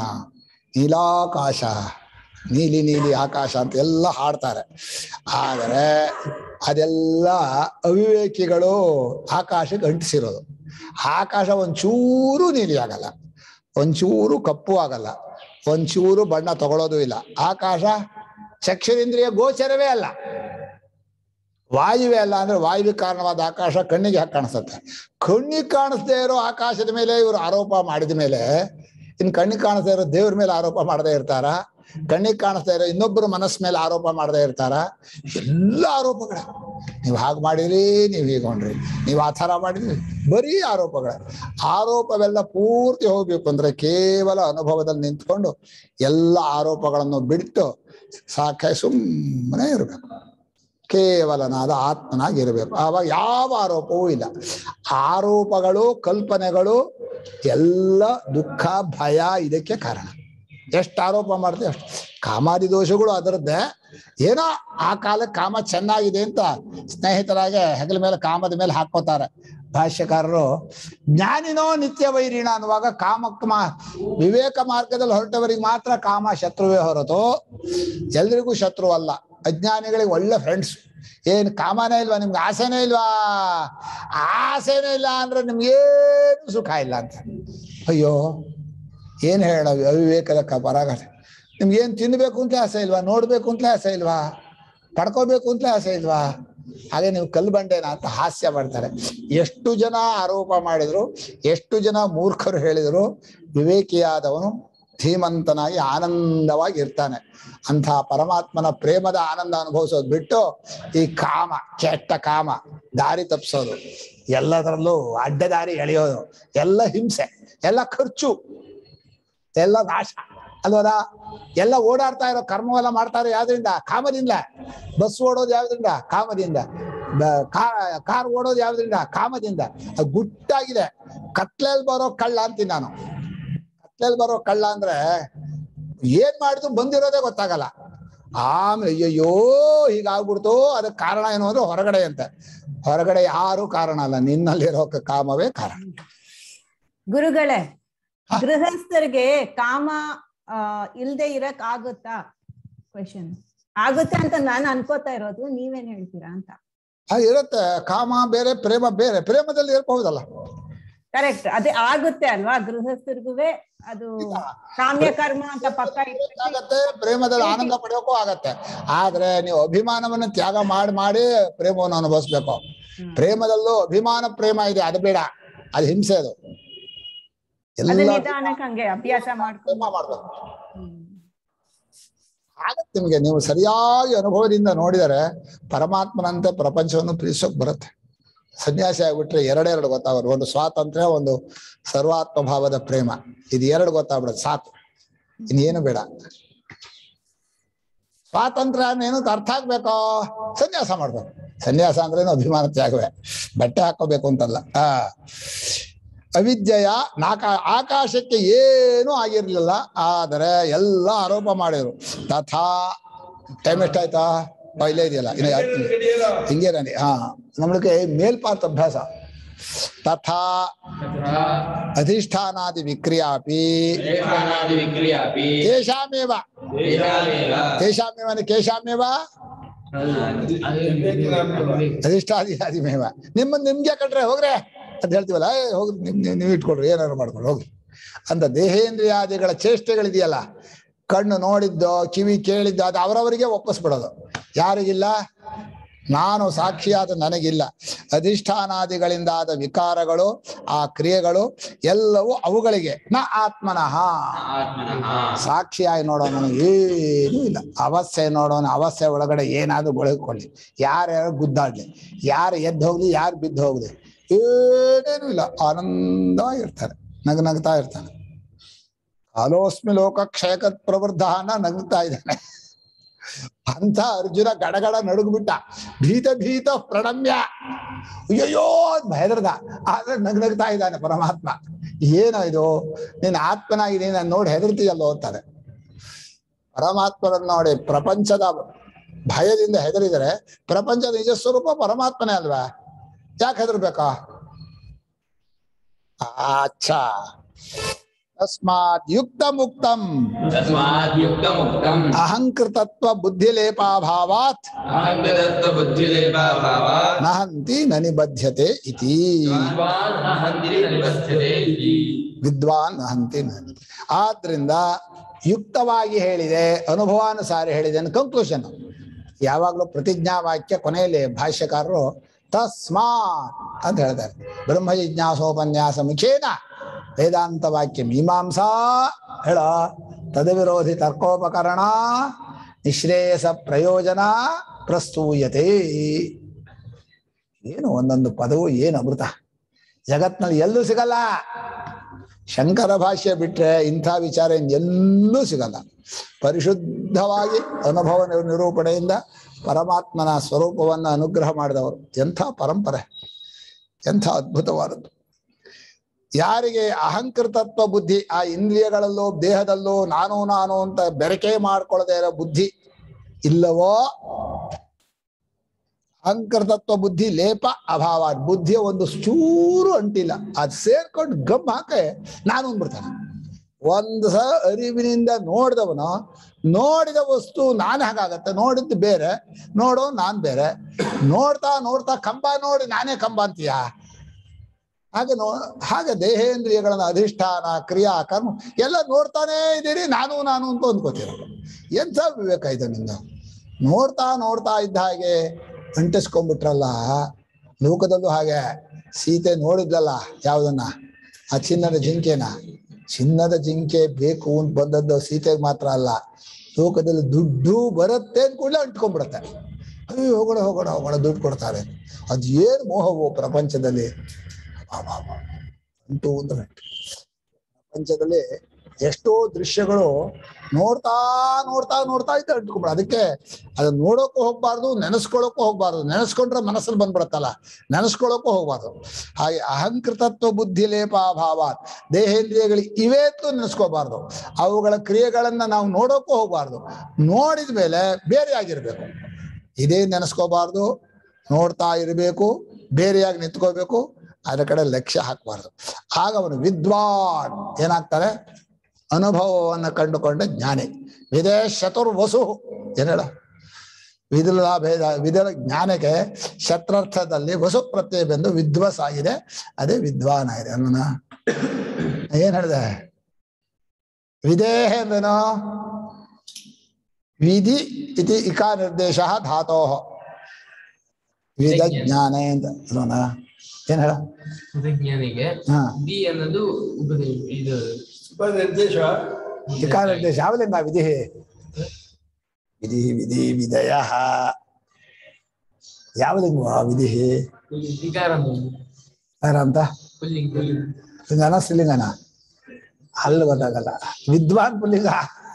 ನೀಲಾಕಾಶ ನೀಲಿ ನೀಲಿ ಆಕಾಶ ಅಂತ ಎಲ್ಲ ಹಾಡ್ತಾರೆ ಆದರೆ ಅದೆಲ್ಲ ಅವಿವೇಕಿಗಳು ಆಕಾಶಕ್ಕೆ ಅಂಟಿಸಿರೋದು ಆಕಾಶ ಒಂಚೂರು ನೀಲಿ ಆಗಲ್ಲ ಒಂಚೂರು ಕಪ್ಪು ಆಗಲ್ಲ ಒಂಚೂರು ಬಣ್ಣ ತಗೊಳ್ಳೋದು ಇಲ್ಲ ಆಕಾಶ ಚಕ್ಷುರೇಂದ್ರಿಯ ಗೋಚರವೇ ಅಲ್ಲ ವಾಯುವೇ ಅಲ್ಲ ಅಂದ್ರೆ ವಾಯುವಿಗೆ ಕಾರಣವಾದ ಆಕಾಶ ಕಣ್ಣಿಗೆ ಹಾಕಿ ಕಾಣಿಸುತ್ತೆ ಕಣ್ಣಿಗೆ ಕಾಣಿಸ್ದೇ ಇರೋ ಆಕಾಶದ ಮೇಲೆ ಇವರು ಆರೋಪ ಮಾಡಿದ ಮೇಲೆ ಇನ್ ಕಣ್ಣಿಗೆ ಕಾಣಿಸ್ದೇ ಇರೋ ದೇವ್ರ ಮೇಲೆ ಆರೋಪ ಮಾಡದೇ ಇರ್ತಾರ ಕಣ್ಣಿಗೆ ಕಾಣಿಸ್ತಾ ಇರೋ ಇನ್ನೊಬ್ಬರ ಮನಸ್ಸ ಮೇಲೆ ಆರೋಪ ಮಾಡದೇ ಇರ್ತಾರ ಎಲ್ಲ ಆರೋಪಗಳ ನೀವು ಹಾಗೆ ಮಾಡಿದ್ರಿ ನೀವು ಹೀಗೊಂಡ್ರಿ ನೀವು ಆ ಥರ ಮಾಡಿದ್ರಿ ಬರೀ ಆರೋಪಗಳ ಆರೋಪವೆಲ್ಲ ಪೂರ್ತಿ ಹೋಗ್ಬೇಕು ಅಂದ್ರೆ ಕೇವಲ ಅನುಭವದಲ್ಲಿ ನಿಂತ್ಕೊಂಡು ಎಲ್ಲ ಆರೋಪಗಳನ್ನು ಬಿಟ್ಟು ಸಾಕ ಸುಮ್ಮನೆ ಇರಬೇಕು ಕೇವಲನಾದ ಆತ್ಮನಾಗಿರಬೇಕು ಆವಾಗ ಯಾವ ಆರೋಪವೂ ಇಲ್ಲ ಆರೋಪಗಳು ಕಲ್ಪನೆಗಳು ಎಲ್ಲ ದುಃಖ ಭಯ ಇದಕ್ಕೆ ಕಾರಣ ಎಷ್ಟು ಆರೋಪ ಮಾಡ್ತೀವಿ ಅಷ್ಟು ಕಾಮಾದಿ ದೋಷಗಳು ಅದರದ್ದೇ ಏನೋ ಆ ಕಾಲಕ್ಕೆ ಕಾಮ ಚೆನ್ನಾಗಿದೆ ಅಂತ ಸ್ನೇಹಿತರಾಗೆ ಹೆಗಲ ಮೇಲೆ ಕಾಮದ ಮೇಲೆ ಹಾಕೋತಾರೆ ಭಾಷ್ಯಕಾರರು ಜ್ಞಾನಿನೋ ನಿತ್ಯ ವೈರಿಣ ಅನ್ನುವಾಗ ಕಾಮಕ್ಕೆ ಮಾ ವಿವೇಕ ಮಾರ್ಗದಲ್ಲಿ ಹೊರಟವರಿಗೆ ಮಾತ್ರ ಕಾಮ ಶತ್ರುವೇ ಹೊರತು ಎಲ್ರಿಗೂ ಶತ್ರು ಅಲ್ಲ ಅಜ್ಞಾನಿಗಳಿಗೆ ಒಳ್ಳೆ ಫ್ರೆಂಡ್ಸ್ ಏನ್ ಕಾಮನೇ ಇಲ್ವಾ ನಿಮ್ಗೆ ಆಸೆನೇ ಇಲ್ವಾ ಆಸೆನೇ ಇಲ್ಲ ಅಂದ್ರೆ ನಿಮ್ಗೇನು ಸುಖ ಇಲ್ಲ ಅಂತ ಅಯ್ಯೋ ಏನ್ ಹೇಳ ಅವಿವೇಕದ ಕ ಪರಾಗ ನಿಮ್ಗೇನ್ ತಿನ್ಬೇಕು ಅಂತ ಆಸೆ ಇಲ್ವಾ ನೋಡ್ಬೇಕು ಅಂತಲೇ ಆಸೆ ಇಲ್ವಾ ಪಡ್ಕೋಬೇಕು ಅಂತಲೇ ಆಸೆ ಇಲ್ವಾ ಹಾಗೆ ನೀವು ಕಲ್ಲು ಬಂಡೆನ ಅಂತ ಹಾಸ್ಯ ಮಾಡ್ತಾರೆ ಎಷ್ಟು ಜನ ಆರೋಪ ಮಾಡಿದ್ರು ಎಷ್ಟು ಜನ ಮೂರ್ಖರು ಹೇಳಿದ್ರು ವಿವೇಕಿಯಾದವನು ಧೀಮಂತನಾಗಿ ಆನಂದವಾಗಿ ಇರ್ತಾನೆ ಅಂಥ ಪರಮಾತ್ಮನ ಪ್ರೇಮದ ಆನಂದ ಅನುಭವಿಸೋದು ಬಿಟ್ಟು ಈ ಕಾಮ ಕೆಟ್ಟ ಕಾಮ ದಾರಿ ತಪ್ಪಿಸೋದು ಎಲ್ಲದರಲ್ಲೂ ಅಡ್ಡ ದಾರಿ ಎಳೆಯೋದು ಎಲ್ಲ ಹಿಂಸೆ ಎಲ್ಲ ಖರ್ಚು ಎಲ್ಲ ನಾಶ ಅಲ್ವದ ಎಲ್ಲ ಓಡಾಡ್ತಾ ಇರೋ ಕರ್ಮವೆಲ್ಲ ಮಾಡ್ತಾರೆ ಯಾವ್ದ್ರಿಂದ ಕಾಮದಿಂದ ಬಸ್ ಓಡೋದು ಯಾವ್ದ್ರಿಂದ ಕಾಮದಿಂದ ಬ- ಕಾ- ಕಾರ್ ಓಡೋದು ಯಾವ್ದ್ರಿಂದ ಕಾಮದಿಂದ ಅದು ಗುಟ್ಟಾಗಿದೆ ಕತ್ಲಲ್ಲಿ ಬರೋ ಕಳ್ಳ ಅಂತೀನಿ ನಾನು ಕತ್ಲಲ್ಲಿ ಬರೋ ಕಳ್ಳ ಅಂದ್ರೆ ಏನ್ ಮಾಡಿದ್ರು ಬಂದಿರೋದೇ ಗೊತ್ತಾಗಲ್ಲ ಆಮೇಲೆ ಅಯ್ಯಯ್ಯೋ ಹೀಗಾಗ್ಬಿಡ್ತು ಅದಕ್ಕೆ ಕಾರಣ ಏನು ಅಂದ್ರೆ ಹೊರಗಡೆ ಅಂತ ಹೊರಗಡೆ ಯಾರು ಕಾರಣ ಅಲ್ಲ ನಿನ್ನಲ್ಲಿರೋ ಕಾಮವೇ ಕಾರಣ ಗುರುಗಳೇ ಗೃಹಸ್ಥರಿಗೆ ಕಾಮ ಆ ಇಲ್ದೆ ಇರಕ್ ಆಗುತ್ತಾ ಕ್ವೆಶನ್ ಆಗುತ್ತೆ ಅಂತ ನಾನು ಅನ್ಕೋತಾ ಇರೋದು ನೀವೇನ್ ಹೇಳ್ತೀರಾ ಅಂತ ಅದು ಇರುತ್ತೆ ಕಾಮ ಬೇರೆ ಪ್ರೇಮ ಬೇರೆ ಪ್ರೇಮದಲ್ಲಿ ಇರಬಹುದಲ್ಲ ಕರೆಕ್ಟ್ ಅದೇ ಆಗುತ್ತೆ ಅಲ್ವಾ ಗೃಹಸ್ಥರಿಗುವೆ ಅದು ಕಾಮ್ಯ ಕರ್ಮ ಅಂತ ಪಕ್ಕ ಇಟ್ಬಿಟ್ಟು ಆಗತ್ತೆ ಪ್ರೇಮದಲ್ಲಿ ಆನಂದ ಪಡೆಯೋಕ್ಕೂ ಆಗತ್ತೆ ಆದ್ರೆ ನೀವು ಅಭಿಮಾನವನ್ನು ತ್ಯಾಗ ಮಾಡಿ ಮಾಡಿ ಪ್ರೇಮವನ್ನು ಅನುಭವಿಸ್ಬೇಕು ಹ್ಮ್. ಪ್ರೇಮದಲ್ಲೂ ಅಭಿಮಾನ ಪ್ರೇಮ ಇದೆ ಅದು ಬೇಡ ಅದು ಹಿಂಸೆ ಅದು ಅದು ಎಲ್ಲ ನಿಧಾನಕ್ಕೆ ಹಂಗೆ ಅಭ್ಯಾಸ ಮಾಡ್ಕೊಂಡು ಪ್ರೇಮ ಮಾಡ್ಬೇಕು ಹ್ಮ್. ಆಗತ್ತೆ ನಿಮಗೆ ನೀವು ಸರಿಯಾಗಿ ಅನುಭವದಿಂದ ನೋಡಿದರೆ ಪರಮಾತ್ಮನಂತೆ ಪ್ರಪಂಚವನ್ನು ಪ್ರೀತಿಸೋಕ್ ಬರುತ್ತೆ ಸನ್ಯಾಸಿ ಆಗ್ಬಿಟ್ರೆ ಎರಡೆರಡು ಗೊತ್ತಾಗೋದು ಒಂದು ಸ್ವಾತಂತ್ರ್ಯ ಒಂದು ಸರ್ವಾತ್ಮ ಭಾವದ ಪ್ರೇಮ ಇದು ಎರಡು ಗೊತ್ತಾಗ್ಬಿಡುತ್ತೆ ಸಾಕು ಇನ್ನೇನು ಬೇಡ ಸ್ವಾತಂತ್ರ್ಯ ಏನು ಅರ್ಥ ಆಗ್ಬೇಕೋ ಸನ್ಯಾಸ ಮಾಡ್ಬೇಕು ಸನ್ಯಾಸ ಅಂದ್ರೇನು ಅಭಿಮಾನ ತ್ಯಾಗವೇ ಬಟ್ಟೆ ಹಾಕೋಬೇಕು ಅಂತಲ್ಲ ಆ ಅವಿದ್ಯೆಯ ನಾಕ ಆಕಾಶಕ್ಕೆ ಏನೂ ಆಗಿರ್ಲಿಲ್ಲ ಆದರೆ ಎಲ್ಲ ಆರೋಪ ಮಾಡಿದ್ರು ತಥಾ ಟೈಮ್ ಎಷ್ಟಾಯ್ತಾ ಆ, ಇಲ್ಲೇ ಇದೆಯಲ್ಲ ಇನ್ನು ಯಾಕೆ ಹಿಂಗೆ ನಾನಿ ಹಾ ನಮ್ಗೆ ಮೇಲ್ಪಾರ್ಥ ಅಭ್ಯಾಸ ತಥಾ ಅಧಿಷ್ಠಾನಾದಿ ವಿಕ್ರಿಯಾಪಿ ದೇಹಾನಾದಿ ವಿಕ್ರಿಯಾಪಿ ತೇಷಾಮೇವ ದೇಹಾಮೇವ ತೇಷಾಮೇವ ಅಂದ್ರೆ ಕೇಶಾಮೇವ ಅಧಿಷ್ಠಾದಿಮೇವ ನಿಮ್ಮ ನಿಮ್ಗೆ ಕಟ್ರೆ ಹೋಗ್ರೆ ಅಂತ ಹೇಳ್ತೀವಲ್ಲ ಏ ಹೋಗ್ರಿ ನಿಮ್ ನಿಮ್- ನೀವು ಇಟ್ಕೊಳ್ರಿ ಏನಾದ್ರು ಮಾಡ್ಕೊಳ್ರಿ ಹೋಗ್ರಿ ಅಂತ ದೇಹೇಂದ್ರಿಯಾದಿಗಳ ಚೇಷ್ಟೆಗಳಿದೆಯಲ್ಲ ಕಣ್ಣು ನೋಡಿದ್ದೋ ಕಿವಿ ಕೇಳಿದ್ದೋ ಅದು ಅವರವರಿಗೆ ಒಪ್ಪಿಸ್ಬಿಡೋದು ಯಾರಿಗಿಲ್ಲ ನಾನು ಸಾಕ್ಷಿಯಾದ ನನಗಿಲ್ಲ ಅಧಿಷ್ಠಾನಾದಿಗಳಿಂದಾದ ವಿಕಾರಗಳು ಆ ಕ್ರಿಯೆಗಳು ಎಲ್ಲವೂ ಅವುಗಳಿಗೆ ನ ಆತ್ಮನಃ ಆತ್ಮನಃ ಸಾಕ್ಷಿಯಾಗಿ ನೋಡೋಣ ಏನೂ ಇಲ್ಲ ಅವಸ್ಥೆ ನೋಡೋಣ ಅವಸ್ಥೆ ಒಳಗಡೆ ಏನಾದ್ರೂ ಗೊಳಕೊಳ್ಳಿ ಯಾರ್ಯಾರು ಗುದ್ದಾಡ್ಲಿ ಯಾರು ಎದ್ದು ಹೋಗ್ಲಿ ಯಾರು ಬಿದ್ದು ಹೋಗ್ಲಿ ಏನೇನು ಇಲ್ಲ ಆನಂದ ಇರ್ತಾರೆ ನಗ ನಗ್ತಾ ಇರ್ತಾನೆ ಕಾಲೋಸ್ಮಿ ಲೋಕ ಕ್ಷಯಕತ್ ಪ್ರವೃದ್ಧ ನಗ್ತಾ ಇದ್ದಾನೆ ಅಂತ ಅರ್ಜುನ ಗಡಗಡ ನಡುಗ್ಬಿಟ್ಟ ಭೀತ ಭೀತ ಪ್ರಣಮ್ಯ ಅಯ್ಯಯ್ಯೋ ಅಂತ ಹೆದರ್ದ ಆದ್ರೆ ನಗ್ ನಗ್ತಾ ಇದ್ದಾನೆ ಪರಮಾತ್ಮ ಏನೋ ಇದು ನೀನ್ ಆತ್ಮನಾಗಿ ನೀನ್ ನೋಡಿ ಹೆದರ್ತೀಯಲ್ಲೋ ಅಂತಾರೆ ಪರಮಾತ್ಮನನ್ನು ನೋಡಿ ಪ್ರಪಂಚದ ಭಯದಿಂದ ಹೆದರಿದರೆ ಪ್ರಪಂಚದ ನಿಜ ಸ್ವರೂಪ ಪರಮಾತ್ಮನೇ ಅಲ್ವಾ ಯಾಕೆ ಹೆದರ್ಬೇಕಾ ಅಚ್ಚಾ ತಸ್ಮಾತ್ ಯುಕ್ತ ಮುಕ್ತಂ ತಸ್ಮಾತ್ ಯುಕ್ತ ಮುಕ್ತಂ ಅಹಂಕೃತತ್ವ ಬುದ್ಧಿಲೇಪಾಭಾವಾತ್ ಅಹಂಗದತ್ತ ಬುದ್ಧಿಲೇಪ ಭಾವ ನಹಂತಿ ನನಿಬದ್ಧತೆ ಇತಿ ವಿದ್ವಾನ್ ನ ಹಂತಿರಿ ನಿಬದ್ಧತೆ ಇತಿ. ವಿದ್ವಾನ್ ನಹಂತಿ ನನಿ ಆದ್ರಿಂದ ಯುಕ್ತವಾಗಿ ಹೇಳಿದೆ ಅನುಭವಾನುಸಾರ ಹೇಳಿದೆ ಅನ್ನೋ ಕನ್ಕ್ಲೂಷನ್ ಯಾವಾಗಲೂ ಪ್ರತಿಜ್ಞಾ ವಾಕ್ಯ ಕೊನೆಯಲ್ಲಿ ಭಾಷ್ಯಕಾರರು ತಸ್ಮಾತ್ ಅಂತ ಹೇಳ್ತಾರೆ ಬ್ರಹ್ಮ ಜಿಜ್ಞಾಸೋಪನ್ಯಾಸ ಮುಖೇನ ವೇದಾಂತ ವಾಕ್ಯ ಮೀಮಾಂಸಾ ಹೇಳ ತದವಿರೋಧಿ ತರ್ಕೋಪಕರಣ ನಿಶ್ರೇಯಸ ಪ್ರಯೋಜನ ಪ್ರಸ್ತೂಯತೆ ಏನು ಒಂದೊಂದು ಪದವು ಏನು ಅಮೃತ ಜಗತ್ನಲ್ಲಿ ಎಲ್ಲೂ ಸಿಗಲ್ಲ ಶಂಕರ ಭಾಷ್ಯ ಬಿಟ್ರೆ ಇಂಥ ವಿಚಾರ ಇನ್ ಎಲ್ಲೂ ಸಿಗಲ್ಲ ಪರಿಶುದ್ಧವಾಗಿ ಅನುಭವ ನಿರ್- ನಿರೂಪಣೆಯಿಂದ ಪರಮಾತ್ಮನ ಸ್ವರೂಪವನ್ನು ಅನುಗ್ರಹ ಮಾಡಿದವರು ಎಂಥ ಪರಂಪರೆ ಎಂಥ ಅದ್ಭುತವಾದದ್ದು ಯಾರಿಗೆ ಅಹಂಕೃತತ್ವ ಬುದ್ಧಿ ಆ ಇಂದ್ರಿಯಗಳಲ್ಲೋ ದೇಹದಲ್ಲೋ ನಾನು ನಾನು ಅಂತ ಬೆರಕೆ ಮಾಡ್ಕೊಳ್ಳದೆ ಇರೋ ಬುದ್ಧಿ ಇಲ್ಲವೋ ಅಹಂಕೃತತ್ವ ಬುದ್ಧಿ ಲೇಪ ಅಭಾವ ಬುದ್ಧಿಯ ಒಂದು ಚೂರು ಅಂಟಿಲ್ಲ ಅದು ಸೇರ್ಕೊಂಡು ಗಮ್ ಹಾಕೆ ನಾನು ಅಂದ್ಬಿಡ್ತಾನೆ ಒಂದು ಸಲ ಅರಿವಿನಿಂದ ನೋಡಿದವನು ನೋಡಿದ ವಸ್ತು ನಾನು ಹಾಗಾಗತ್ತೆ ನೋಡಿದ್ದು ಬೇರೆ ನೋಡೋ ನಾನ್ ಬೇರೆ ನೋಡ್ತಾ ನೋಡ್ತಾ ಕಂಬ ನೋಡಿ ನಾನೇ ಕಂಬ ಅಂತೀಯ ಹಾಗೆ ನೋ ಹಾಗೆ ದೇಹೇಂದ್ರಿಯಗಳನ್ನ ಅಧಿಷ್ಠಾನ ಕ್ರಿಯಾ ಕರ್ಮ ಎಲ್ಲ ನೋಡ್ತಾನೇ ಇದ್ದೀರಿ ನಾನು ನಾನು ಅಂತ ಅಂದ್ಕೋತೀರ ಎಂಥ ವಿವೇಕ ಇದೆ ನಿಂದ ನೋಡ್ತಾ ನೋಡ್ತಾ ಇದ್ದ ಹಾಗೆ ಅಂಟಿಸ್ಕೊಂಡ್ಬಿಟ್ರಲ್ಲ ಲೋಕದಲ್ಲೂ ಹಾಗೆ ಸೀತೆ ನೋಡಿದ್ಲಲ್ಲ ಯಾವ್ದನ್ನ ಆ ಚಿನ್ನದ ಜಿಂಕೆನ ಚಿನ್ನದ ಜಿಂಕೆ ಬೇಕು ಅಂತ ಬಂದದ್ದು ಸೀತೆಗೆ ಮಾತ್ರ ಅಲ್ಲ ಲೋಕದಲ್ಲಿ ದುಡ್ಡು ಬರುತ್ತೆ ಅಂತ ಕೂಡಲೇ ಅಂಟ್ಕೊಂಡ್ಬಿಡುತ್ತೆ ಅಯ್ಯೋ ಹೋಗೋಣ ಹೋಗೋಣ ಹೋಗೋಣ ದುಡ್ಡು ಕೊಡ್ತಾರೆ ಅದ್ ಏನ್ ಮೋಹವು ಪ್ರಪಂಚದಲ್ಲಿ ಅಬ್ಬಬ್ಬಬ್ಬ. ಅಂಟು ಅಂದ್ರೆ ಅಂಟು. ಪ್ರಪಂಚದಲ್ಲಿ ಎಷ್ಟೋ ದೃಶ್ಯಗಳು ನೋಡ್ತಾ ನೋಡ್ತಾ ನೋಡ್ತಾ ಇದ್ದ ಅಂಟ್ಕೊಂಡ್ಬಿಡ ಅದಕ್ಕೆ ಅದನ್ನ ನೋಡೋಕ್ಕೂ ಹೋಗ್ಬಾರ್ದು ನೆನೆಸ್ಕೊಳ್ಳೋಕ್ಕೂ ಹೋಗ್ಬಾರ್ದು ನೆನೆಸ್ಕೊಂಡ್ರೆ ಮನಸ್ಸಲ್ಲಿ ಬಂದ್ಬಿಡತ್ತಲ್ಲ ನೆನೆಸ್ಕೊಳ್ಳೋಕ್ಕೂ ಹೋಗ್ಬಾರ್ದು ಹಾಗೆ ಅಹಂಕೃತತ್ವ ಬುದ್ಧಿ ಲೇಪಾಭಾವ ದೇಹೇಂದ್ರಿಯಗಳಿಗೆ ಇವೇತ್ತು ನೆನೆಸ್ಕೋಬಾರ್ದು ಅವುಗಳ ಕ್ರಿಯೆಗಳನ್ನ ನಾವು ನೋಡೋಕ್ಕೂ ಹೋಗ್ಬಾರ್ದು ನೋಡಿದ ಮೇಲೆ ಬೇರೆ ಆಗಿರ್ಬೇಕು ಇದೇ ನೆನೆಸ್ಕೋಬಾರ್ದು ನೋಡ್ತಾ ಇರಬೇಕು ಬೇರೆಯಾಗಿ ನಿಂತ್ಕೋಬೇಕು ಅದರ ಕಡೆ ಲಕ್ಷ್ಯ ಹಾಕಬಾರ್ದು ಆಗ ಅವನು ವಿದ್ವಾನ್ ಏನಾಗ್ತಾರೆ ಅನುಭವವನ್ನು ಕಂಡುಕೊಂಡ ಜ್ಞಾನಿ ವಿದೇಶ ಚತುರ್ವಸು ಏನೇಳ ವಿದುಲ ಭೇದ ವಿದುಲ ಜ್ಞಾನಕ್ಕೆ ಶತ್ರರ್ಥದಲ್ಲಿ ವಸು ಪ್ರತ್ಯಯ ಬಂದು ವಿದ್ವಸ್ ಆಗಿದೆ ಅದೇ ವಿದ್ವಾನ್ ಆಗಿದೆ ಅಲ್ವನ ಏನ್ ಹೇಳಿದೆ ವಿದೇಹ ಅಂದ್ರೇನು ವಿಧಿ ಇತಿ ಇಕಾ ನಿರ್ದೇಶ ಧಾತೋ ವಿಧ ಜ್ಞಾನ ಅಂತ ಅಲ್ವನ ಏನ್ ಹೇಳ ವಿಜ್ಞಾನಿಗೆ ಹಾ ಡಿ ಅನ್ನೋದು ಉಪದೇಶ ಇದು ಉಪ ನಿರ್ದೇಶ ಇಕಾ ನಿರ್ದೇಶ ಯಾವಲಿಂಗ ವಿಧಿ ವಿಧಿ ವಿಧಿ ವಿಧಯ ಯಾವಲಿಂಗ ವಿಧಿ ವಿಕಾರ ಯಾರ ಅಂತ ಪುಲ್ಲಿಂಗ ಲಿಂಗನ ಸ್ತ್ರೀಲಿಂಗನ ಅಲ್ಲಿ ಗೊತ್ತಾಗಲ್ಲ ವಿದ್ವಾನ್ ಪುಲ್ಲಿಂಗ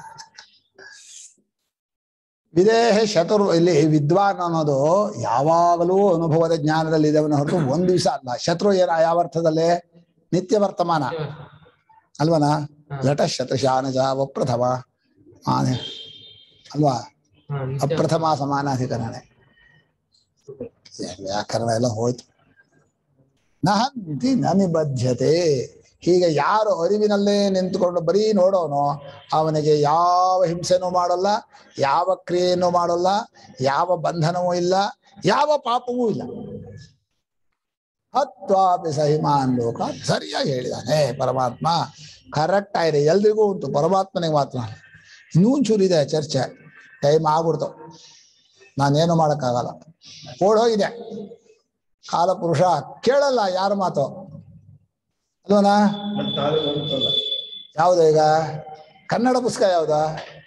ವಿದೇಹ ಶತುರ್ ಇಲ್ಲಿ ವಿದ್ವಾನ್ ಅನ್ನೋದು ಯಾವಾಗಲೂ ಅನುಭವದ ಜ್ಞಾನದಲ್ಲಿ ಇದವನ ಹೊರತು ಒಂದ್ ದಿವಸ ಅಲ್ಲ ಶತ್ರು ಏನ ಯಾವ ಅರ್ಥದಲ್ಲಿ ನಿತ್ಯ ವರ್ತಮಾನ ಅಲ್ವನ ಲಟ ಶತಶಾನಜ ವಪ್ರಥಮ ಆನೆ ಅಲ್ವಾ ಹಾ, ನಿತ್ಯ. ಅಪ್ರಥಮ ಸಮಾನಾಧಿಕರಣೆ ವ್ಯಾಕರಣ ಎಲ್ಲ ಹೋಯ್ತು ನಹಂತಿ ನ ನಿಬದ್ಧತೆ ಹೀಗೆ ಯಾರು ಅರಿವಿನಲ್ಲೇ ನಿಂತುಕೊಂಡು ಬರೀ ನೋಡೋನೋ ಅವನಿಗೆ ಯಾವ ಹಿಂಸೆನೂ ಮಾಡಲ್ಲ ಯಾವ ಕ್ರಿಯೆಯನ್ನು ಮಾಡಲ್ಲ ಯಾವ ಬಂಧನವೂ ಇಲ್ಲ ಯಾವ ಪಾಪವೂ ಇಲ್ಲ ಹತ್ವಾಪಿ ಸಹಿಮಾನ್ ಲೋಕ ಸರಿಯಾಗಿ ಹೇಳಿದಾನೆ ಪರಮಾತ್ಮ ಕರೆಕ್ಟ್ ಆಗಿದೆ ಎಲ್ರಿಗೂ ಉಂಟು ಪರಮಾತ್ಮನಿಗೆ ಮಾತ್ರ ಇನ್ನೂ ಚೂರಿದೆ ಚರ್ಚೆ ಟೈಮ್ ಆಗ್ಬಿಡ್ತು ನಾನೇನು ಮಾಡೋಕ್ಕಾಗಲ್ಲ ಓಡೋಗಿದೆ ಕಾಲಪುರುಷ ಕೇಳಲ್ಲ ಯಾರ ಮಾತು ಅಲ್ವನಾ ಮತ್ತೆ ತಾನೇ ಬಂತಲ್ಲ ಯಾವ್ದು ಈಗ ಕನ್ನಡ ಪುಸ್ತಕ ಯಾವ್ದು